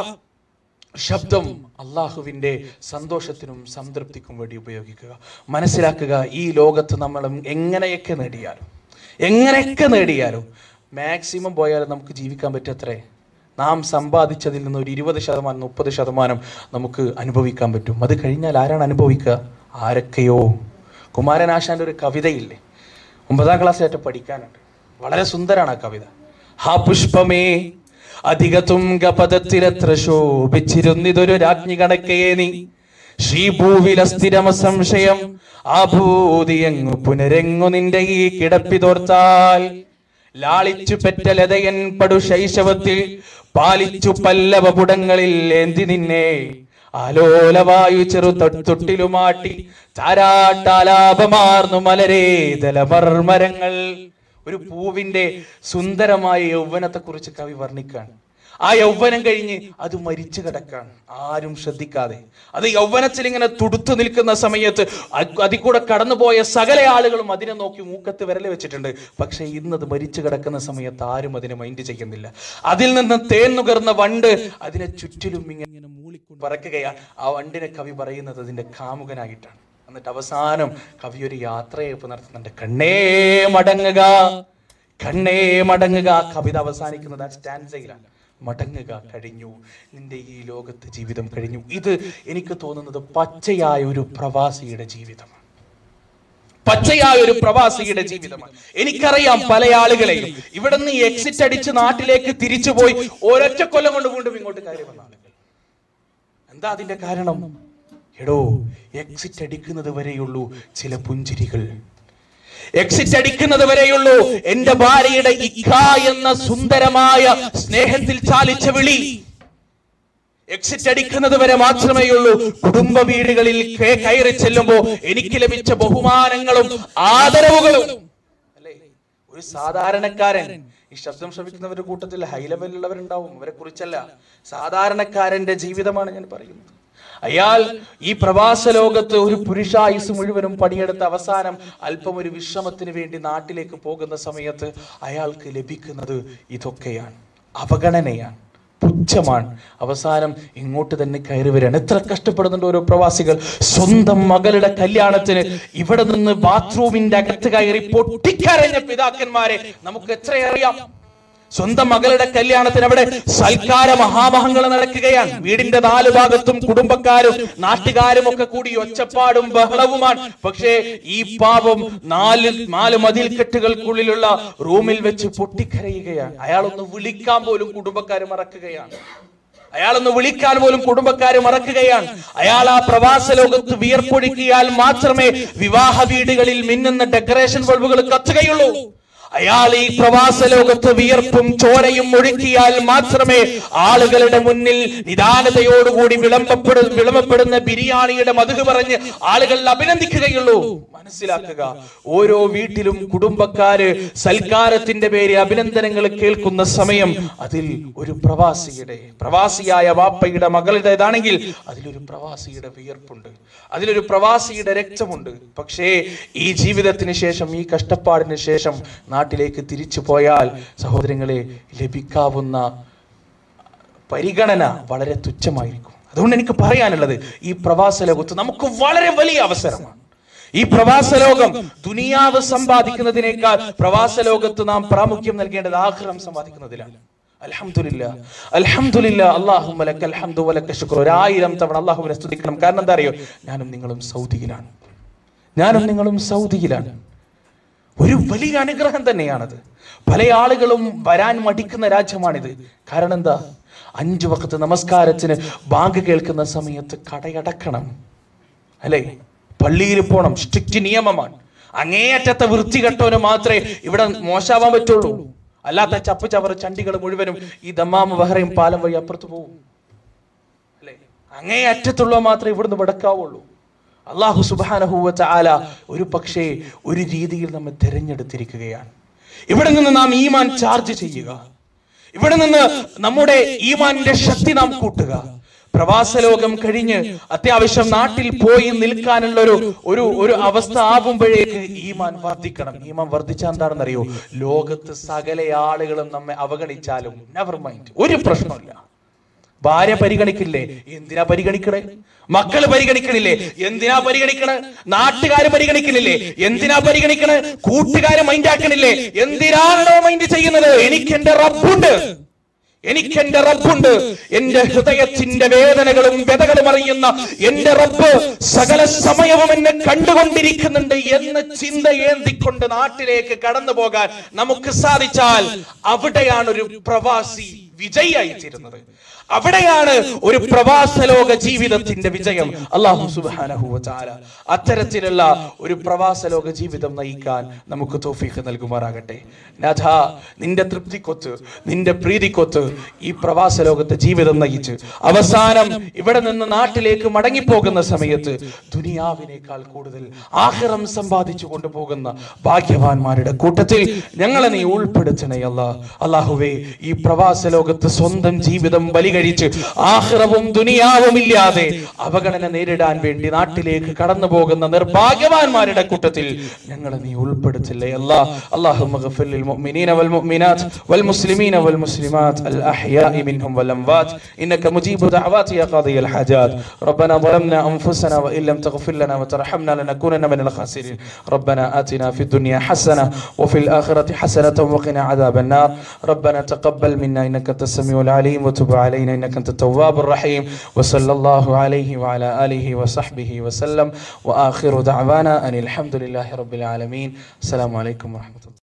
ശബ്ദം അള്ളാഹുവിന്റെ സന്തോഷത്തിനും സംതൃപ്തിക്കും വേണ്ടി ഉപയോഗിക്കുക മനസ്സിലാക്കുക ഈ ലോകത്ത് നമ്മൾ എങ്ങനെയൊക്കെ നേടിയാലും എങ്ങനെയൊക്കെ നേടിയാലും മാക്സിമം പോയാലും നമുക്ക് ജീവിക്കാൻ പറ്റത്രേ നാം സമ്പാദിച്ചതിൽ നിന്ന് ഒരു ഇരുപത് ശതമാനം മുപ്പത് ശതമാനം നമുക്ക് അനുഭവിക്കാൻ പറ്റും അത് കഴിഞ്ഞാൽ ആരാണ് അനുഭവിക്കുക ആരൊക്കെയോ കുമാരനാശാന്റെ ഒരു കവിതയില്ലേ ഒമ്പതാം ക്ലാസ്സിലായിട്ട് പഠിക്കാനുണ്ട് വളരെ സുന്ദരാണ് ആ കവിത ഹാ പുഷ്പമേ അധിക തുംഗപദത്തിലെത്ര ശോഭിച്ചിരുന്നിതൊരു രാജ്ഞി കണക്കേ നീ ശ്രീഭൂവിൽ അസ്ഥിരമ സംശയം ആ ഭൂതിയെങ്ങു പുനരെങ്ങു നിന്റെ ഈ കിടപ്പിതോർത്താൽ ലാളിച്ചു പെറ്റ ലതയൻ പടു ശൈശവത്തിൽ പാലിച്ചു പല്ലവ പുടങ്ങളിൽ ഏന്തി നിന്നെ ആലോലവായു ചെറു തൊ- തൊട്ടിലുമാട്ടി ചാരാട്ടാലാപമാർന്നു മലരേ ദലമർമരങ്ങൾ ഒരു പൂവിന്റെ സുന്ദരമായ യൗവനത്തെ കുറിച്ച് കവി വർണ്ണിക്കാണ് ആ യൗവനം കഴിഞ്ഞ് അത് മരിച്ചു കിടക്കാണ് ആരും ശ്രദ്ധിക്കാതെ അത് യൗവനത്തിൽ ഇങ്ങനെ തുടുത്തു നിൽക്കുന്ന സമയത്ത് അ- അതിൽ കൂടെ കടന്നുപോയ സകല ആളുകളും അതിനെ നോക്കി മൂക്കത്ത് വിരൽ വെച്ചിട്ടുണ്ട് പക്ഷെ ഇന്ന് അത് മരിച്ചു കിടക്കുന്ന സമയത്ത് ആരും അതിനെ മൈൻഡ് ചെയ്യുന്നില്ല അതിൽ നിന്ന് തേൻ നുകർന്ന വണ്ട് അതിനെ ചുറ്റിലും ഇങ്ങനെ മൂളിക്കൊണ്ട് പറക്കുകയാണ് ആ വണ്ടിനെ കവി പറയുന്നത് അതിന്റെ കാമുകനായിട്ടാണ് എന്നിട്ട് അവസാനം കവി ഒരു യാത്രയപ്പ് നടത്തുന്നുണ്ട് കണ്ണേ മടങ്ങുക കണ്ണേ മടങ്ങുക ആ കവിത അവസാനിക്കുന്നത് ആ സ്റ്റാൻസയിലാണ് മടങ്ങുക കഴിഞ്ഞു നിന്റെ ഈ ലോകത്ത് ജീവിതം കഴിഞ്ഞു ഇത് എനിക്ക് തോന്നുന്നത് പച്ചയായ ഒരു പ്രവാസിയുടെ ജീവിതമാണ് പച്ചയായ ഒരു പ്രവാസിയുടെ ജീവിതമാണ് എനിക്കറിയാം പല ആളുകളെയും ഇവിടെ നിന്ന് എക്സിറ്റ് അടിച്ച് നാട്ടിലേക്ക് തിരിച്ചുപോയി ഒരൊറ്റ കൊല്ലം കൊണ്ട് വീണ്ടും ഇങ്ങോട്ട് കയറി വന്ന ആളുകൾ എന്താ അതിന്റെ കാരണം എടോ എക്സിറ്റ് അടിക്കുന്നത് വരെയുള്ളൂ ചില പുഞ്ചിരികൾ എക്സിറ്റ് അടിക്കുന്നത് വരെയുള്ളൂ എന്റെ ഭാര്യയുടെ ഇഖ എന്ന സുന്ദരമായ സ്നേഹത്തിൽ ചാലിച്ച വിളി എക്സിറ്റ് അടിക്കുന്നത് വരെ മാത്രമേ ഉള്ളൂ കുടുംബ വീടുകളിൽ കേ- കയറി ചെല്ലുമ്പോ എനിക്ക് ലഭിച്ച ബഹുമാനങ്ങളും ആദരവുകളും അല്ലേ ഒരു സാധാരണക്കാരൻ ഈ ശബ്ദം ശ്രമിക്കുന്നവരുടെ കൂട്ടത്തിൽ ഹൈ ലെവലിലുള്ളവരുണ്ടാവും അവരെ കുറിച്ചല്ല സാധാരണക്കാരന്റെ ജീവിതമാണ് ഞാൻ പറയുന്നത് അയാൾ ഈ പ്രവാസ ലോകത്ത് ഒരു പുരുഷായുസ് മുഴുവനും പണിയെടുത്ത അവസാനം അല്പം ഒരു വിശ്രമത്തിന് വേണ്ടി നാട്ടിലേക്ക് പോകുന്ന സമയത്ത് അയാൾക്ക് ലഭിക്കുന്നത് ഇതൊക്കെയാണ് അവഗണനയാണ് പുച്ഛമാണ് അവസാനം ഇങ്ങോട്ട് തന്നെ കയറി വരികയാണ് എത്ര കഷ്ടപ്പെടുന്നുണ്ട് ഓരോ പ്രവാസികൾ സ്വന്തം മകളുടെ കല്യാണത്തിന് ഇവിടെ നിന്ന് ബാത്റൂമിന്റെ അകത്ത് കയറി പൊട്ടിക്കരഞ്ഞ പിതാക്കന്മാരെ നമുക്ക് എത്രയറിയാം സ്വന്തം മകളുടെ കല്യാണത്തിന് അവിടെ സൽക്കാര മഹാമഹങ്ങൾ നടക്കുകയാണ് വീടിന്റെ നാല് ഭാഗത്തും കുടുംബക്കാരും നാട്ടുകാരും ഒക്കെ കൂടി ഒച്ചപ്പാടും ബഹളവുമാണ് പക്ഷേ ഈ പാപം നാല് നാല് മതിൽക്കെട്ടുകൾക്കുള്ളിലുള്ള റൂമിൽ വെച്ച് പൊട്ടിക്കരയുകയാണ് അയാളൊന്ന് വിളിക്കാൻ പോലും കുടുംബക്കാർ മറക്കുകയാണ് അയാളൊന്ന് വിളിക്കാൻ പോലും കുടുംബക്കാരെ മറക്കുകയാണ് അയാൾ ആ പ്രവാസ ലോകത്ത് വിയർപ്പൊഴുക്കിയാൽ മാത്രമേ വിവാഹ വീടുകളിൽ മിന്നുന്ന ഡെക്കറേഷൻ ബൾബുകൾ കത്തുകയുള്ളൂ അയാൾ ഈ പ്രവാസ ലോകത്ത് വിയർപ്പും ചോരയും ഒഴുക്കിയാൽ മാത്രമേ ആളുകളുടെ മുന്നിൽ നിദാനതയോടുകൂടി വിളമ്പപ്പെടു വിളമ്പപ്പെടുന്ന ബിരിയാണിയുടെ മധു പറഞ്ഞ് ആളുകൾ അഭിനന്ദിക്കുകയുള്ളൂ മനസ്സിലാക്കുക ഓരോ വീട്ടിലും കുടുംബക്കാര് സൽക്കാരത്തിന്റെ പേര് അഭിനന്ദനങ്ങൾ കേൾക്കുന്ന സമയം അതിൽ ഒരു പ്രവാസിയുടെ പ്രവാസിയായ വാപ്പയുടെ മകളുടേതാണെങ്കിൽ അതിലൊരു പ്രവാസിയുടെ വിയർപ്പുണ്ട് അതിലൊരു പ്രവാസിയുടെ രക്തമുണ്ട് പക്ഷേ ഈ ജീവിതത്തിന് ശേഷം ഈ കഷ്ടപ്പാടിന് ശേഷം നാട്ടിലേക്ക് തിരിച്ചു പോയാൽ സഹോദരങ്ങളെ ലഭിക്കാവുന്ന പരിഗണന വളരെ തുച്ഛമായിരിക്കും അതുകൊണ്ട് എനിക്ക് പറയാനുള്ളത് ഈ പ്രവാസ ലോകത്ത് നമുക്ക് വളരെ വലിയ അവസരമാണ് ഈ പ്രവാസ ലോകം ദുനിയാവ് സമ്പാദിക്കുന്നതിനേക്കാൾ പ്രവാസ ലോകത്ത് നാം പ്രാമുഖ്യം നൽകേണ്ടത് ആഗ്രഹം സമ്പാദിക്കുന്നതിലാണ് അൽഹംദുലില്ലാ അൽഹംദുലില്ലാ അല്ലാഹുമ്മ ലക്കൽ ഹംദു വലക്ക ശുക്ർ ഒരായിരം തവണ അള്ളാഹുവിനെ സ്തുതിക്കണം കാരണം എന്താ അറിയോ ഞാനും നിങ്ങളും സൗദിയിലാണ് ഞാനും നിങ്ങളും സൗദിയിലാണ് ഒരു വലിയ അനുഗ്രഹം തന്നെയാണത് പല ആളുകളും വരാൻ മടിക്കുന്ന രാജ്യമാണിത് കാരണം എന്താ അഞ്ചു വക്കത്ത് നമസ്കാരത്തിന് ബാങ്ക് കേൾക്കുന്ന സമയത്ത് കടയടക്കണം അല്ലേ പള്ളിയിൽ പോണം സ്ട്രിക്റ്റ് നിയമമാണ് അങ്ങേയറ്റത്തെ വൃത്തികെട്ടവന് മാത്രമേ ഇവിടെ മോശാവാൻ പറ്റുള്ളൂ അല്ലാത്ത ചപ്പ് ചവറ് ചണ്ടികൾ മുഴുവനും ഈ ദമ്മാമ ബഹ്റൈൻ പാലം വഴി അപ്പുറത്ത് പോകും അല്ലേ അങ്ങേ അറ്റത്തുള്ള മാത്രമേ ഇവിടുന്ന് വിടക്കാവുള്ളൂ അള്ളാഹു സുബാനഹുവ ചാല ഒരു പക്ഷേ ഒരു രീതിയിൽ നമ്മെ തിരഞ്ഞെടുത്തിരിക്കുകയാണ് ഇവിടെ നിന്ന് നാം ഈമാൻ ചാർജ് ചെയ്യുക ഇവിടെ നിന്ന് നമ്മുടെ ഈമാനിന്റെ ശക്തി നാം കൂട്ടുക പ്രവാസ ലോകം കഴിഞ്ഞ് അത്യാവശ്യം നാട്ടിൽ പോയി നിൽക്കാനുള്ള ഒരു ഒരു ഒരു അവസ്ഥ ആകുമ്പോഴേക്ക് ഈമാൻ വർദ്ധിക്കണം ഈമാൻ വർദ്ധിച്ചാൽ എന്താണെന്നറിയോ ലോകത്ത് സകല ആളുകളും നമ്മെ അവഗണിച്ചാലും നെവർ മൈൻഡ് ഒരു പ്രശ്നമില്ല ഭാര്യ പരിഗണിക്കില്ലേ എന്തിനാ പരിഗണിക്കണേ മക്കള് പരിഗണിക്കണില്ലേ എന്തിനാ പരിഗണിക്കണേ നാട്ടുകാര് പരിഗണിക്കണില്ലേ എന്തിനാ പരിഗണിക്കണേ കൂട്ടുകാര് മൈൻഡ് ആക്കണില്ലേ എന്തിനാണോ മൈൻഡ് ചെയ്യുന്നത് എനിക്ക് എന്റെ റബ്ബുണ്ട് എനിക്ക് എന്റെ റബ്ബുണ്ട് എന്റെ ഹൃദയത്തിന്റെ വേദനകളും വ്യതകളും അറിയുന്ന എന്റെ റബ്ബ് സകല സമയവും എന്നെ കണ്ടുകൊണ്ടിരിക്കുന്നുണ്ട് എന്ന് ചിന്ത ഏന്തിക്കൊണ്ട് നാട്ടിലേക്ക് കടന്നു പോകാൻ നമുക്ക് സാധിച്ചാൽ അവിടെയാണ് ഒരു പ്രവാസി വിജയായി തീരുന്നത് അവിടെയാണ് ഒരു പ്രവാസ ലോക ജീവിതത്തിന്റെ വിജയം അള്ളാഹു സുബ്ഹാനഹു വ തആല അത്തരത്തിലുള്ള ഒരു പ്രവാസ ലോക ജീവിതം നയിക്കാൻ നമുക്ക് തോഫീക്ക് നൽകുമാറാകട്ടെ നാഥ നിന്റെ തൃപ്തിക്കൊത്ത് നിന്റെ പ്രീതിക്കൊത്ത് ഈ പ്രവാസ ലോകത്തെ ജീവിതം നയിച്ച് അവസാനം ഇവിടെ നിന്ന് നാട്ടിലേക്ക് മടങ്ങിപ്പോകുന്ന സമയത്ത് ദുനിയാവിനേക്കാൾ കൂടുതൽ ആഹ്റം സമ്പാദിച്ചു കൊണ്ടുപോകുന്ന ഭാഗ്യവാന്മാരുടെ കൂട്ടത്തിൽ ഞങ്ങളെ നീ ഉൾപ്പെടുത്തണേ അല്ലാ അള്ളാഹുവേ ഈ പ്രവാസ ലോകത്ത് സ്വന്തം ജീവിതം ബലികഴിച്ച് ആഹ്റവും ദുനിയാവും ഇല്ലാതെ അവഗണന നേരിടാൻ വേണ്ടി നാട്ടിലേക്ക് കടന്നു പോകുന്ന നിർഭാഗ്യവാന്മാരുടെ കൂട്ടത്തിൽ ഞങ്ങളെ നീ ഉൾപ്പെടുത്തില്ലേ അല്ലാ അല്ലാഹു മഗ്ഫിർ ലിൽ മുഅ്മിനീന വൽ മുഅ്മിനാത്ത് വൽ മുസ്ലിമീന വൽ മുസ്ലിമാത്ത് അൽ അഹ്യാഇ മിൻഹും വൽ അംവാത് ഇന്നക മുജീബു ദഅവാതി യാ ഖാദി അൽ ഹാജാത് ربنا ظلمنا انفسنا وان لم تغفر لنا وترحمنا لنكونن من الخاسرين ربنا آتنا في الدنيا حسنه وفي الاخره حسنه وقنا عذاب النار ربنا تقبل منا انك انت السميع العليم وتب علينا انك انت التواب الرحيم وصلى الله عليه وعلى اله وصحبه وسلم واخر دعوانا ان الحمد لله رب العالمين السلام عليكم ورحمه الله